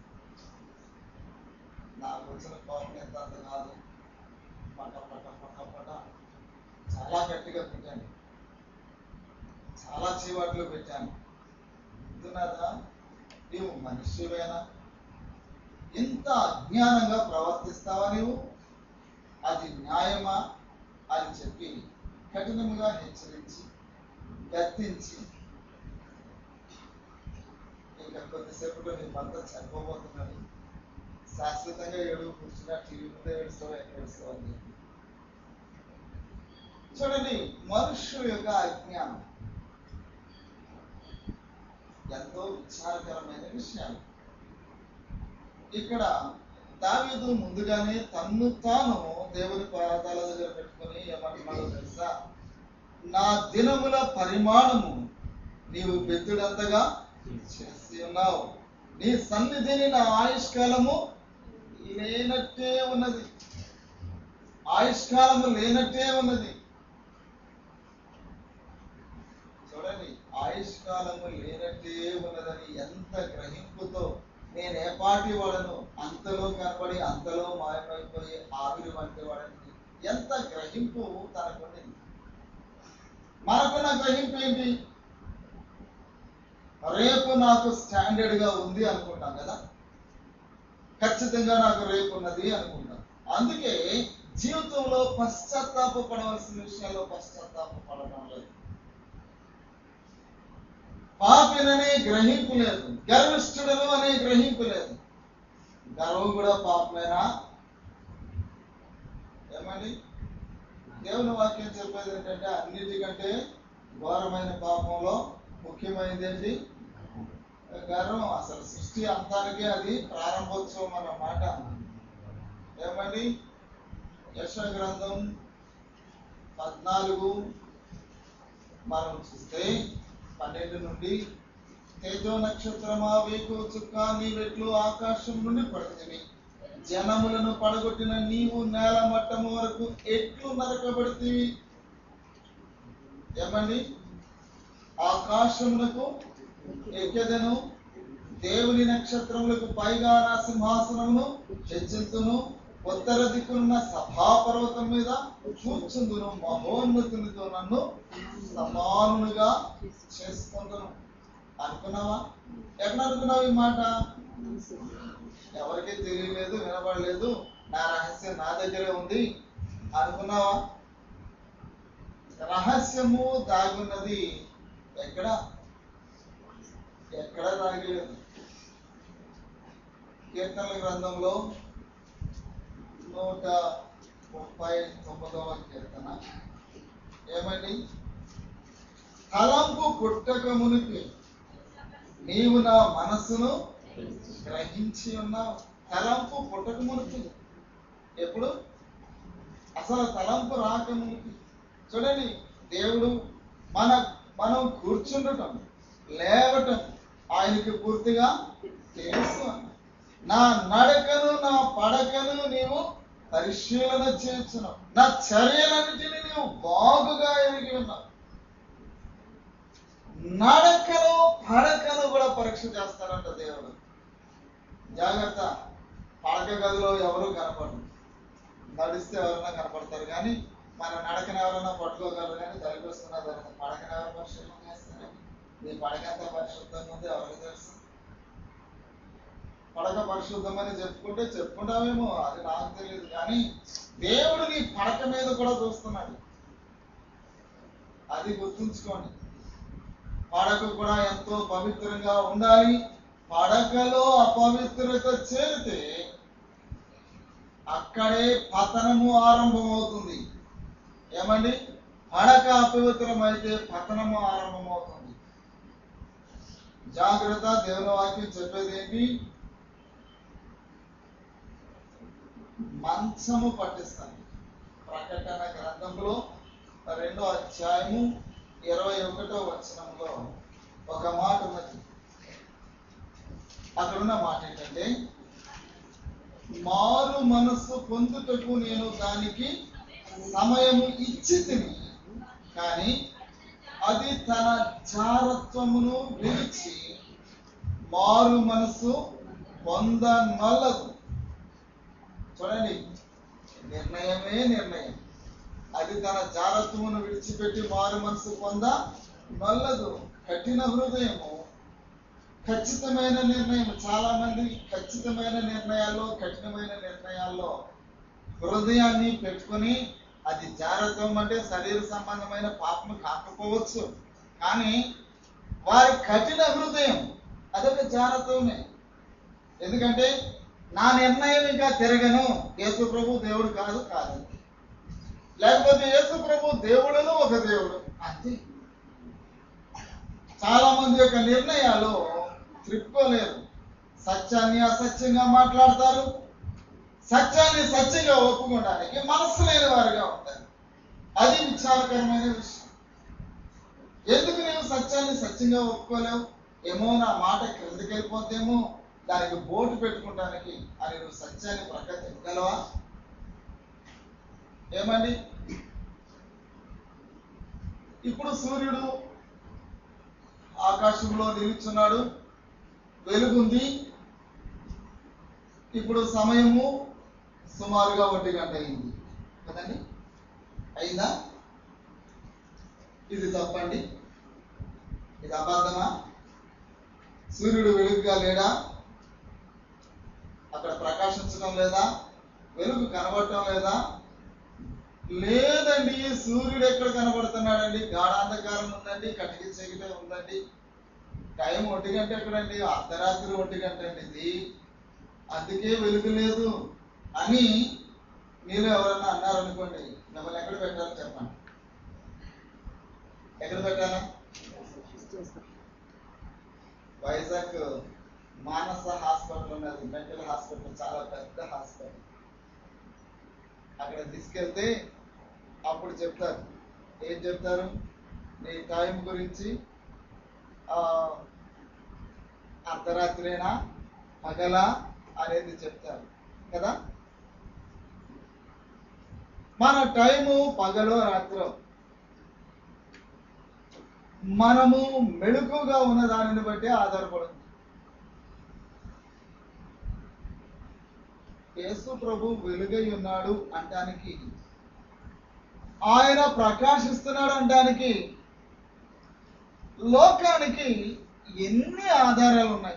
A: నాకు వచ్చిన కోపం ఎంత అంత కాదు పట పట పట పట చాలా గట్టిగా పెట్టాను చాలా చీవాట్లు పెట్టాను వింటున్నారా నీవు మనుష్యువేనా ఇంత అజ్ఞానంగా ప్రవర్తిస్తావా నీవు అది న్యాయమా అని చెప్పి కఠినముగా హెచ్చరించి గద్దించి ఇంకా కొద్దిసేపులో నీ భర్త చనిపోబోతున్నాడు శాశ్వతంగా ఏడుగు కూర్చున్నా టీవీ ముందే ఏడుస్తావా ఎక్కడ ఏడుస్తావా అని చెప్పి చూడండి మనుష్యుల యొక్క అజ్ఞానం ఎంతో విచారకరమైన విషయాలు ఇక్కడ దావీదు ముందుగానే తన్ను తాను దేవుని పాదాల దగ్గర పెట్టుకొని ఏమంటున్నాడో తెలుసా నా దినముల పరిమాణము నీవు బెత్తుడంతగా చేసి ఉన్నావు నీ సన్నిధిని నా ఆయుష్కాలము లేనట్టే ఉన్నది ఆయుష్కాలము లేనట్టే ఉన్నది చూడండి ఆయుష్కాలము లేనట్టే ఉన్నదని ఎంత గ్రహింపుతో నేను ఏ పాటి వాడను అంతలో కనబడి అంతలో మాయమైపోయి ఆవిరి వంటి వాడని ఎంత గ్రహింపు తనకుండింది మనకున్న గ్రహింపు ఏంటి రేపు నాకు స్టాండర్డ్ గా ఉంది అనుకుంటాం కదా ఖచ్చితంగా నాకు రేపు ఉన్నది అనుకుంటాం అందుకే జీవితంలో పశ్చాత్తాప పడవలసిన విషయాల్లో పశ్చాత్తాప పడడం లేదు పాపిననే గ్రహింపు లేదు గర్విష్ఠుడను అనే గ్రహింపు లేదు గర్వం కూడా పాపమేనా ఏమండి దేవుని వాక్యం చెప్పేది ఏంటంటే అన్నిటికంటే ఘోరమైన పాపంలో ముఖ్యమైనది ఏంటి గర్వం అసలు సృష్టి అంతానికే అది ప్రారంభోత్సవం అన్నమాట ఏమండి యశ గ్రంథం పద్నాలుగు మనం చూస్తే పన్నెండు నుండి తేజో నక్షత్రమా వేకు చుక్క నీ రెట్లు ఆకాశం నుండి పడుతుంది జనములను పడగొట్టిన నీవు నేల మట్టము వరకు ఎట్లు నరకబడితివి ఏమండి ఆకాశమునకు ఎక్కెదను దేవుని నక్షత్రములకు పైగా నా సింహాసనమును హెచ్చింతును ఉత్తర దిక్కునున్న సభాపర్వతం మీద కూర్చుందును మహోన్నతునితో నన్ను సమానునిగా చేసుకుందును అనుకున్నావా ఎక్కడ అనుకున్నావు ఈ మాట ఎవరికీ తెలియలేదు వినబడలేదు నా రహస్యం నా దగ్గరే ఉంది అనుకున్నావా రహస్యము దాగున్నది ఎక్కడ ఎక్కడ దాగలేదు కీర్తనల గ్రంథంలో నూట ముప్పై తొమ్మిదవ కీర్తన ఏమండి తలంపు పుట్టక మునిపి నీవు నా మనస్సును గ్రహించి ఉన్నావు తలంపు పుట్టక మునుపు ఎప్పుడు అసలు తలంపు రాక మునుపు చూడండి దేవుడు మన మనం కూర్చుండటం లేవటం ఆయనకి పూర్తిగా తెలుసు అన్నాడు. నా నడకను నా పడకను నీవు పరిశీలన చేస్తున్నావు నా చర్యలన్నిటిని నీవు బాగుగా ఎరిగి ఉన్నావు నడకను పడకను కూడా పరీక్ష చేస్తారంట దేవుడు జాగ్రత్త పడక గదిలో ఎవరు కనపడరు నడిస్తే ఎవరైనా కనపడతారు కానీ మన నడకను ఎవరైనా పట్టుకోగలరు కానీ తలకి వస్తున్న తర్వాత పడకను ఎవరు పరిశీలన చేస్తారు నీ పడక ఎంత పరిశుద్ధంగా ఉంది ఎవరికి తెలుసు పడక పరిశుద్ధమని చెప్పుకుంటే చెప్పుకుంటామేమో అది నాకు తెలియదు కానీ దేవుడు నీ పడక మీద కూడా చూస్తున్నాడు అది గుర్తుంచుకోండి పడక కూడా ఎంతో పవిత్రంగా ఉండాలి పడకలో అపవిత్రత చేరితే అక్కడే పతనము ఆరంభమవుతుంది ఏమండి పడక అపవిత్రమైతే పతనము ఆరంభమవుతుంది జాగ్రత్త దేవుని వాక్యం చెప్పేది ఏంటి మంచము పట్టిస్తాను ప్రకటన గ్రంథంలో రెండో అధ్యాయము ఇరవై ఒకటో వచనంలో ఒక మాట ఉన్నది అక్కడున్న మాట ఏంటంటే మారు మనస్సు పొందుటకు నేను దానికి సమయము ఇచ్చి తిని కానీ అది తన జారత్వమును విడిచి మారు మనస్సు పొందనల్లదు చూడండి నిర్ణయమే నిర్ణయం అది తన జారత్వమును విడిచిపెట్టి మారు మనసు పొంద నల్లదు కఠిన హృదయము ఖచ్చితమైన నిర్ణయం చాలా మంది ఖచ్చితమైన నిర్ణయాల్లో కఠినమైన నిర్ణయాల్లో హృదయాన్ని పెట్టుకొని అది జాగ్రత్తం అంటే శరీర సంబంధమైన పాపము కాకపోవచ్చు కానీ వారి కఠిన హృదయం అదొక జాగ్రత్తమే ఎందుకంటే నా నిర్ణయం ఇంకా తిరగను యేసు ప్రభు దేవుడు కాదు కాదు లేకపోతే యేసు ప్రభు దేవుడును ఒక దేవుడు అంతే చాలా మంది యొక్క నిర్ణయాలు త్రిప్పుకోలేరు సత్యాన్ని అసత్యంగా మాట్లాడతారు సత్యాన్ని సత్యంగా ఒప్పుకోవడానికి మనస్సు లేని వారుగా ఉంటారు అది విచారకరమైన విషయం ఎందుకు నేను సత్యాన్ని సత్యంగా ఒప్పుకోలేవు ఏమో నా మాట క్రిందకి వెళ్ళిపోతేమో దానికి బోటు పెట్టుకోవడానికి అని నువ్వు సత్యాన్ని ప్రక్క తిప్పగలవా ఏమండి ఇప్పుడు సూర్యుడు ఆకాశంలో నిలుచున్నాడు వెలుగుంది ఇప్పుడు సమయము సుమారుగా ఒంటి గంట అయింది కదండి అయిందా ఇది తప్పండి ఇది అబద్ధమా సూర్యుడు వెలుగుగా లేడా అక్కడ ప్రకాశించడం లేదా వెలుగు కనబడటం లేదా లేదండి సూర్యుడు ఎక్కడ కనబడుతున్నాడండి గాఢాంధకారం ఉందండి కటికి చీకటే ఉందండి టైం ఒంటి గంట ఎక్కడండి అర్ధరాత్రి ఒంటి గంట అండి ఇది అందుకే వెలుగు లేదు అని మీరు ఎవరన్నా అన్నారనుకోండి మిమ్మల్ని ఎక్కడ పెట్టాలో చెప్పండి ఎక్కడ పెట్టాలా వైజాగ్ మానస హాస్పిటల్ ఉన్నది మెంటల్ హాస్పిటల్ చాలా పెద్ద హాస్పిటల్ అక్కడ తీసుకెళ్తే అప్పుడు చెప్తారు ఏం చెప్తారు నీ టైం గురించి ఆ, అర్ధరాత్రేనా పగలా అనేది చెప్తారు కదా మన టైము పగలో రాత్రో మనము మెళుకుగా ఉన్న దానిని బట్టి ఆధారపడుతుంది యేసు ప్రభు వెలుగై ఉన్నాడు అంటానికి ఆయన ప్రకాశిస్తున్నాడు అంటానికి లోకానికి ఎన్ని ఆధారాలు ఉన్నాయి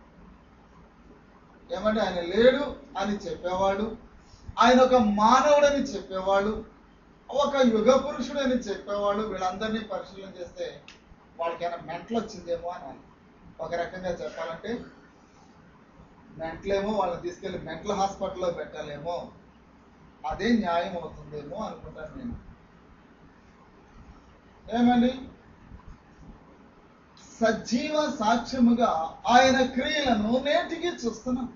A: ఏమంటే ఆయన లేడు అని చెప్పేవాడు ఆయన ఒక మానవుడని చెప్పేవాడు ఒక యుగ పురుషుడు అని చెప్పేవాడు వీళ్ళందరినీ పరిశీలన చేస్తే వాళ్ళకైనా మెంటలు వచ్చిందేమో అని ఒక రకంగా చెప్పాలంటే మెంటలేమో వాళ్ళని తీసుకెళ్లి మెంటల్ హాస్పిటల్లో పెట్టాలేమో అదే న్యాయం అవుతుందేమో అనుకుంటాను నేను ఏమండి సజీవ సాక్ష్యముగా ఆయన క్రియలను నేటికి చూస్తున్నాం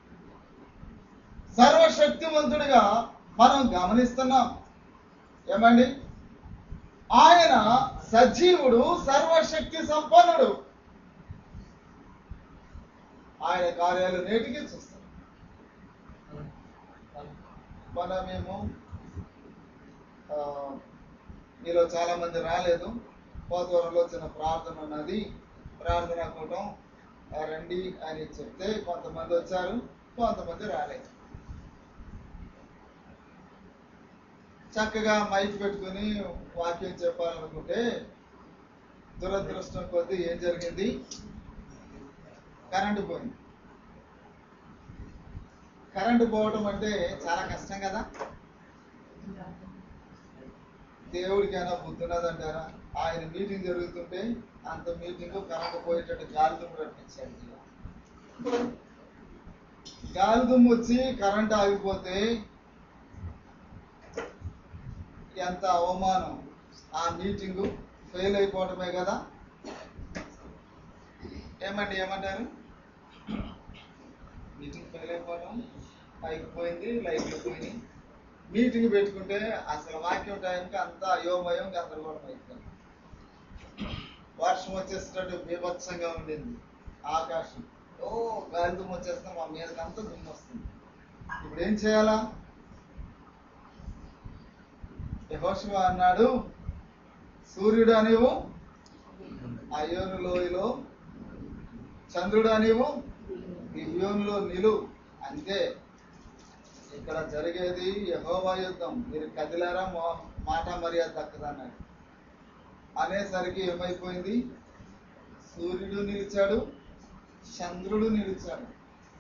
A: సర్వశక్తివంతుడిగా మనం గమనిస్తున్నాం ఏమండి ఆయన సజీవుడు సర్వశక్తి సంపన్నుడు ఆయన కార్యాలు నేటికి చూస్తాం మన మేము ఆ, మీలో చాలా మంది రాలేదు పోతవరంలో చిన్న ప్రార్థన ఉన్నది ప్రార్థన కూటం ఆ, రండి అని చెప్తే కొంతమంది వచ్చారు కొంతమంది రాలేదు చక్కగా మైక్ పెట్టుకుని వాక్యం చెప్పాలనుకుంటే దురదృష్టం కొద్దీ ఏం జరిగింది కరెంటు పోయింది కరెంటు పోవడం అంటే చాలా కష్టం కదా దేవుడికైనా బుద్ధి ఉన్నదంటారా ఆయన మీటింగ్ జరుగుతుంటే అంత మీటింగ్ కరెంటు పోయేటట్టు గాలి దుమ్ము రప్పించాడు గాలి దుమ్ము వచ్చి కరెంట్ ఆగిపోతే ఎంత అవమానం ఆ మీటింగు ఫెయిల్ అయిపోవటమే కదా ఏమండి ఏమంటారు మీటింగ్ ఫెయిల్ అయిపోవడం పైకి పోయింది లైట్లు పోయినాయి మీటింగ్ పెట్టుకుంటే అసలు వాక్యం టైంకి అంతా అయోమయం గందరగోళం అయిపోయింది వర్షం వచ్చేసేటట్టు బీభత్సంగా ఉండింది ఆకాశం ఓ గాలి దుమ్ము వచ్చేస్తే మా మీదకి అంతా దుమ్ము వస్తుంది ఇప్పుడు ఏం చేయాలా యహోశివ అన్నాడు సూర్యుడు నీవు అయోను లోయలో చంద్రుడు నీవు గిబియోనులో నిలు అంతే ఇక్కడ జరిగేది యహోవా యుద్ధం మీరు కదిలారా మా- మాట మర్యాద దక్కదన్నాడు అనేసరికి ఏమైపోయింది సూర్యుడు నిలిచాడు చంద్రుడు నిలిచాడు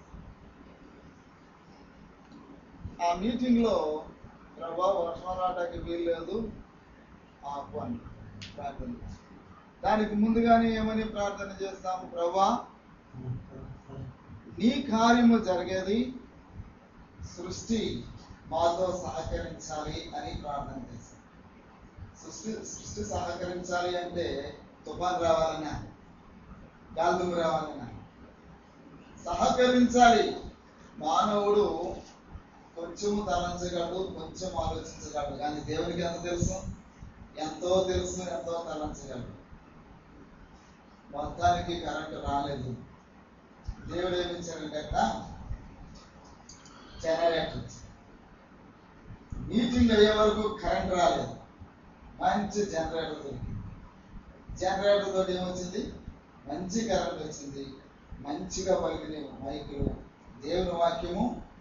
A: ఆ మీటింగ్ లో ప్రభా వర్షం రావడానికి వీలు లేదు ఆహ్వాన్ ప్రార్థన దానికి ముందుగానే ఏమని ప్రార్థన చేస్తాం ప్రభా నీ కార్యము జరిగేది సృష్టి మాతో సహకరించాలి అని ప్రార్థన చేస్తాం సృష్టి సృష్టి సహకరించాలి అంటే తుఫాన్ రావాలన్నా గాలిదుమ్ము రావాలన్నా సహకరించాలి మానవుడు కొంచెము తలంచగలడు కొంచెం ఆలోచించగలడు కానీ దేవునికి ఎంత తెలుసు ఎంతో తెలుసు ఎంతో తలంచగలడు మొత్తానికి కరెంటు రాలేదు దేవుడు ఏమి ఇచ్చాడంటే అక్కడ జనరేటర్ ఇచ్చాడు. మీటింగ్ అయ్యే వరకు కరెంట్ రాలేదు మంచి జనరేటర్ దొరికింది జనరేటర్ తోటి ఏమొచ్చింది మంచి కరెంట్ వచ్చింది మంచిగా పలికిన మైకులు దేవుని వాక్యము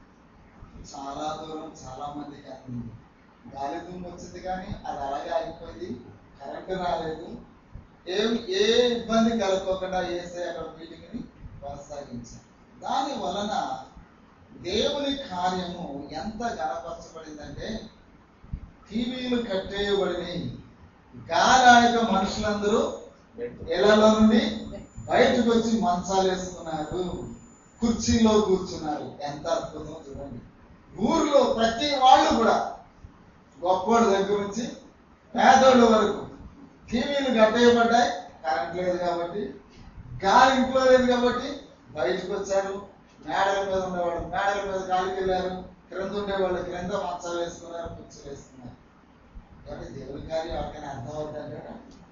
A: చాలా దూరం చాలా మందికి అందింది గాలి దుమ్ము వచ్చింది కానీ అది అలాగే ఆగిపోయింది కరెంటు రాలేదు ఏం ఏ ఇబ్బంది కలుపుకోకుండా ఏసే అక్కడ మీటింగ్ని కొనసాగించారు దాని వలన దేవుని కార్యము ఎంత గణపరచబడిందంటే టీవీలు కట్టేయబడినాయి గాలాడక మనుషులందరూ ఇళ్లలో నుండి బయటకు వచ్చి మంచాలు వేసుకున్నారు కుర్చీలో కూర్చున్నారు ఎంత అద్భుతం చూడండి ఊర్లో ప్రతి వాళ్ళు కూడా గొప్పోళ్ళ దగ్గర నుంచి పేదోళ్ళ వరకు టీవీలు కట్టేయబడ్డాయి కరెంట్ లేదు కాబట్టి గాలి ఇంట్లో లేదు కాబట్టి బయటకు వచ్చారు మేడల మీద ఉండేవాళ్ళు మేడల మీద గాలికి వెళ్ళారు క్రింద ఉండేవాళ్ళు క్రింద మంచాలు వేసుకున్నారు కుర్చీలు వేసుకున్నారు కాబట్టి దేవుని కార్యం ఎవరికైనా అర్థం అవుతుందంటారా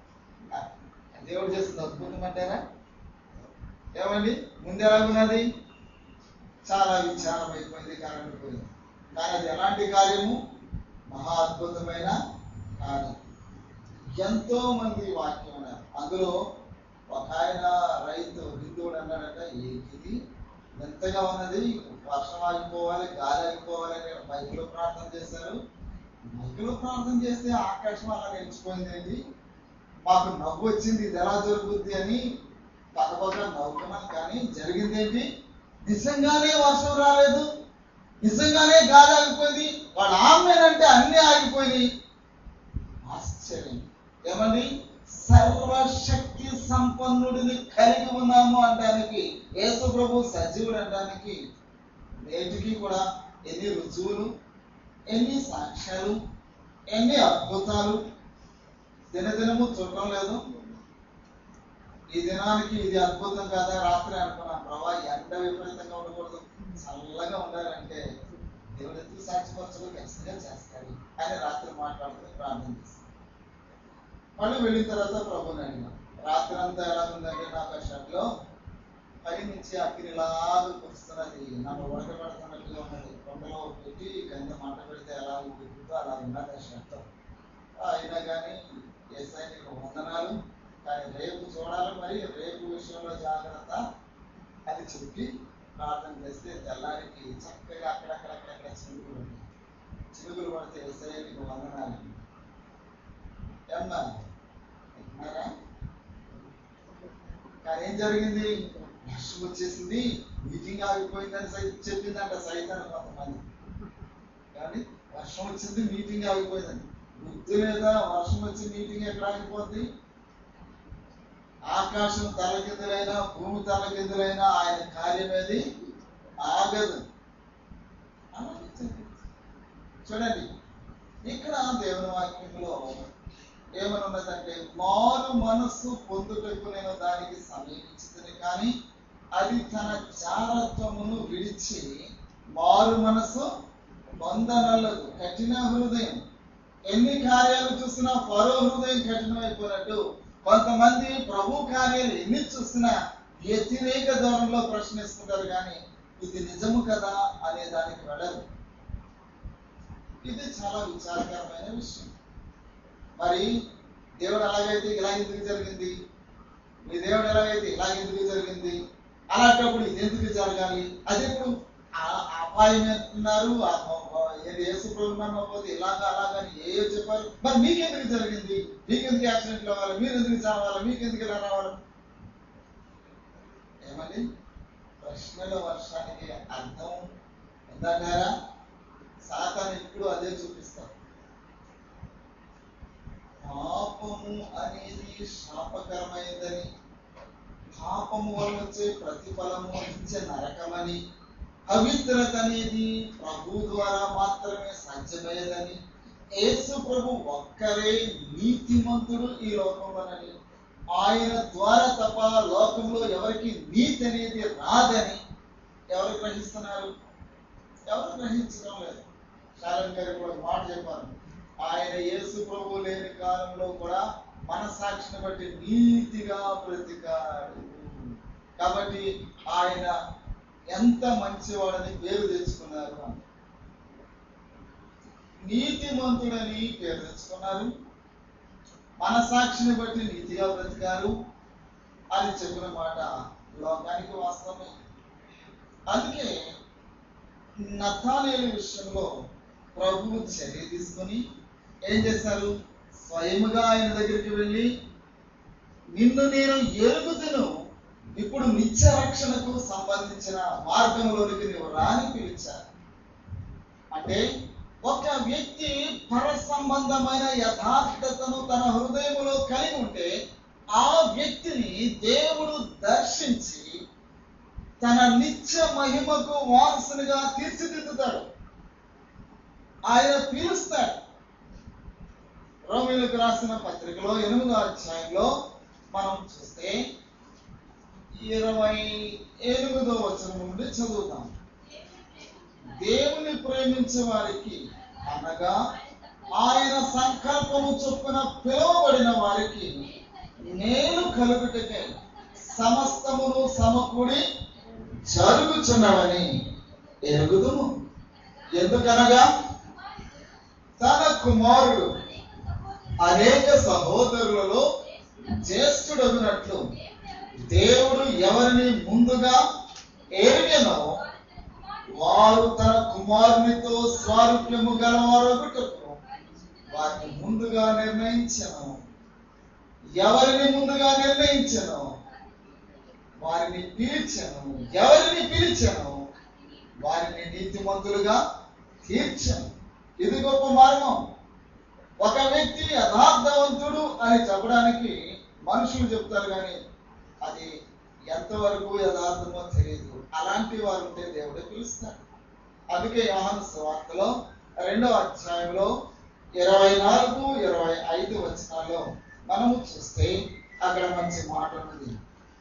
A: దేవుడు చేస్తుంది అద్భుతం అంటారా ఏమండి ముందు ఎలాగున్నది చాలా విచారం అయిపోయింది కరెంట్ పోయింది కానీ అది ఎలాంటి కార్యము మహా అద్భుతమైన కార్యం ఎంతో మంది వాక్యం ఉన్నారు అందులో ఒక ఆయన రైతు హిందువుడు అన్నాడట ఏంటిది ఎంతగా ఉన్నది వర్షం ఆగిపోవాలి గాలి ఆగిపోవాలి అని మైకులో ప్రార్థన చేశారు మైకులో ప్రార్థన చేస్తే ఆకాశం అలా నిలిచిపోయింది ఏంటి మాకు నవ్వు వచ్చింది ఇది ఎలా జరుగుద్ది అని పక్కపక్క నవ్వుకున్నాం కానీ జరిగింది ఏంటి నిజంగానే వర్షం రాలేదు నిజంగానే గాలి ఆగిపోయింది వాళ్ళ ఆమెనంటే అన్ని ఆగిపోయినాయి ఆశ్చర్యం ఏమండి సర్వశక్తి సంపన్నుడిని కలిగి ఉన్నాము అనడానికి యేసు ప్రభు సజీవుడు అనడానికి నేటికి కూడా ఎన్ని రుజువులు ఎన్ని సాక్ష్యాలు ఎన్ని అద్భుతాలు దినదినము చూడటం లేదు ఈ దినానికి ఇది అద్భుతం కదా రాత్రి అనుకున్నాం ప్రభా ఎండ విపరీతంగా ఉండకూడదు చల్లగా ఉండాలంటే దేవుడు ఎందుకు సాక్షిపరచడం ఖచ్చితంగా చేస్తాడు అని రాత్రి మాట్లాడుతూ ప్రార్థన చేస్తాం మళ్ళీ వెళ్ళిన తర్వాత ప్రభుని అడిగాం రాత్రి అంతా ఎలా ఉందంటే నాకు ఆ షర్ట్లో పై నుంచి అగ్నిలాగా కురుస్తున్నది నన్ను ఉడకబెడుతున్నట్టుగా ఉన్నది కొండలో పెట్టి కింద మంట పెడితే ఎలా ఉడుకుతుందో అలా ఉన్నది ఆ షర్ట్ అయినా కానీ ఎస్ఐ నీకు వందనాలు కానీ రేపు చూడాలి మరి రేపు విషయంలో జాగ్రత్త అది చెప్పి ప్రార్థన చేస్తే తెల్లారికి చక్కగా అక్కడక్కడక్కడక్కడ చినుకులు ఉన్నాయి. చినుకులు పడితే ఎస్ఐ నీకు వందనాలు ఏమన్నా విన్నారా? కానీ ఏం జరిగింది వర్షం వచ్చేసింది మీటింగ్ ఆగిపోయిందని సై చెప్పిందంట సైతాన్ని కొంతమంది కానీ వర్షం వచ్చింది మీటింగ్ ఆగిపోయిందని గుర్తు లేదా వర్షం వచ్చి మీటింగ్ ఎక్కడ ఆగిపోద్ది ఆకాశం తలకిందులైనా భూమి తలకిందులైనా ఆయన కార్యం ఏది ఆగదు అలాగే జరిగింది. చూడండి ఇక్కడ దేవుని వాక్యంలో ఏమని ఉన్నదంటే మారు మనస్సు పొందుటకు నేను దానికి సమీపించింది కానీ అది తన జారత్వమును విడిచి మారు మనస్సు పొందనల్లదు కఠిన హృదయం ఎన్ని కార్యాలు చూసినా పరో హృదయం కఠినమైపోయినట్టు కొంతమంది ప్రభు కార్యాలు ఎన్ని చూసినా వ్యతిరేక ధోరణిలో ప్రశ్నిస్తుంటారు కానీ ఇది నిజము కదా అనే దానికి వెళ్ళరు ఇది చాలా విచారకరమైన విషయం మరి దేవుడు ఎలాగైతే ఇలా ఎందుకు జరిగింది మీ దేవుడు ఎలాగైతే ఇలా ఎందుకు జరిగింది అలాంటప్పుడు ఇది ఎందుకు జరగాలి అది ఇప్పుడు ఆ- అపాయం అంటున్నారు ఆ- ఆ- ఏది యేసు ప్రభు నమ్మకపోతే ఇలాగా అలాగని ఏయో చెప్పారు మరి మీకెందుకు జరిగింది మీకెందుకు యాక్సిడెంట్లు అవ్వాలి మీరు ఎందుకు చావాలి మీకెందుకు ఇలా రావాలి ఏమని ప్రశ్నల వర్షానికి అర్థం ఉందంటారా సాతాను ఇప్పుడు అదే చూపిస్తారు పాపము అనేది శాపకరమైనదని పాపము వల్ల వచ్చే ప్రతిఫలము నిత్య నరకమని పవిత్రత అనేది ప్రభు ద్వారా మాత్రమే సాధ్యమయ్యేదని యేసు ప్రభు ఒక్కరే నీతిమంతుడు ఈ లోకంలోనని ఆయన ద్వారా తప్ప లోకంలో ఎవరికి నీతి అనేది రాదని ఎవరు గ్రహిస్తున్నారు ఎవరు గ్రహించడం లేదు శాలం గారు కూడా ఒక మాట చెప్పారు ఆయన యేసు ప్రభు లేని కాలంలో కూడా మన సాక్షిని బట్టి నీతిగా బ్రతికాడు కాబట్టి ఆయన ఎంత మంచివాడని పేరు తెచ్చుకున్నారు అని నీతిమంతుడని పేరు తెచ్చుకున్నారు మన సాక్షిని బట్టి నీతిగా బ్రతికారు అని చెప్పిన మాట లోకానికి వాస్తవమే అందుకే నతానేలు విషయంలో ప్రభువు చర్య తీసుకొని ఏం చేశారు స్వయముగా ఆయన దగ్గరికి వెళ్ళి నిన్ను నేను ఎరుగుతును ఇప్పుడు నిత్య రక్షణకు సంబంధించిన మార్గంలోనికి నువ్వు రాని పిలిచారు అంటే ఒక వ్యక్తి పర సంబంధమైన యథార్థతను తన హృదయములో కలిగి ఉంటే ఆ వ్యక్తిని దేవుడు దర్శించి తన నిత్య మహిమకు వారసునిగా తీర్చిదిద్దుతాడు ఆయన పిలుస్తాడు రోమిలకు రాసిన పత్రికలో ఎనిమిదో అధ్యాయంలో మనం చూస్తే ఇరవై ఎనిమిదో వచనం నుండి చదువుతాం దేవుని ప్రేమించే వారికి అనగా ఆయన సంకల్పము చొప్పున పిలువబడిన వారికి మేలు కలుగుటకై సమస్తమును సమకూడి జరుగుచున్నవని ఎరుగుదుము ఎందుకనగా తన కుమారుడు అనేక సహోదరులలో జ్యేష్ఠుడగునట్లు దేవుడు ఎవరిని ముందుగా ఎరిగెనో వారు తన కుమారునితో స్వారూప్యము గలవారొకటకు వారిని ముందుగా నిర్ణయించను ఎవరిని ముందుగా నిర్ణయించను వారిని పిలిచను ఎవరిని పిలిచను వారిని నీతిమంతులుగా తీర్చను ఇది గొప్ప మార్గం ఒక వ్యక్తి యథార్థవంతుడు అని చెప్పడానికి మనుషులు చెప్తారు కానీ అది ఎంతవరకు యథార్థమో తెలియదు అలాంటి వారు ఉంటే దేవుడే పిలుస్తాడు అందుకే యోహాను సువార్తలో రెండవ అధ్యాయంలో ఇరవై నాలుగు ఇరవై ఐదు వచనాల్లో మనము చూస్తే అక్కడ మంచి మాట ఉన్నది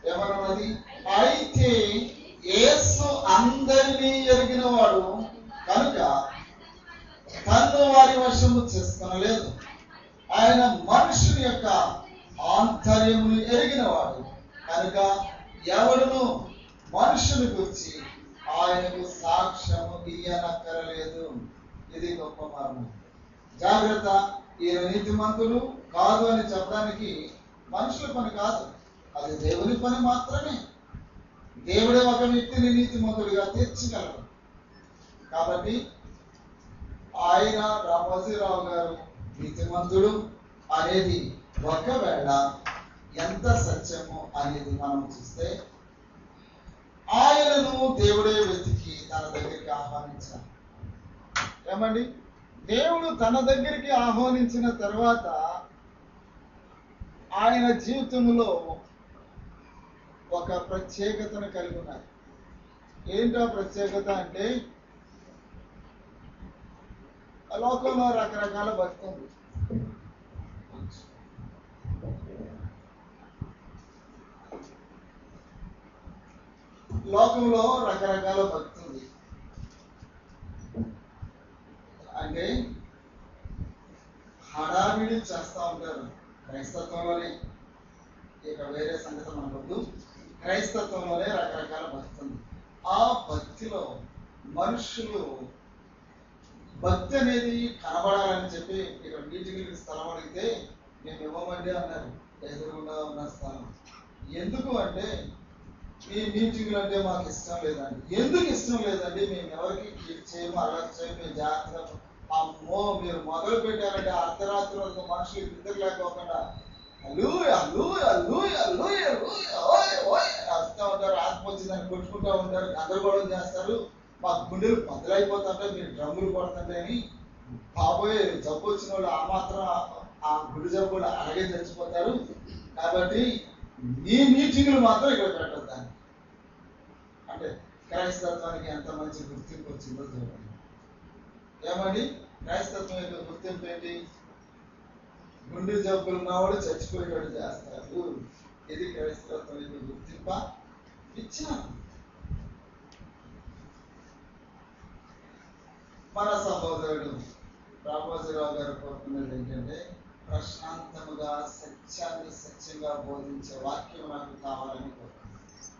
A: ఏమన్నది అయితే యేసు అందరినీ ఎరిగిన వాడు కనుక తన్ను వారి వశము చేసుకొనలేదు ఆయన మనుషుని యొక్క ఆంతర్యమును ఎరిగినవాడు కనుక ఎవడును మనుషుని గురించి ఆయనకు సాక్ష్యము ఇయ్యనక్కరలేదు ఇది గొప్ప మర్మం జాగ్రత్త ఈయన నీతిమంతులు కాదు అని చెప్పడానికి మనుషుల పని కాదు అది దేవుని పని మాత్రమే దేవుడే ఒక వ్యక్తిని నీతిమంతుడిగా తీర్చగలడు కాబట్టి ఆయన రామోజీరావు గారు నీతిమంతుడు అనేది ఒకవేళ ఎంత సత్యము అనేది మనం చూస్తే ఆయనను దేవుడే వెతికి తన దగ్గరికి ఆహ్వానించారు ఏమండి దేవుడు తన దగ్గరికి ఆహ్వానించిన తర్వాత ఆయన జీవితంలో ఒక ప్రత్యేకతను కలిగి ఉన్నారు ఏంటో ప్రత్యేకత అంటే లోకంలో రకరకాల భక్తి ఉంది లోకంలో రకరకాల భక్తి ఉంది అంటే హడావిడి చేస్తూ ఉంటారు క్రైస్తత్వంలోనే ఇక వేరే సంగతి మనకొద్దు క్రైస్తత్వంలోనే రకరకాల భక్తి ఉంది ఆ భక్తిలో మనుషులు భక్తి అనేది కనబడాలని చెప్పి ఇక్కడ మీటింగ్కి స్థలం అడిగితే మేము ఇవ్వమండి అన్నారు ఎదురుగుండా ఉన్న స్థలం ఎందుకు అంటే మీ మీటింగ్లు అంటే మాకు ఇష్టం లేదండి ఎందుకు ఇష్టం లేదండి మేము ఎవరికి కీడు చేయము అలర్ట్ చేయము మేము జాగ్రత్త అమ్మో మీరు మొదలు పెట్టారంటే అర్ధరాత్రి వరకు మనుషులు నిద్ర లేకోకుండా అల్లు అల్లు అల్లు అల్లు ఓయ్ ఓయ్ వస్తూ ఉంటారు ఆత్మ వచ్చిందని కొట్టుకుంటూ ఉంటారు గందరగోళం చేస్తారు మా గుండెలు బద్దలైపోతుంటే మీరు డ్రమ్ములు కొడుతుంటే అని బాబోయే జబ్బు వచ్చిన వాళ్ళు ఆ మాత్రం ఆ- ఆ గుడి జబ్బు కూడా అలాగే చచ్చిపోతారు కాబట్టి మీ మీటింగ్లు మాత్రం ఇక్కడ పెట్టొద్దని అంటే క్రైస్తత్వానికి ఎంత మంచి గుర్తింపు వచ్చిందో చూడండి ఏమండి క్రైస్తత్వం యొక్క గుర్తింపు ఏంటి గుండె జబ్బులు ఉన్నవాడు చచ్చిపోయేవాడు చేస్తారు ఇది క్రైస్తత్వం యొక్క గుర్తింప ఇచ్చాను మన సహోదరుడు రామోజీరావు గారు కోరుకున్నది ఏంటంటే ప్రశాంతముగా సత్యాన్ని సత్యంగా బోధించే వాక్యం నాకు కావాలని కోరుకున్నాను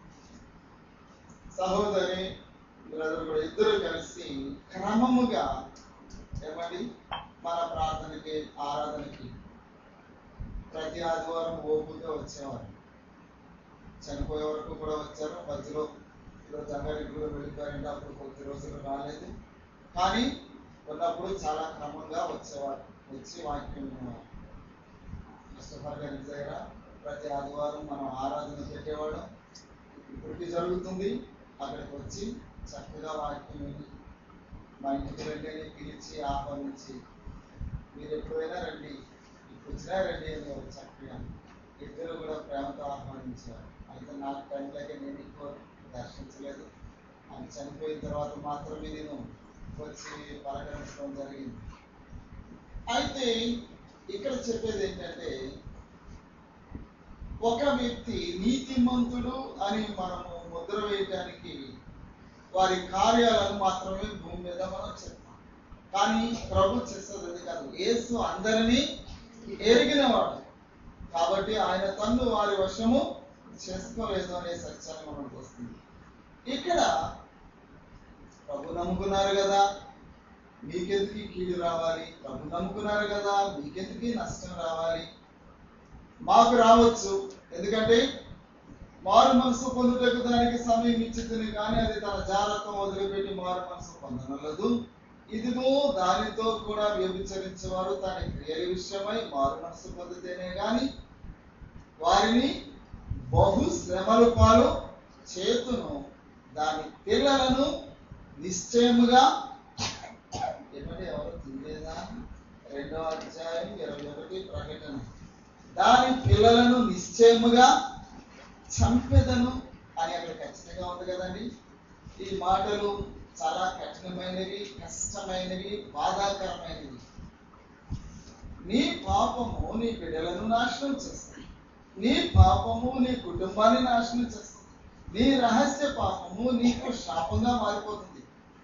A: సహోదరి బ్రదర్ కూడా ఇద్దరు కలిసి క్రమముగా ఏమండి మన ప్రార్థనకి ఆరాధనకి ప్రతి ఆదివారం ఓపుగా వచ్చేవారు చనిపోయే వరకు కూడా వచ్చారు మధ్యలో ఈరోజు జంగారెడ్డి కూడా వెళ్ళిపోయారంటే అప్పుడు కొద్ది రోజులు రాలేదు కానీ ఉన్నప్పుడు చాలా క్రమంగా వచ్చేవారు వచ్చి వాక్యం వినేవారు క్రిస్టఫర్ గారి దగ్గర ప్రతి ఆదివారం మనం ఆరాధన పెట్టేవాళ్ళం ఇప్పటికీ జరుగుతుంది అక్కడికి వచ్చి చక్కగా వాక్యం విని మా ఇంటికి రండి అని పిలిచి ఆహ్వానించి మీరు ఎప్పుడైనా రండి ఇప్పుడు వచ్చినా రండి అని వారు చక్కగా ఇద్దరు కూడా ప్రేమతో ఆహ్వానించారు అయితే నాకు టైం లేక నేను ఎక్కువ దర్శించలేదు ఆయన చనిపోయిన తర్వాత మాత్రమే నేను వచ్చి పలకరించడం జరిగింది అయితే ఇక్కడ చెప్పేది ఏంటంటే ఒక వ్యక్తి నీతిమంతుడు అని మనము ముద్ర వేయటానికి వారి కార్యాలను మాత్రమే భూమి మీద మనం చెప్తాం కానీ ప్రభు చేసేది అది కాదు యేసు అందరినీ ఎరిగినవాడు కాబట్టి ఆయన తన్ను వారి వశము చేసుకోలేదు అనే సత్యాన్ని మనం వస్తుంది ఇక్కడ ప్రభు నమ్ముకున్నారు కదా మీకెందుకు ఈ కీడు రావాలి ప్రభు నమ్ముకున్నారు కదా మీకెందుకు ఈ నష్టం రావాలి మాకు రావచ్చు ఎందుకంటే మారు మనసు పొందుటకు దానికి సమయం ఇచ్చింది కానీ అది తన జాగ్రత్త వదిలిపెట్టి మారు మనసు పొందనలేదు ఇదిగో దానితో కూడా వ్యభిచరించేవారు తన క్రియల విషయమై మారు మనసు పొందితేనే గాని వారిని బహు శ్రమలు పాలు చేతును దాని పిల్లలను నిశ్చయముగా ఏమంటే ఎవరు తినలేదా రెండవ అధ్యాయం ఇరవై ఒకటి ప్రకటన దాని పిల్లలను నిశ్చయముగా చంపెదను అని అక్కడ ఖచ్చితంగా ఉంది కదండి ఈ మాటలు చాలా కఠినమైనవి కష్టమైనవి బాధాకరమైనవి నీ పాపము నీ బిడ్డలను నాశనం చేస్తుంది నీ పాపము నీ కుటుంబాన్ని నాశనం చేస్తుంది నీ రహస్య పాపము నీకు శాపంగా మారిపోతుంది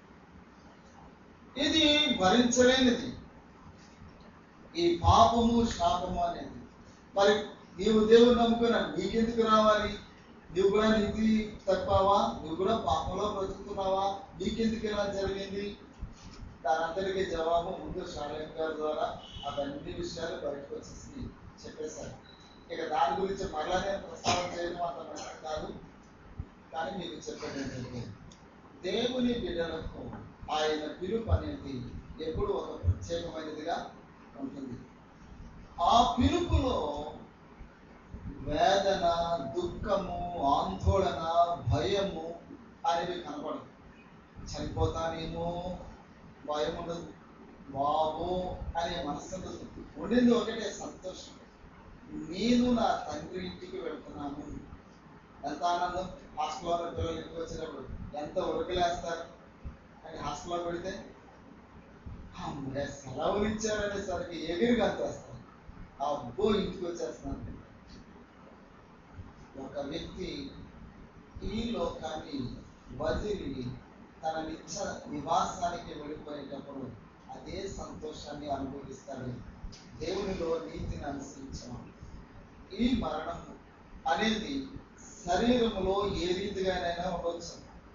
A: ఇది భరించలేనిది ఈ పాపము శాపము అనేది మరి నీవు దేవుడు నమ్ముకున్నా నీకెందుకు రావాలి నువ్వు కూడా నీతి తక్కువవా నువ్వు కూడా పాపంలో బ్రతుకుతున్నావా నీకెందుకు ఇలా జరిగింది దానంతటికీ జవాబు ముందు షాలేం గారి ద్వారా అవన్నీ విషయాలు బయటకు వచ్చేసి చెప్పేశారు ఇక దాని గురించి మరలా నేను ప్రస్తావన చేయడం అంత మంచిది కాదు కానీ మీకు చెప్పేది ఏంటంటే దేవుని బిడ్డలకు ఆయన పిలుపు అనేది ఎప్పుడు ఒక ప్రత్యేకమైనదిగా ఉంటుంది ఆ పిలుపులో వేదన దుఃఖము ఆందోళన భయము అనేవి కనపడదు చనిపోతానేమో భయం ఉండదు బాబు అనే మనసు ఉండదు ఉండింది ఒకటే సంతోషం నేను నా తండ్రి ఇంటికి వెళ్తున్నాను ఎంత ఆనందం హాస్టల్లో ఉన్న పిల్లలు ఇంటికి వచ్చినప్పుడు ఎంత ఉరకలేస్తారు అని హాస్టల్లో పెడితే అమ్మాయి సెలవులు ఇచ్చారనేసరికి ఎగిరి కంతేస్తారు అబ్బో ఇంటికి వచ్చేస్తున్నాను ఒక వ్యక్తి ఈ లోకాన్ని వదిలి తన నిత్య నివాసానికి వెళ్ళిపోయేటప్పుడు అదే సంతోషాన్ని అనుభవిస్తాడు దేవునిలో నీతిని అనుసరించాం ఈ మరణం అనేది శరీరములో ఏ రీతిగానైనా ఉండొచ్చు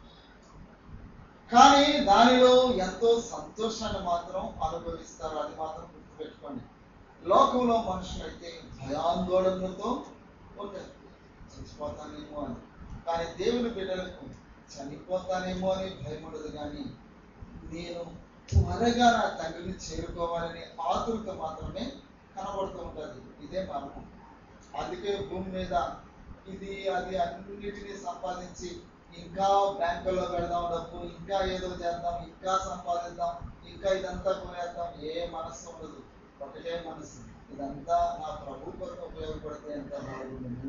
A: కానీ దానిలో ఎంతో సంతోషాన్ని మాత్రం అనుభవిస్తారు అది మాత్రం గుర్తుపెట్టుకోండి లోకంలో మనుషులైతే భయాందోళనలతో ఉంటారు చచ్చిపోతానేమో అని కానీ దేవుని బిడ్డలకు చనిపోతానేమో అని భయం ఉండదు కానీ నేను త్వరగా నా తండ్రిని చేరుకోవాలనే ఆతృత మాత్రమే కనబడుతూ ఉంటుంది ఇదే మరణం అందుకే భూమి మీద ఇది అది అన్నిటినీ సంపాదించి ఇంకా బ్యాంకులో పెడదాం డబ్బు ఇంకా ఏదో చేద్దాం ఇంకా సంపాదిద్దాం ఇంకా ఇదంతా కొనేద్దాం ఏ మనస్సు ఉండదు ఒకటే మనసు ఇదంతా నా ప్రభు కొరకు ఉపయోగపడితే ఎంత బాగుండును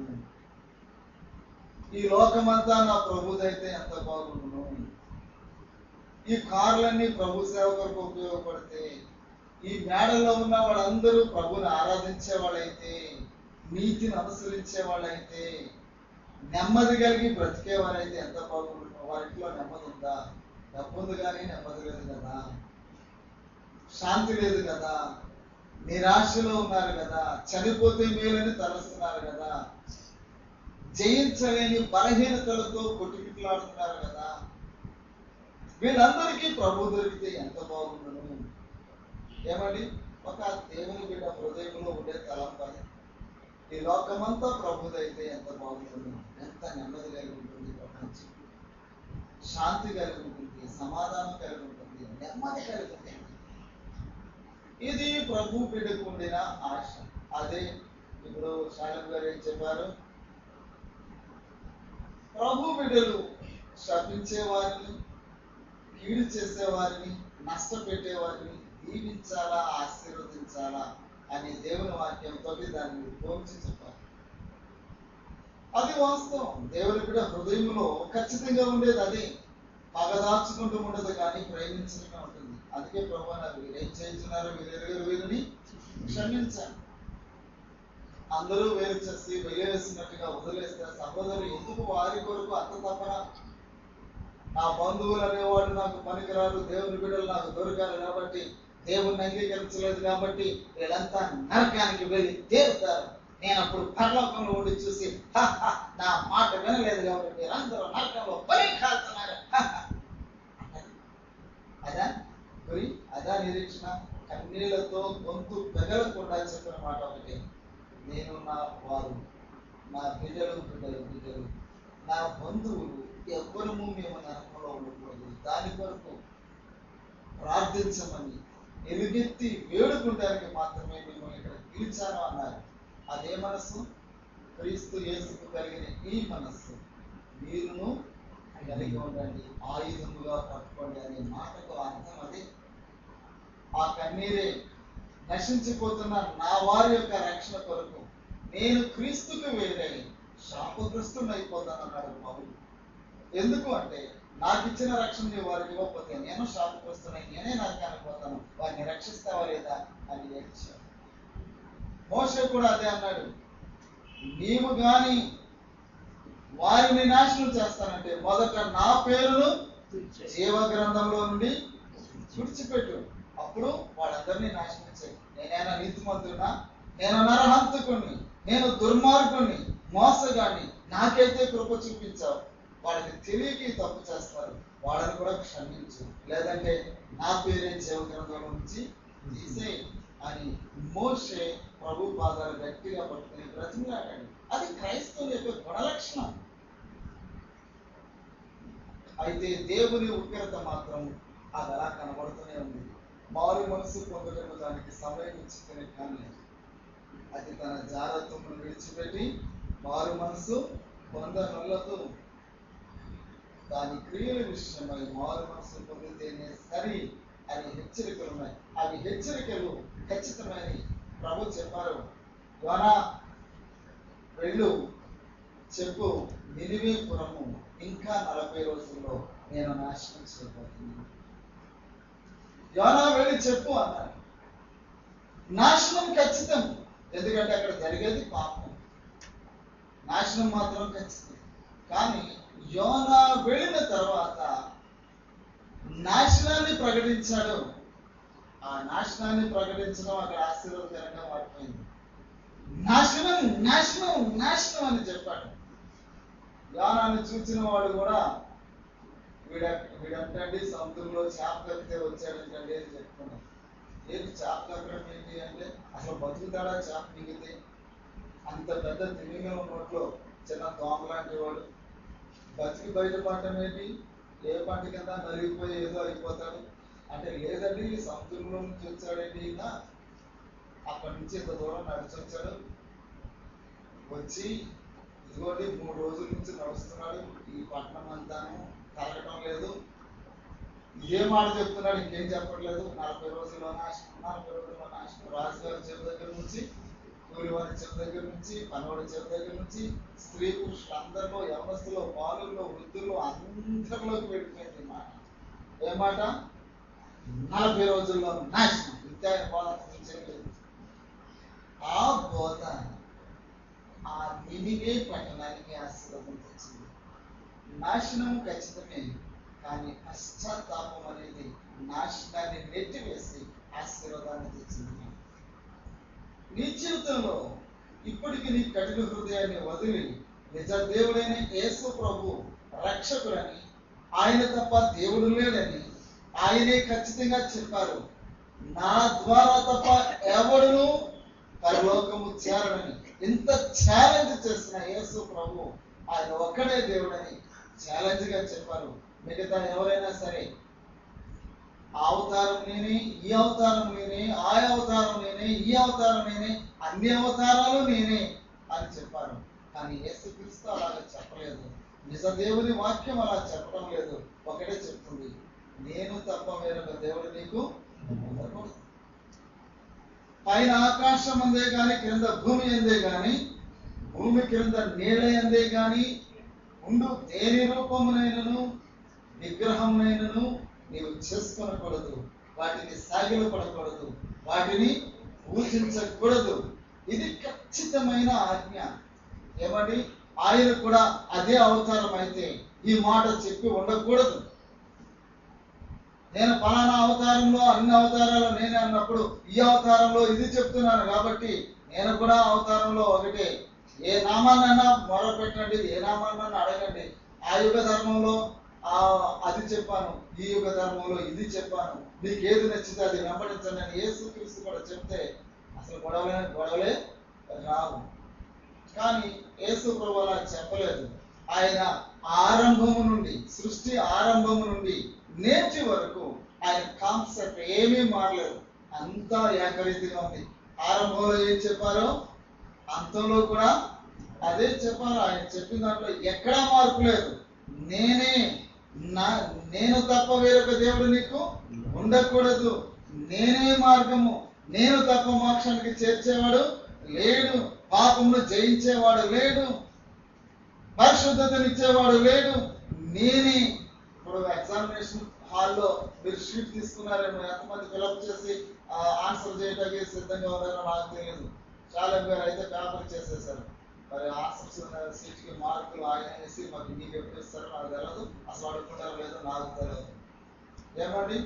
A: ఈ లోకమంతా నా ప్రభుదైతే ఎంత బాగుండును ఈ కార్లన్నీ ప్రభు సేవ కొరకు ఉపయోగపడితే ఈ మేడల్లో ఉన్న వాళ్ళందరూ ప్రభుని ఆరాధించే వాళ్ళైతే నీతిని అనుసరించే వాళ్ళైతే నెమ్మది కలిగి బ్రతికే వారైతే ఎంత బాగుంటుందో వారిలో నెమ్మది ఉందా డబ్బు ఉంది కానీ నెమ్మది లేదు కదా శాంతి లేదు కదా నిరాశలో ఉన్నారు కదా చనిపోతే మేలని తలస్తున్నారు కదా జయించలేని బలహీనతలతో కొట్టుకిట్లాడుతున్నారు కదా వీళ్ళందరికీ ప్రభు దొరికితే ఎంత బాగుండును ఏమండి ఒక దేవుని బిడ్డ హృదయంలో ఉండే తలంపది ఈ లోకమంతా ప్రభుదైతే ఎంత బాగుంటుంది ఎంత నెమ్మది కలిగి ఉంటుంది ప్రపంచం శాంతి కలిగి ఉంటుంది సమాధానం కలిగి ఉంటుంది నెమ్మది కలిగి ఉంటుంది ఇది ప్రభు బిడ్డకు ఉండిన ఆశ అదే ఇప్పుడు శాలం గారు ఏం చెప్పారు ప్రభు బిడ్డలు శపించే వారిని కీడు చేసే వారిని నష్టపెట్టే వారిని దీవించాలా ఆశీర్వదించాలా అనే దేవుని వాక్యంతో దాన్ని పోల్చి చెప్పారు అది వాస్తవం దేవుని బిడ్డ హృదయంలో ఖచ్చితంగా ఉండేది అదే పగదార్చుకుంటూ ఉండదు కానీ ప్రేమించడమే ఉంటుంది అందుకే ప్రభు నాకు వీరు ఏం చేయించున్నారో మీరు ఎరుగరు వీరిని క్షమించాలి అందరూ వేరు చేసి వెలివేసినట్టుగా వదిలేస్తే సహోదరు ఎందుకు వారి కొరకు అంత తపన నా బంధువులు అనేవాడు నాకు పనికిరారు దేవుని బిడ్డలు నాకు దొరికారు కాబట్టి దేవుణ్ణి అంగీకరించలేదు కాబట్టి వీళ్ళంతా నరకానికి వెళ్ళి తీరుతారు నేను అప్పుడు పరలోకంలో ఉండి చూసి "హ, హ, నా మాట వినలేదు కాబట్టి మీరందరూ నరకంలో బలి కాల్తున్నారు హ, హ." అదా గురి అదా నిరీక్షణ కన్నీళ్లతో గొంతు పెగలకుండా చెప్పిన మాట ఒకటి నేను నా వారు నా బిడ్డలు బిడ్డలు బిడ్డలు నా బంధువులు ఎవ్వరము మేము నరకంలో ఉండకూడదు దాని కొరకు ప్రార్థించమని ఎలుగెత్తి వేడుకుంటానికి మాత్రమే మిమ్మల్ని ఇక్కడ పిలిచాను అన్నారు అదే మనస్సు క్రీస్తు యేసుకు కలిగిన ఈ మనస్సు మీరును కలిగి ఉండండి ఆయుధముగా పట్టుకోండి అనే మాటకు అర్థం అది ఆ కన్నీరే నశించిపోతున్న నా వారి యొక్క రక్షణ కొరకు నేను క్రీస్తుకు వేరే శాపగ్రస్తునైపోతానన్నాడు పౌలు ఎందుకు అంటే నాకు ఇచ్చిన రక్షణ నీవు వారికి ఇవ్వకపోతే నేను శాపగ్రస్తునై నేనే నరకానికి పోతాను వారిని రక్షిస్తావా లేదా అని ఏడ్చాడు మోసే కూడా అదే అన్నాడు నీవు గాని వారిని నాశనం చేస్తానంటే మొదట నా పేరును జీవ గ్రంథంలో నుండి విడిచిపెట్టు అప్పుడు వాళ్ళందరినీ నాశనం చేయి నేనైనా నీతిమంతున్నా నేను నరహంతకుణ్ణి నేను దుర్మార్గుణ్ణి మోసగాన్ని నాకైతే కృప చూపించావు వాళ్ళకి తెలియక ఈ తప్పు చేస్తారు వాళ్ళని కూడా క్షమించు లేదంటే నా పేరే జీవ గ్రంథంలో నుంచి తీసే అని మోషే ప్రభు పాదాలు గట్టిగా పట్టుకుని బ్రతిమలాడాడు అది క్రైస్తవుల యొక్క గుణలక్షణం అయితే దేవుని ఉగ్రత మాత్రం అది అలా కనబడుతూనే ఉంది మారు మనసు పొందడం దానికి సమయం ఇచ్చుకునే కానీ అది తన జాగ్రత్తను విడిచిపెట్టి మారు మనసు పొందనులదు దాని క్రియల విషయమై మారు మనసు పొందితేనే సరి అని హెచ్చరికలు ఉన్నాయి అవి హెచ్చరికలు ఖచ్చితమైన ప్రభు చెప్పారు యోనా వెళ్ళు చెప్పు నినివే పురము ఇంకా నలభై రోజుల్లో నేను నాశనం చేయబోతున్నాను యోనా వెళ్ళి చెప్పు అన్నాడు నాశనం ఖచ్చితం ఎందుకంటే అక్కడ జరిగేది పాపం నాశనం మాత్రం ఖచ్చితం కానీ యోనా వెళ్ళిన తర్వాత నాశనాన్ని ప్రకటించాడు ఆ నాశనాన్ని ప్రకటించడం అక్కడ ఆశీర్వదకరంగా మారిపోయింది నాశనం నాశనం నాశనం అని చెప్పాడు యోనాన్ని చూసిన వాడు కూడా వీడ వీడంటండి సముద్రంలో చేప కక్కితే వచ్చాడంటండి అని చెప్తున్నాడు ఏంటి చేప కక్కడం ఏంటి అంటే అసలు బతుకుతాడా చేప మిగితే అంత పెద్ద తిమింగలం నోట్లో చిన్న దోమ లాంటి వాడు బతికి బయటపడటం ఏంటి ఏ పంట కింద నలిగిపోయి ఏదో అయిపోతాడు అంటే లేదండి ఈ సముద్రంలో నుంచి వచ్చాడండి ఈయన అక్కడి నుంచి ఇంత దూరం నడిచి వచ్చాడు వచ్చి ఇదిగోండి మూడు రోజుల నుంచి నడుస్తున్నాడు ఈ పట్టణం అంతాను కలగటం లేదు ఇదే మాట చెప్తున్నాడు ఇంకేం చెప్పట్లేదు నలభై రోజుల్లో నాశనం నలభై రోజుల్లో నాశనం రాజుగారి చెవి దగ్గర నుంచి కూలివారి చెవి దగ్గర నుంచి పనవాడి చెవి దగ్గర నుంచి స్త్రీ పురుషులు అందరిలో యవనస్తులో బాలుల్లో వృద్ధుల్లో అందరిలోకి వెళ్ళిపోయింది ఈ మాట ఏ మాట నలభై రోజుల్లో నాశనం ఇంతే ఆయన బోధ చేయలేదు ఆ బోధ ఆ నినివే పట్టణానికి ఆశీర్వాదం తెచ్చింది నాశనం ఖచ్చితమే కానీ పశ్చాత్తాపం అనేది నాశనాన్ని నెట్టివేసి ఆశీర్వాదాన్ని తెచ్చింది నీ జీవితంలో ఇప్పటికి నీ కఠిన హృదయాన్ని వదిలి నిజ దేవుడైన యేసు ప్రభు రక్షకుడని ఆయన తప్ప దేవుడు లేడని ఆయనే ఖచ్చితంగా చెప్పారు నా ద్వారా తప్ప ఎవడును పరలోకము చేరడని ఇంత ఛాలెంజ్ చేసిన యేసు ప్రభు ఆయన ఒక్కడే దేవుడని ఛాలెంజ్ గా చెప్పారు మిగతా ఎవరైనా సరే ఆ అవతారం నేనే ఈ అవతారం నేనే ఆ అవతారం నేనే ఈ అవతారం నేనే అన్ని అవతారాలు నేనే అని చెప్పారు కానీ యేసుక్రీస్తు అలాగే చెప్పలేదు నిజ దేవుని వాక్యం అలా చెప్పడం లేదు ఒకటే చెప్తుంది నేను తప్ప వేరొక దేవుడు నీకు ఉండకూడదు పైన ఆకాశం అందే గాని క్రింద భూమి అందే గాని భూమి క్రింద నీళ్ళ అందే గాని ఉండు దేని రూపమునైనను విగ్రహమునైనను నీవు చేసుకొనకూడదు వాటిని సాగిల పడకూడదు వాటిని పూజించకూడదు ఇది ఖచ్చితమైన ఆజ్ఞ ఏమండి ఆయన కూడా అదే అవతారం అయితే ఈ మాట చెప్పి ఉండకూడదు నేను ఫలానా అవతారంలో అన్ని అవతారాలు నేనే అన్నప్పుడు ఈ అవతారంలో ఇది చెప్తున్నాను కాబట్టి నేను కూడా అవతారంలో ఒకటే ఏ నామాన్నైనా మొర పెట్టండి ఏ నామాన్నైనా అడగండి ఆ యుగ ధర్మంలో ఆ అది చెప్పాను ఈ యుగ ధర్మంలో ఇది చెప్పాను మీకు ఏది నచ్చితే అది వెంబడించండి అని యేసుక్రీస్తు కూడా చెప్తే అసలు గొడవలే గొడవలే రావు కానీ యేసు ప్రభు అలా చెప్పలేదు ఆయన ఆరంభము నుండి సృష్టి ఆరంభము నుండి నేర్చి వరకు ఆయన కాన్సెప్ట్ ఏమీ మారలేదు అంతా ఏకరీతిగా ఉంది ఆరంభంలో ఏం చెప్పారో అంతంలో కూడా అదే చెప్పారు ఆయన చెప్పిన దాంట్లో ఎక్కడా మార్పు లేదు నేనే నా నేను తప్ప వేరొక దేవుడు నీకు ఉండకూడదు నేనే మార్గము నేను తప్ప మోక్షానికి చేర్చేవాడు లేడు పాపమును జయించేవాడు లేడు పరిశుద్ధతనిచ్చేవాడు లేడు నేనే ఇప్పుడు ఎగ్జామినేషన్ హాల్లో మీరు షీట్ తీసుకున్నారేమో ఎంతమంది ఫిలప్ చేసి ఆన్సర్ చేయడానికి సిద్ధంగా ఉన్నారో నాకు తెలియదు చాలా గారు అయితే పేపర్ చేసేసారు మరి ఆసక్తి సీట్కి మార్కులు ఆయన వేసి మరి నీకు ఎప్పుడు ఇస్తారో నాకు తెలియదు అసలు అడుగుకుంటారో లేదో నాకు తెలియదు ఏమండి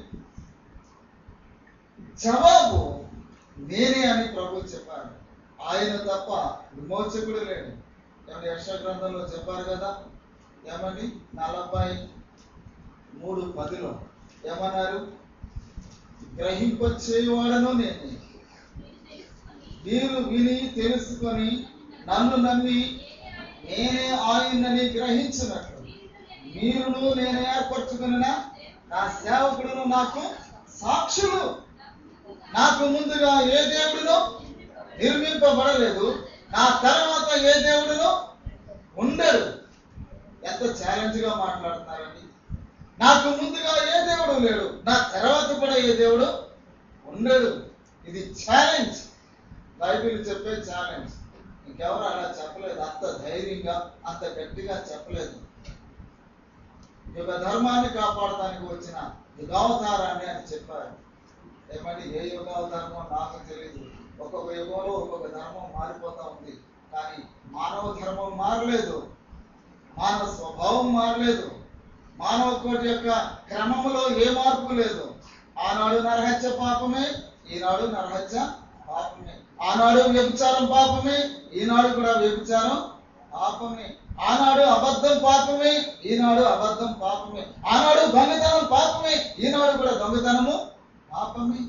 A: జవాబు నేనే అని ప్రభు చెప్పారు ఆయన తప్ప విమోచకుడు లేడు ఏమంటే యక్ష గ్రంథంలో చెప్పారు కదా ఏమండి నలభై మూడు పదిలో ఏమన్నారు గ్రహింప చేయవాడను నేనే మీరు విని తెలుసుకొని నన్ను నమ్మి నేనే ఆయనని గ్రహించినట్లు మీరును నేను ఏర్పరచుకున్న నా సేవకుడును నాకు సాక్షులు నాకు ముందుగా ఏ దేవుడును నిర్మింపబడలేదు నా తర్వాత ఏ దేవుడును ఉండడు ఎంత ఛాలెంజ్ గా మాట్లాడుతున్నారండి నాకు ముందుగా ఏ దేవుడు లేడు నా తర్వాత కూడా ఏ దేవుడు ఉండడు ఇది ఛాలెంజ్ బైబిల్ చెప్పే ఛాలెంజ్ ఇంకెవరు అలా చెప్పలేదు అంత ధైర్యంగా అంత గట్టిగా చెప్పలేదు యుగ ధర్మాన్ని కాపాడటానికి వచ్చిన యుగావతారాన్ని అని చెప్పారు ఏమంటే ఏ యుగావతారమో నాకు తెలియదు ఒక్కొక్క యుగంలో ఒక్కొక్క ధర్మం మారిపోతా ఉంది కానీ మానవ ధర్మం మారలేదు మానవ స్వభావం మారలేదు మానవ కోటి యొక్క క్రమములో ఏ మార్పు లేదు ఆనాడు నరహత్య పాపమే ఈనాడు నరహత్య పాపమే ఆనాడు వ్యభిచారం పాపమే ఈనాడు కూడా వ్యభిచారం పాపమే ఆనాడు అబద్ధం పాపమే ఈనాడు అబద్ధం పాపమే ఆనాడు దొంగతనం పాపమే ఈనాడు కూడా దొంగతనము పాపమే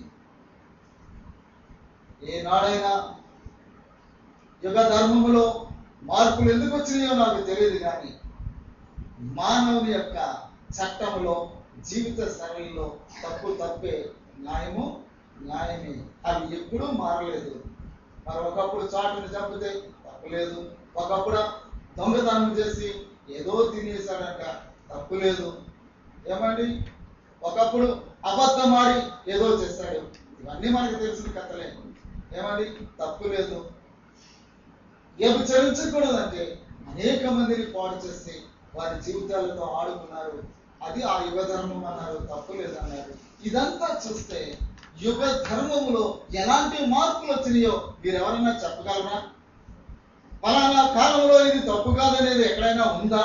A: ఏనాడైనా యుగ ధర్మములో మార్పులు ఎందుకు వచ్చినాయో నాకు తెలియదు కానీ మానవుని యొక్క చట్టములో జీవిత సరళిలో తప్పు తప్పే న్యాయము న్యాయమే అవి ఎప్పుడూ మారలేదు మరి ఒకప్పుడు చాటును చంపితే తప్పులేదు ఒకప్పుడు దొంగతనం చేసి ఏదో తినేసాడంట తప్పులేదు ఏమండి ఒకప్పుడు అబద్ధం ఆడి ఏదో చేశాడు ఇవన్నీ మనకు తెలిసిన కథలే ఏమండి తప్పు లేదు వ్యభిచరించకూడదంటే అనేక మందిని పాడు చేసి వారి జీవితాలతో ఆడుకున్నారు అది ఆ యుగ ధర్మం అన్నారు తప్పు లేదన్నారు ఇదంతా చూస్తే యుగ ధర్మములో ఎలాంటి మార్పులు వచ్చినాయో మీరు ఎవరైనా చెప్పగలరా ఫలానా కాలంలో ఇది తప్పు కాదనేది ఎక్కడైనా ఉందా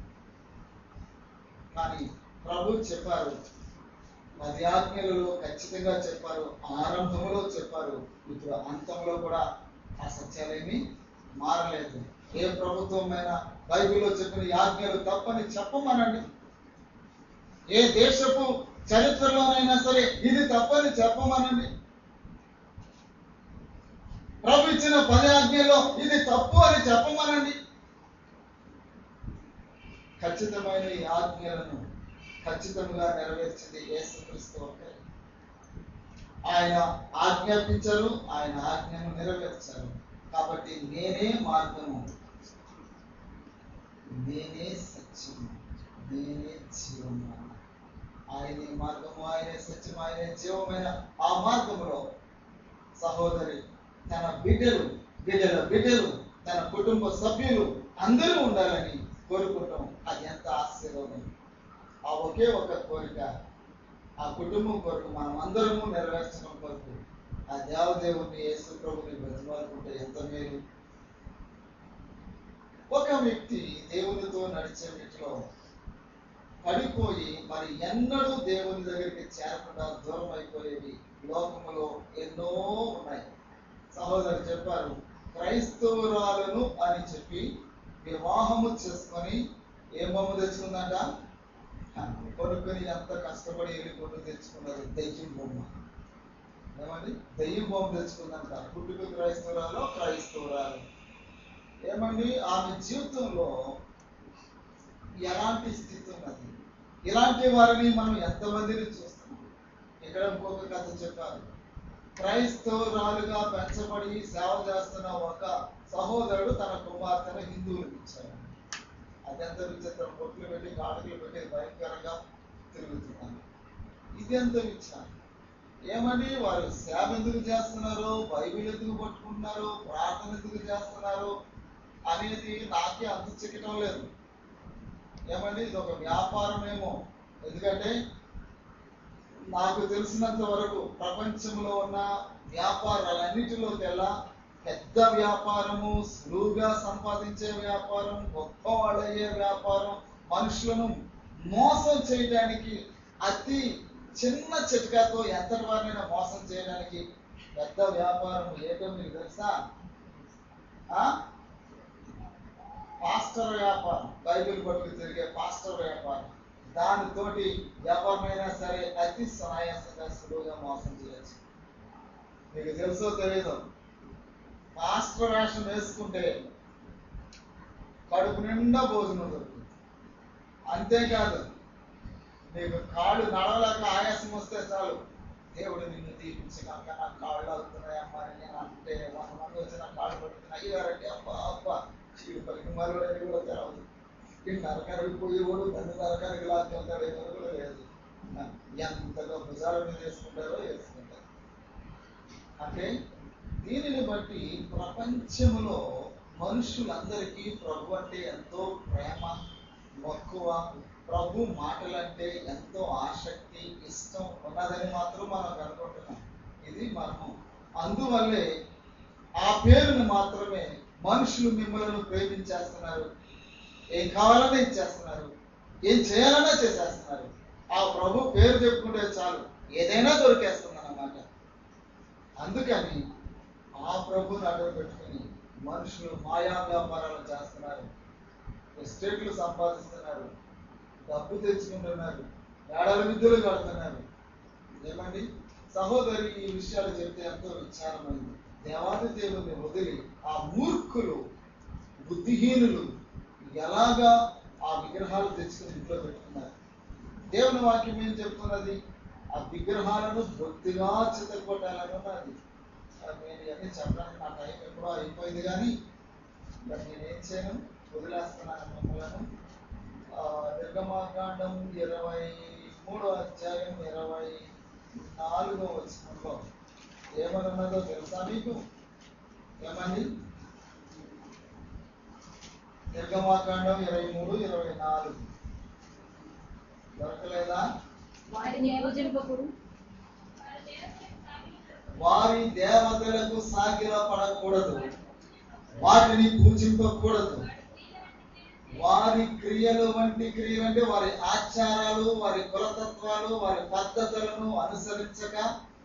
A: కానీ ప్రభు చెప్పారు పది ఆజ్ఞలలో ఖచ్చితంగా చెప్పారు ఆరంభంలో చెప్పారు ఇప్పుడు అంతంలో కూడా ఆ సత్యాలేమి మారలేదు ఏ ప్రభుత్వమైనా బైబిల్లో చెప్పిన ఈ ఆజ్ఞలు తప్పని చెప్పమనండి ఏ దేశపు చరిత్రలోనైనా సరే ఇది తప్పని చెప్పమనండి ప్రభు ఇచ్చిన పది ఆజ్ఞలో ఇది తప్పు అని చెప్పమనండి ఖచ్చితమైన ఈ ఆజ్ఞలను ఖచ్చితంగా నెరవేర్చింది యేసుక్రీస్తు ఒక్కరే ఆయన ఆజ్ఞాపించారు ఆయన ఆజ్ఞను నెరవేర్చారు కాబట్టి నేనే మార్గము నేనే సత్యము నేనే జీవము ఆయనే మార్గము ఆయనే సత్యము ఆయనే జీవమైన ఆ మార్గములో సహోదరి తన బిడ్డలు బిడ్డల బిడ్డలు తన కుటుంబ సభ్యులు అందరూ ఉండాలని కోరుకుంటాం అది ఎంత ఆశీర్వాదం ఆ ఒకే ఒక కోరిక ఆ కుటుంబం కొరకు మనం అందరము నెరవేర్చడం కొరకు ఆ దేవదేవుని యేసు ప్రభుని బ్రతిమాలుకుంటే ఎంత మేలు ఒక వ్యక్తి దేవునితో నడిచే వీటిలో పడిపోయి మరి ఎన్నడూ దేవుని దగ్గరికి చేరకుండా దూరం అయిపోయేవి లోకములో ఎన్నో ఉన్నాయి సహోదరు చెప్పారు క్రైస్తవురాలను అని చెప్పి వివాహము చేసుకొని ఏ బొమ్మ తెచ్చుకుందంట కొనుక్కొని ఎంత కష్టపడి వెళ్ళి కొను తెచ్చుకున్నారు దెయ్యం బొమ్మ ఏమండి దెయ్యం బొమ్మ తెచ్చుకుందంట పుట్టుక క్రైస్తవురాలు క్రైస్తవురాలు ఏమండి ఆమె జీవితంలో ఎలాంటి స్థితి ఉన్నది ఇలాంటి వారిని మనం ఎంతమందిని చూస్తున్నాం ఇక్కడ ఇంకొక కథ చెప్పారు క్రైస్తవురాలుగా పెంచబడి సేవ చేస్తున్న ఒక సహోదరుడు తన కుమార్తెను హిందువులకు ఇచ్చాడు అదెంత విచిత్రం బొట్లు పెట్టి గాడుగులు పెట్టి భయంకరంగా తిరుగుతున్నారు ఇది ఎంత విచారం ఏమని వారు సేవ ఎందుకు చేస్తున్నారు బైబిల్ ఎందుకు పట్టుకుంటున్నారు ప్రార్థన ఎందుకు చేస్తున్నారు అనేది నాకే అంత చిక్కటం లేదు ఏమండి ఇది ఒక వ్యాపారమేమో ఎందుకంటే నాకు తెలిసినంత వరకు ప్రపంచంలో ఉన్న వ్యాపారాలన్నిటిలోకెల్లా పెద్ద వ్యాపారము సులువుగా సంపాదించే వ్యాపారం గొప్ప వాళ్ళయ్యే వ్యాపారం మనుషులను మోసం చేయడానికి అతి చిన్న చిట్కాతో ఎంతటి వారినైనా మోసం చేయడానికి పెద్ద వ్యాపారం ఏదో మీకు తెలుసా ఆ? పాస్టర్ వ్యాపారం బైబిల్ పట్టుకు తిరిగే పాస్టర్ వ్యాపారం దానితోటి ఎవరినైనా సరే అతి సునాయాసంగా సులువుగా మోసం చేయొచ్చు మీకు తెలుసో తెలియదు మాస్టర్ వేషం వేసుకుంటే కడుపు నిండా భోజనం దొరుకుతుంది అంతేకాదు నీకు కాళ్ళు నడవలేక ఆయాసం వస్తే చాలు దేవుడు నిన్ను తీపించి కనుక నా కాళ్ళు అవుతున్నాయమ్మా అని నేను అంటే వంద మంది వచ్చి నా కాళ్ళు పడుతున్నాయి అయ్యారంటే అబ్బా అబ్బా చీడు పలికి మరొకటి కూడా తెలవదు ఈ నరకానికి పోయేవాడు దాన్ని నరకానికి లాక్కెళ్తాడు ఎవరు కూడా లేదు ఎంతగా భుజాల మీద వేసుకుంటారో వేసుకుంటారు అంటే దీనిని బట్టి ప్రపంచంలో మనుషులందరికీ ప్రభు అంటే ఎంతో ప్రేమ మక్కువ ప్రభు మాటలంటే ఎంతో ఆసక్తి ఇష్టం ఉన్నదని మాత్రం మనం కనుకుంటున్నాం ఇది మర్మం అందువల్లే ఆ పేరును మాత్రమే మనుషులు మిమ్మల్ని ప్రేమించేస్తున్నారు ఏం కావాలన్నా ఇచ్చేస్తున్నారు ఏం చేయాలన్నా చేసేస్తున్నారు ఆ ప్రభు పేరు చెప్పుకుంటే చాలు ఏదైనా దొరికేస్తుంది అన్నమాట అందుకని ఆ ప్రభుని అడ్డు పెట్టుకుని మనుషులు మాయా వ్యాపారాలు చేస్తున్నారు ఎస్టేట్లు సంపాదిస్తున్నారు డబ్బు తెచ్చుకుంటున్నారు ఏడాది విద్యలు కడుతున్నారు ఏమండి సహోదరి ఈ విషయాలు చెప్తే ఎంతో విచారమైంది దేవాది దేవుని వదిలి ఆ మూర్ఖులు బుద్ధిహీనులు ఎలాగా ఆ విగ్రహాలు తెచ్చుకుని ఇంట్లో పెట్టుకున్నారు దేవుని వాక్యం ఏం చెప్తున్నది ఆ విగ్రహాలను బొత్తిగా చితకొట్టాలని ఉన్నది అది నేను ఇవన్నీ చెప్పడానికి నా టైం ఎప్పుడో అయిపోయింది కానీ మరి నేనేం చేయను వదిలేస్తున్నాను మిమ్మల్ని ఆ, నిర్గమాకాండం ఇరవై మూడో అధ్యాయం ఇరవై నాలుగో వచనంలో ఏమని ఉన్నదో తెలుసా మీకు ఏమని నిర్గమాకాండం ఇరవై మూడు ఇరవై నాలుగు దొరకలేదా
E: వాటిని పూజింపకుడు
A: వారి దేవతలకు సాగిల పడకూడదు వాటిని పూజింపకూడదు వారి క్రియలు వంటి క్రియలు అంటే వారి ఆచారాలు వారి కులతత్వాలు వారి పద్ధతులను అనుసరించక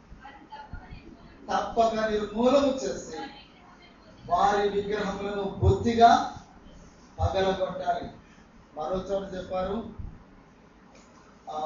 A: తప్పక నిర్మూలము చేసి వారి విగ్రహములను బొత్తిగా పగలగొట్టాలి మరో చోట చెప్పారు ఆ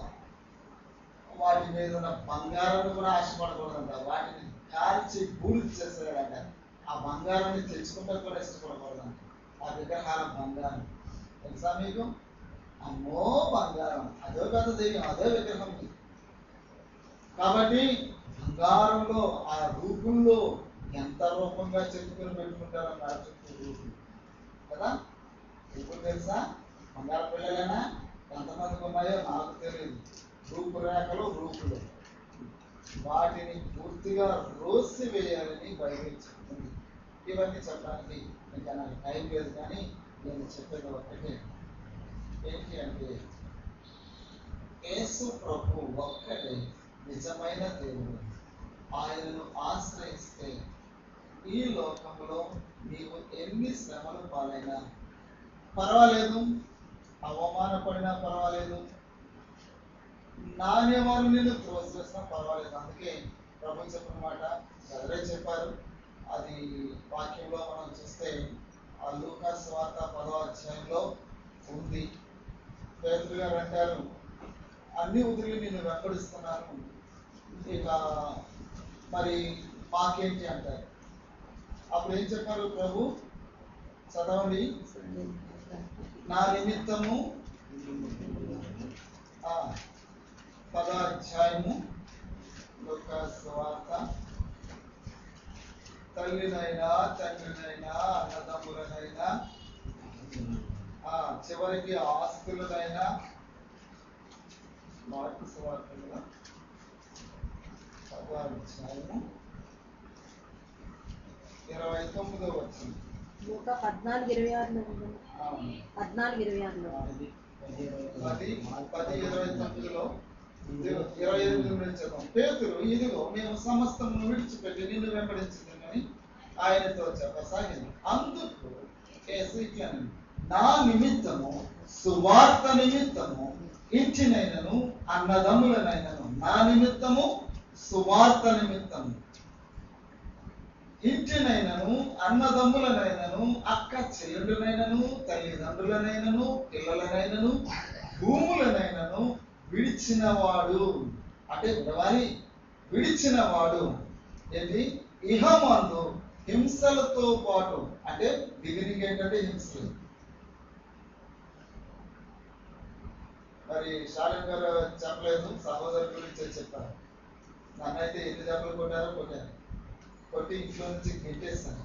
A: వాటి మీద ఉన్న బంగారాన్ని కూడా ఆశపడకూడదంట వాటిని కాల్చి బూడిద చేసేయాలంట ఆ బంగారాన్ని తెచ్చుకుంటే కూడా ఇష్టపడకూడదంట ఆ విగ్రహాల బంగారం తెలుసా మీకు అమ్మో బంగారం అదో పెద్ద దెయ్యం అదే విగ్రహం ఇది. కాబట్టి బంగారంలో ఆ రూపుల్లో ఎంత రూపంగా చెప్పుకొని పెట్టుకుంటారో నా చుట్టూ రూపులు కదా ఇప్పుడు తెలుసా బంగారు పిల్లలేనా ఎంతమందికి ఉన్నాయో నాకు తెలియదు రూపురేఖలు రూపులు వాటిని పూర్తిగా రోసి వేయాలని బైబిల్ చెప్తుంది ఇవన్నీ చెప్పడానికి ఇంకా నాకు టైం లేదు కానీ నేను చెప్పేది ఒకటే ఏంటి అంటే యేసు ప్రభు ఒక్కడే నిజమైన దేవుడు ఆయనను ఆశ్రయిస్తే ఈ లోకంలో నీవు ఎన్ని శ్రమలు పాలైనా పర్వాలేదు అవమానపడినా పర్వాలేదు నానేవారు నేను త్రోసివేసినా పర్వాలేదు అందుకే ప్రభు చెప్పిన మాట ఎవరే చెప్పారు అది వాక్యంలో మనం చూస్తే ఆ లూకాస్ వార్త పదో అధ్యాయంలో ఉంది పేదలు గారు అంటారు అన్ని వదిలి నేను వెంబడిస్తున్నాను ఇక మరి మాకేంటి అంటారు అప్పుడు ఏం చెప్పారు ప్రభు చదవండి నా నిమిత్తము ఆ, పదో అధ్యాయము లూకాస్ వార్త తల్లినైనా తండ్రినైనా అన్నదమ్ములనైనా ఆ చివరికి ఆస్తులనైనా మార్పు సువార్తలుగా పదో అధ్యాయము ఇరవై తొమ్మిదో వచ్చింది
E: ఇంకా పద్నాలుగు ఇరవై ఆరులో ఉంది పద్నాలుగు ఇరవై ఆరులో
A: పది పది ఇరవై తొమ్మిదిలో ఇరవై ఎనిమిది నుంచి చదవం పేతురు ఇదిగో మేము సమస్తమును విడిచిపెట్టి నిన్ను వెంబడించుతామని ఆయనతో చెప్పసాగింది అందుకు యేసు ఇట్లా అన్నాడు, నా నిమిత్తము సువార్త నిమిత్తము ఇంటినైనను అన్నదమ్ములనైనను నా నిమిత్తము సువార్త నిమిత్తము ఇంటినైనను అన్నదమ్ములనైనను అక్క చెల్లెండునైనను తల్లిదండ్రులనైనను పిల్లలనైనను భూములనైనను విడిచినవాడు అంటే విడవాలి విడిచినవాడు ఏంటి ఇహమందు హింసలతో పాటు అంటే బిగినింగ్ ఏంటంటే హింసలు మరి శాలిం గారు చెప్పలేదు సహోదరు గురించి చెప్పారు నన్నైతే ఎన్ని దెబ్బలు కొట్టారో కొట్టారు కొట్టి ఇంట్లో నుంచి గెంటేస్తాను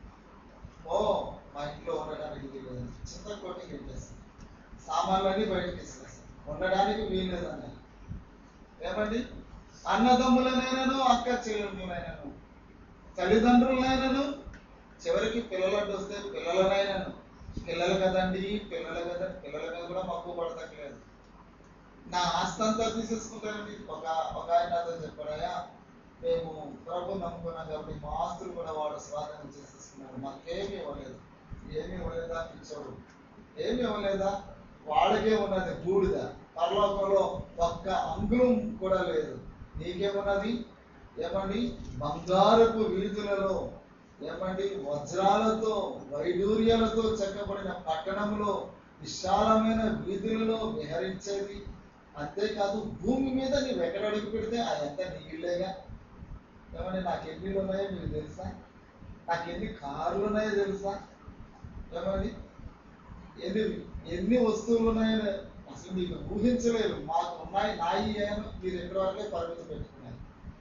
A: ఓ మా ఇంట్లో ఉండడానికి వీలు చింత కొట్టి గెంటేస్తాను సామాన్లన్నీ బయటకు తీసుకొస్తాను ఉండడానికి వీలు లేదన్నారు ఏమండి అన్నదమ్ములనైనను అక్క చెల్లెళ్ళనైనను తల్లిదండ్రులనైనను చివరికి పిల్లలంటూ వస్తే పిల్లలనైనను పిల్లలు కదండి పిల్లలు కదా పిల్లల మీద కూడా మక్కువ పడతలేదు నా ఆస్తి అంతా తీసేసుకుంటారండి ఒక ఒక ఆయన నాతో చెప్పాడయా మేము ప్రభు నమ్ముకున్నాం కాబట్టి మా ఆస్తులు కూడా వాడు స్వాధీనం చేసేసుకున్నాడు మాకేమి ఇవ్వలేదు ఏమి ఇవ్వలేదా పిచ్చోడు ఏమి ఇవ్వలేదా వాళ్ళకే ఉన్నది బూడిద పరలోకంలో ఒక్క అంగుళం కూడా లేదు నీకేమున్నది ఏమండి బంగారపు వీధులలో ఏమండి వజ్రాలతో వైడూర్యాలతో చెక్కబడిన పట్టణంలో విశాలమైన వీధులలో విహరించేది అంతేకాదు భూమి మీద నీవు ఎక్కడ అడుగు పెడితే అదంతా నీళ్ళేగా ఏమండి నాకు ఎన్ని ఇళ్ళు ఉన్నాయో మీకు తెలుసా నాకు ఎన్ని కార్లు ఉన్నాయో తెలుసా ఏమండి ఎన్ని ఎన్ని వస్తువులు ఉన్నాయో అసలు మీకు ఊహించలేరు మాకు ఉన్నాయి నాయి ఏమో మీరు ఎక్కడి వరకే పరిమితి పెట్టుకున్నారు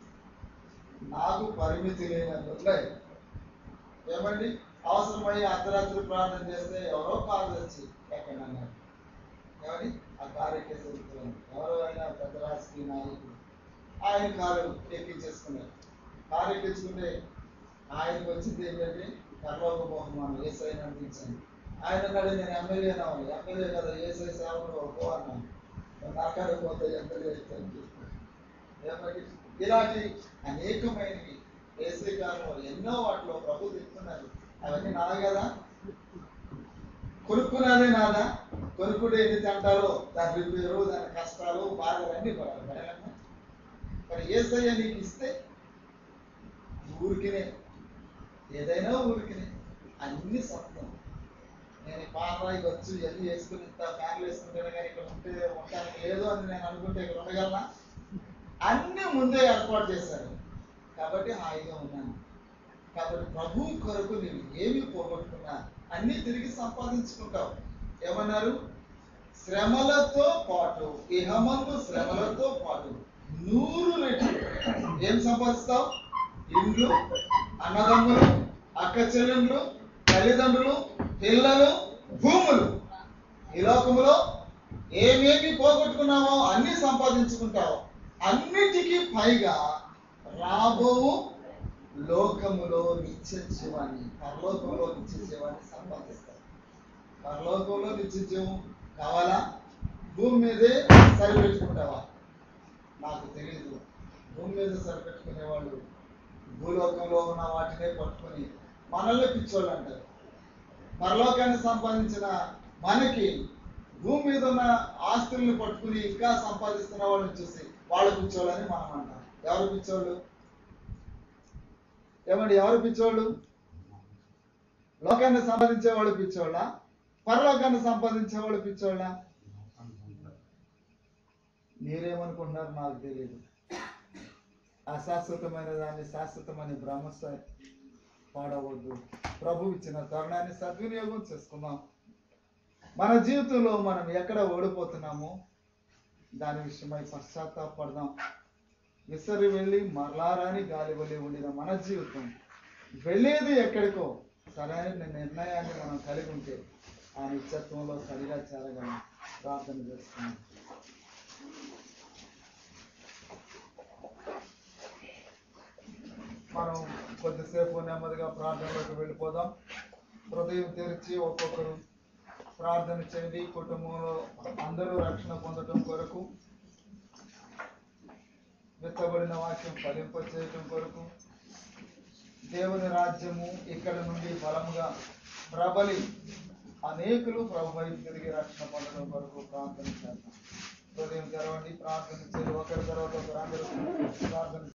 A: నాకు పరిమితి లేనన్ని ఉన్నాయి ఏమండి అవసరమై అర్ధరాత్రి ప్రార్థన చేస్తే ఎవరో కాల్ వచ్చి ఎక్కడ అన్నారు ఏమని ఆ కారు ఎక్కేసి వెళ్తున్నాను ఎవరో అయినా పెద్ద రాజకీయ నాయకుడు ఆయన కారు ఎక్కించేసుకున్నారు కారు ఎక్కించుకుంటే ఆయనకు వచ్చింది ఏంటంటే పరలోక బహుమానం ఏసై అనిపించాను ఆయన అన్నాడు నేను ఎమ్మెల్యే అవ్వాలి ఎమ్మెల్యే కదా ఏసై సేవకుడు ఒక్కో అన్నాను నరకానికి పోతే ఎమ్మెల్యే ఇస్తాను ఏమండి ఇలాంటి అనేకమైనవి ఏసీ కాలంలో ఎన్నో వాటిలో ప్రభు చెప్తున్నారు అవన్నీ నాది కదా కొనుక్కున్నదే నాదా కొనుక్కుంటే ఎన్ని తింటారో దాని రిపేరు దాని కష్టాలు బాధలు అన్ని పడాలి పడాలమ్మా మరి ఏసయ్య నీకు ఇస్తే ఊరికినే ఏదైనా ఊరికినే అన్ని సొంతం నేను ఈ పాలరాయికి వచ్చి ఎన్ని వేసుకుని ఇంత ఫ్యాన్లు వేసుకుంటేనే కానీ ఇక్కడ ఉంటే ఉండడానికి లేదు అని నేను అనుకుంటే ఇక్కడ ఉండగలనా అన్ని ముందే ఏర్పాటు చేశారు కాబట్టి హాయిగా ఉన్నాను కాబట్టి ప్రభు కొరకు నేను ఏమి పోగొట్టుకున్నా అన్ని తిరిగి సంపాదించుకుంటావు ఏమన్నారు శ్రమలతో పాటు ఇహమందు శ్రమలతో పాటు నూరు రెట్లు ఏం సంపాదిస్తావు ఇండ్లు అన్నదమ్ములు అక్క చెల్లెండ్లు తల్లిదండ్రులు పిల్లలు భూములు ఈ లోకములో ఏమేమి పోగొట్టుకున్నావో అన్ని సంపాదించుకుంటావు అన్నిటికీ పైగా రాబో లోకములో నిత్య జీవాన్ని పరలోకంలో నిత్య జీవాన్ని సంపాదిస్తారు పరలోకంలో నిత్య జీవం కావాలా భూమి మీదే సరిపెట్టుకుంటావా నాకు తెలియదు భూమి మీద సరిపెట్టుకునే వాళ్ళు భూలోకంలో ఉన్న వాటినే పట్టుకొని మనల్ని పిచ్చోళ్ళు అంటారు పరలోకాన్ని సంపాదించిన మనకి భూమి మీద ఉన్న ఆస్తుల్ని పట్టుకుని ఇంకా సంపాదిస్తున్న వాళ్ళని చూసి వాళ్ళు పిచ్చోళ్ళని మనం అంటాం ఎవరు పిచ్చోళ్ళు ఏమండి ఎవరు పిచ్చోళ్ళు లోకాన్ని సంపాదించే వాళ్ళు పిచ్చోళ్ళ పరలోకాన్ని సంపాదించే వాళ్ళు పిచ్చోళ్ళ మీరేమనుకుంటున్నారు నాకు తెలియదు అశాశ్వతమైన దాన్ని శాశ్వతమైన భ్రమస్థ పాడవద్దు ప్రభు ఇచ్చిన తరుణాన్ని సద్వినియోగం చేసుకుందాం మన జీవితంలో మనం ఎక్కడ ఓడిపోతున్నామో దాని విషయమై పశ్చాత్తాపడదాం విసరి వెళ్ళి మరలారాని గాలి వలి ఉండిన మన జీవితం వెళ్ళేది ఎక్కడికో సరైన నిర్ణయాన్ని మనం కలిగి ఉంటే ఆ నిత్యత్వంలో సరిగా చేరగా ప్రార్థన చేస్తున్నాం మనం కొద్దిసేపు నెమ్మదిగా ప్రార్థనలోకి వెళ్ళిపోదాం హృదయం తెరిచి ఒక్కొక్కరు ప్రార్థన చేయండి కుటుంబంలో అందరూ రక్షణ పొందటం కొరకు విత్తబడిన వాక్యం ఫలింప చేయటం కొరకు దేవుని రాజ్యము ఇక్కడ నుండి బలముగా ప్రబలి అనేకులు ప్రభు వైపు తిరిగి రక్షణ పొందడం కొరకు ప్రార్థన చేద్దాం హృదయం తెరవండి ప్రార్థన చేయండి ఒకరి తర్వాత ఒకరు అందరూ ప్రార్థన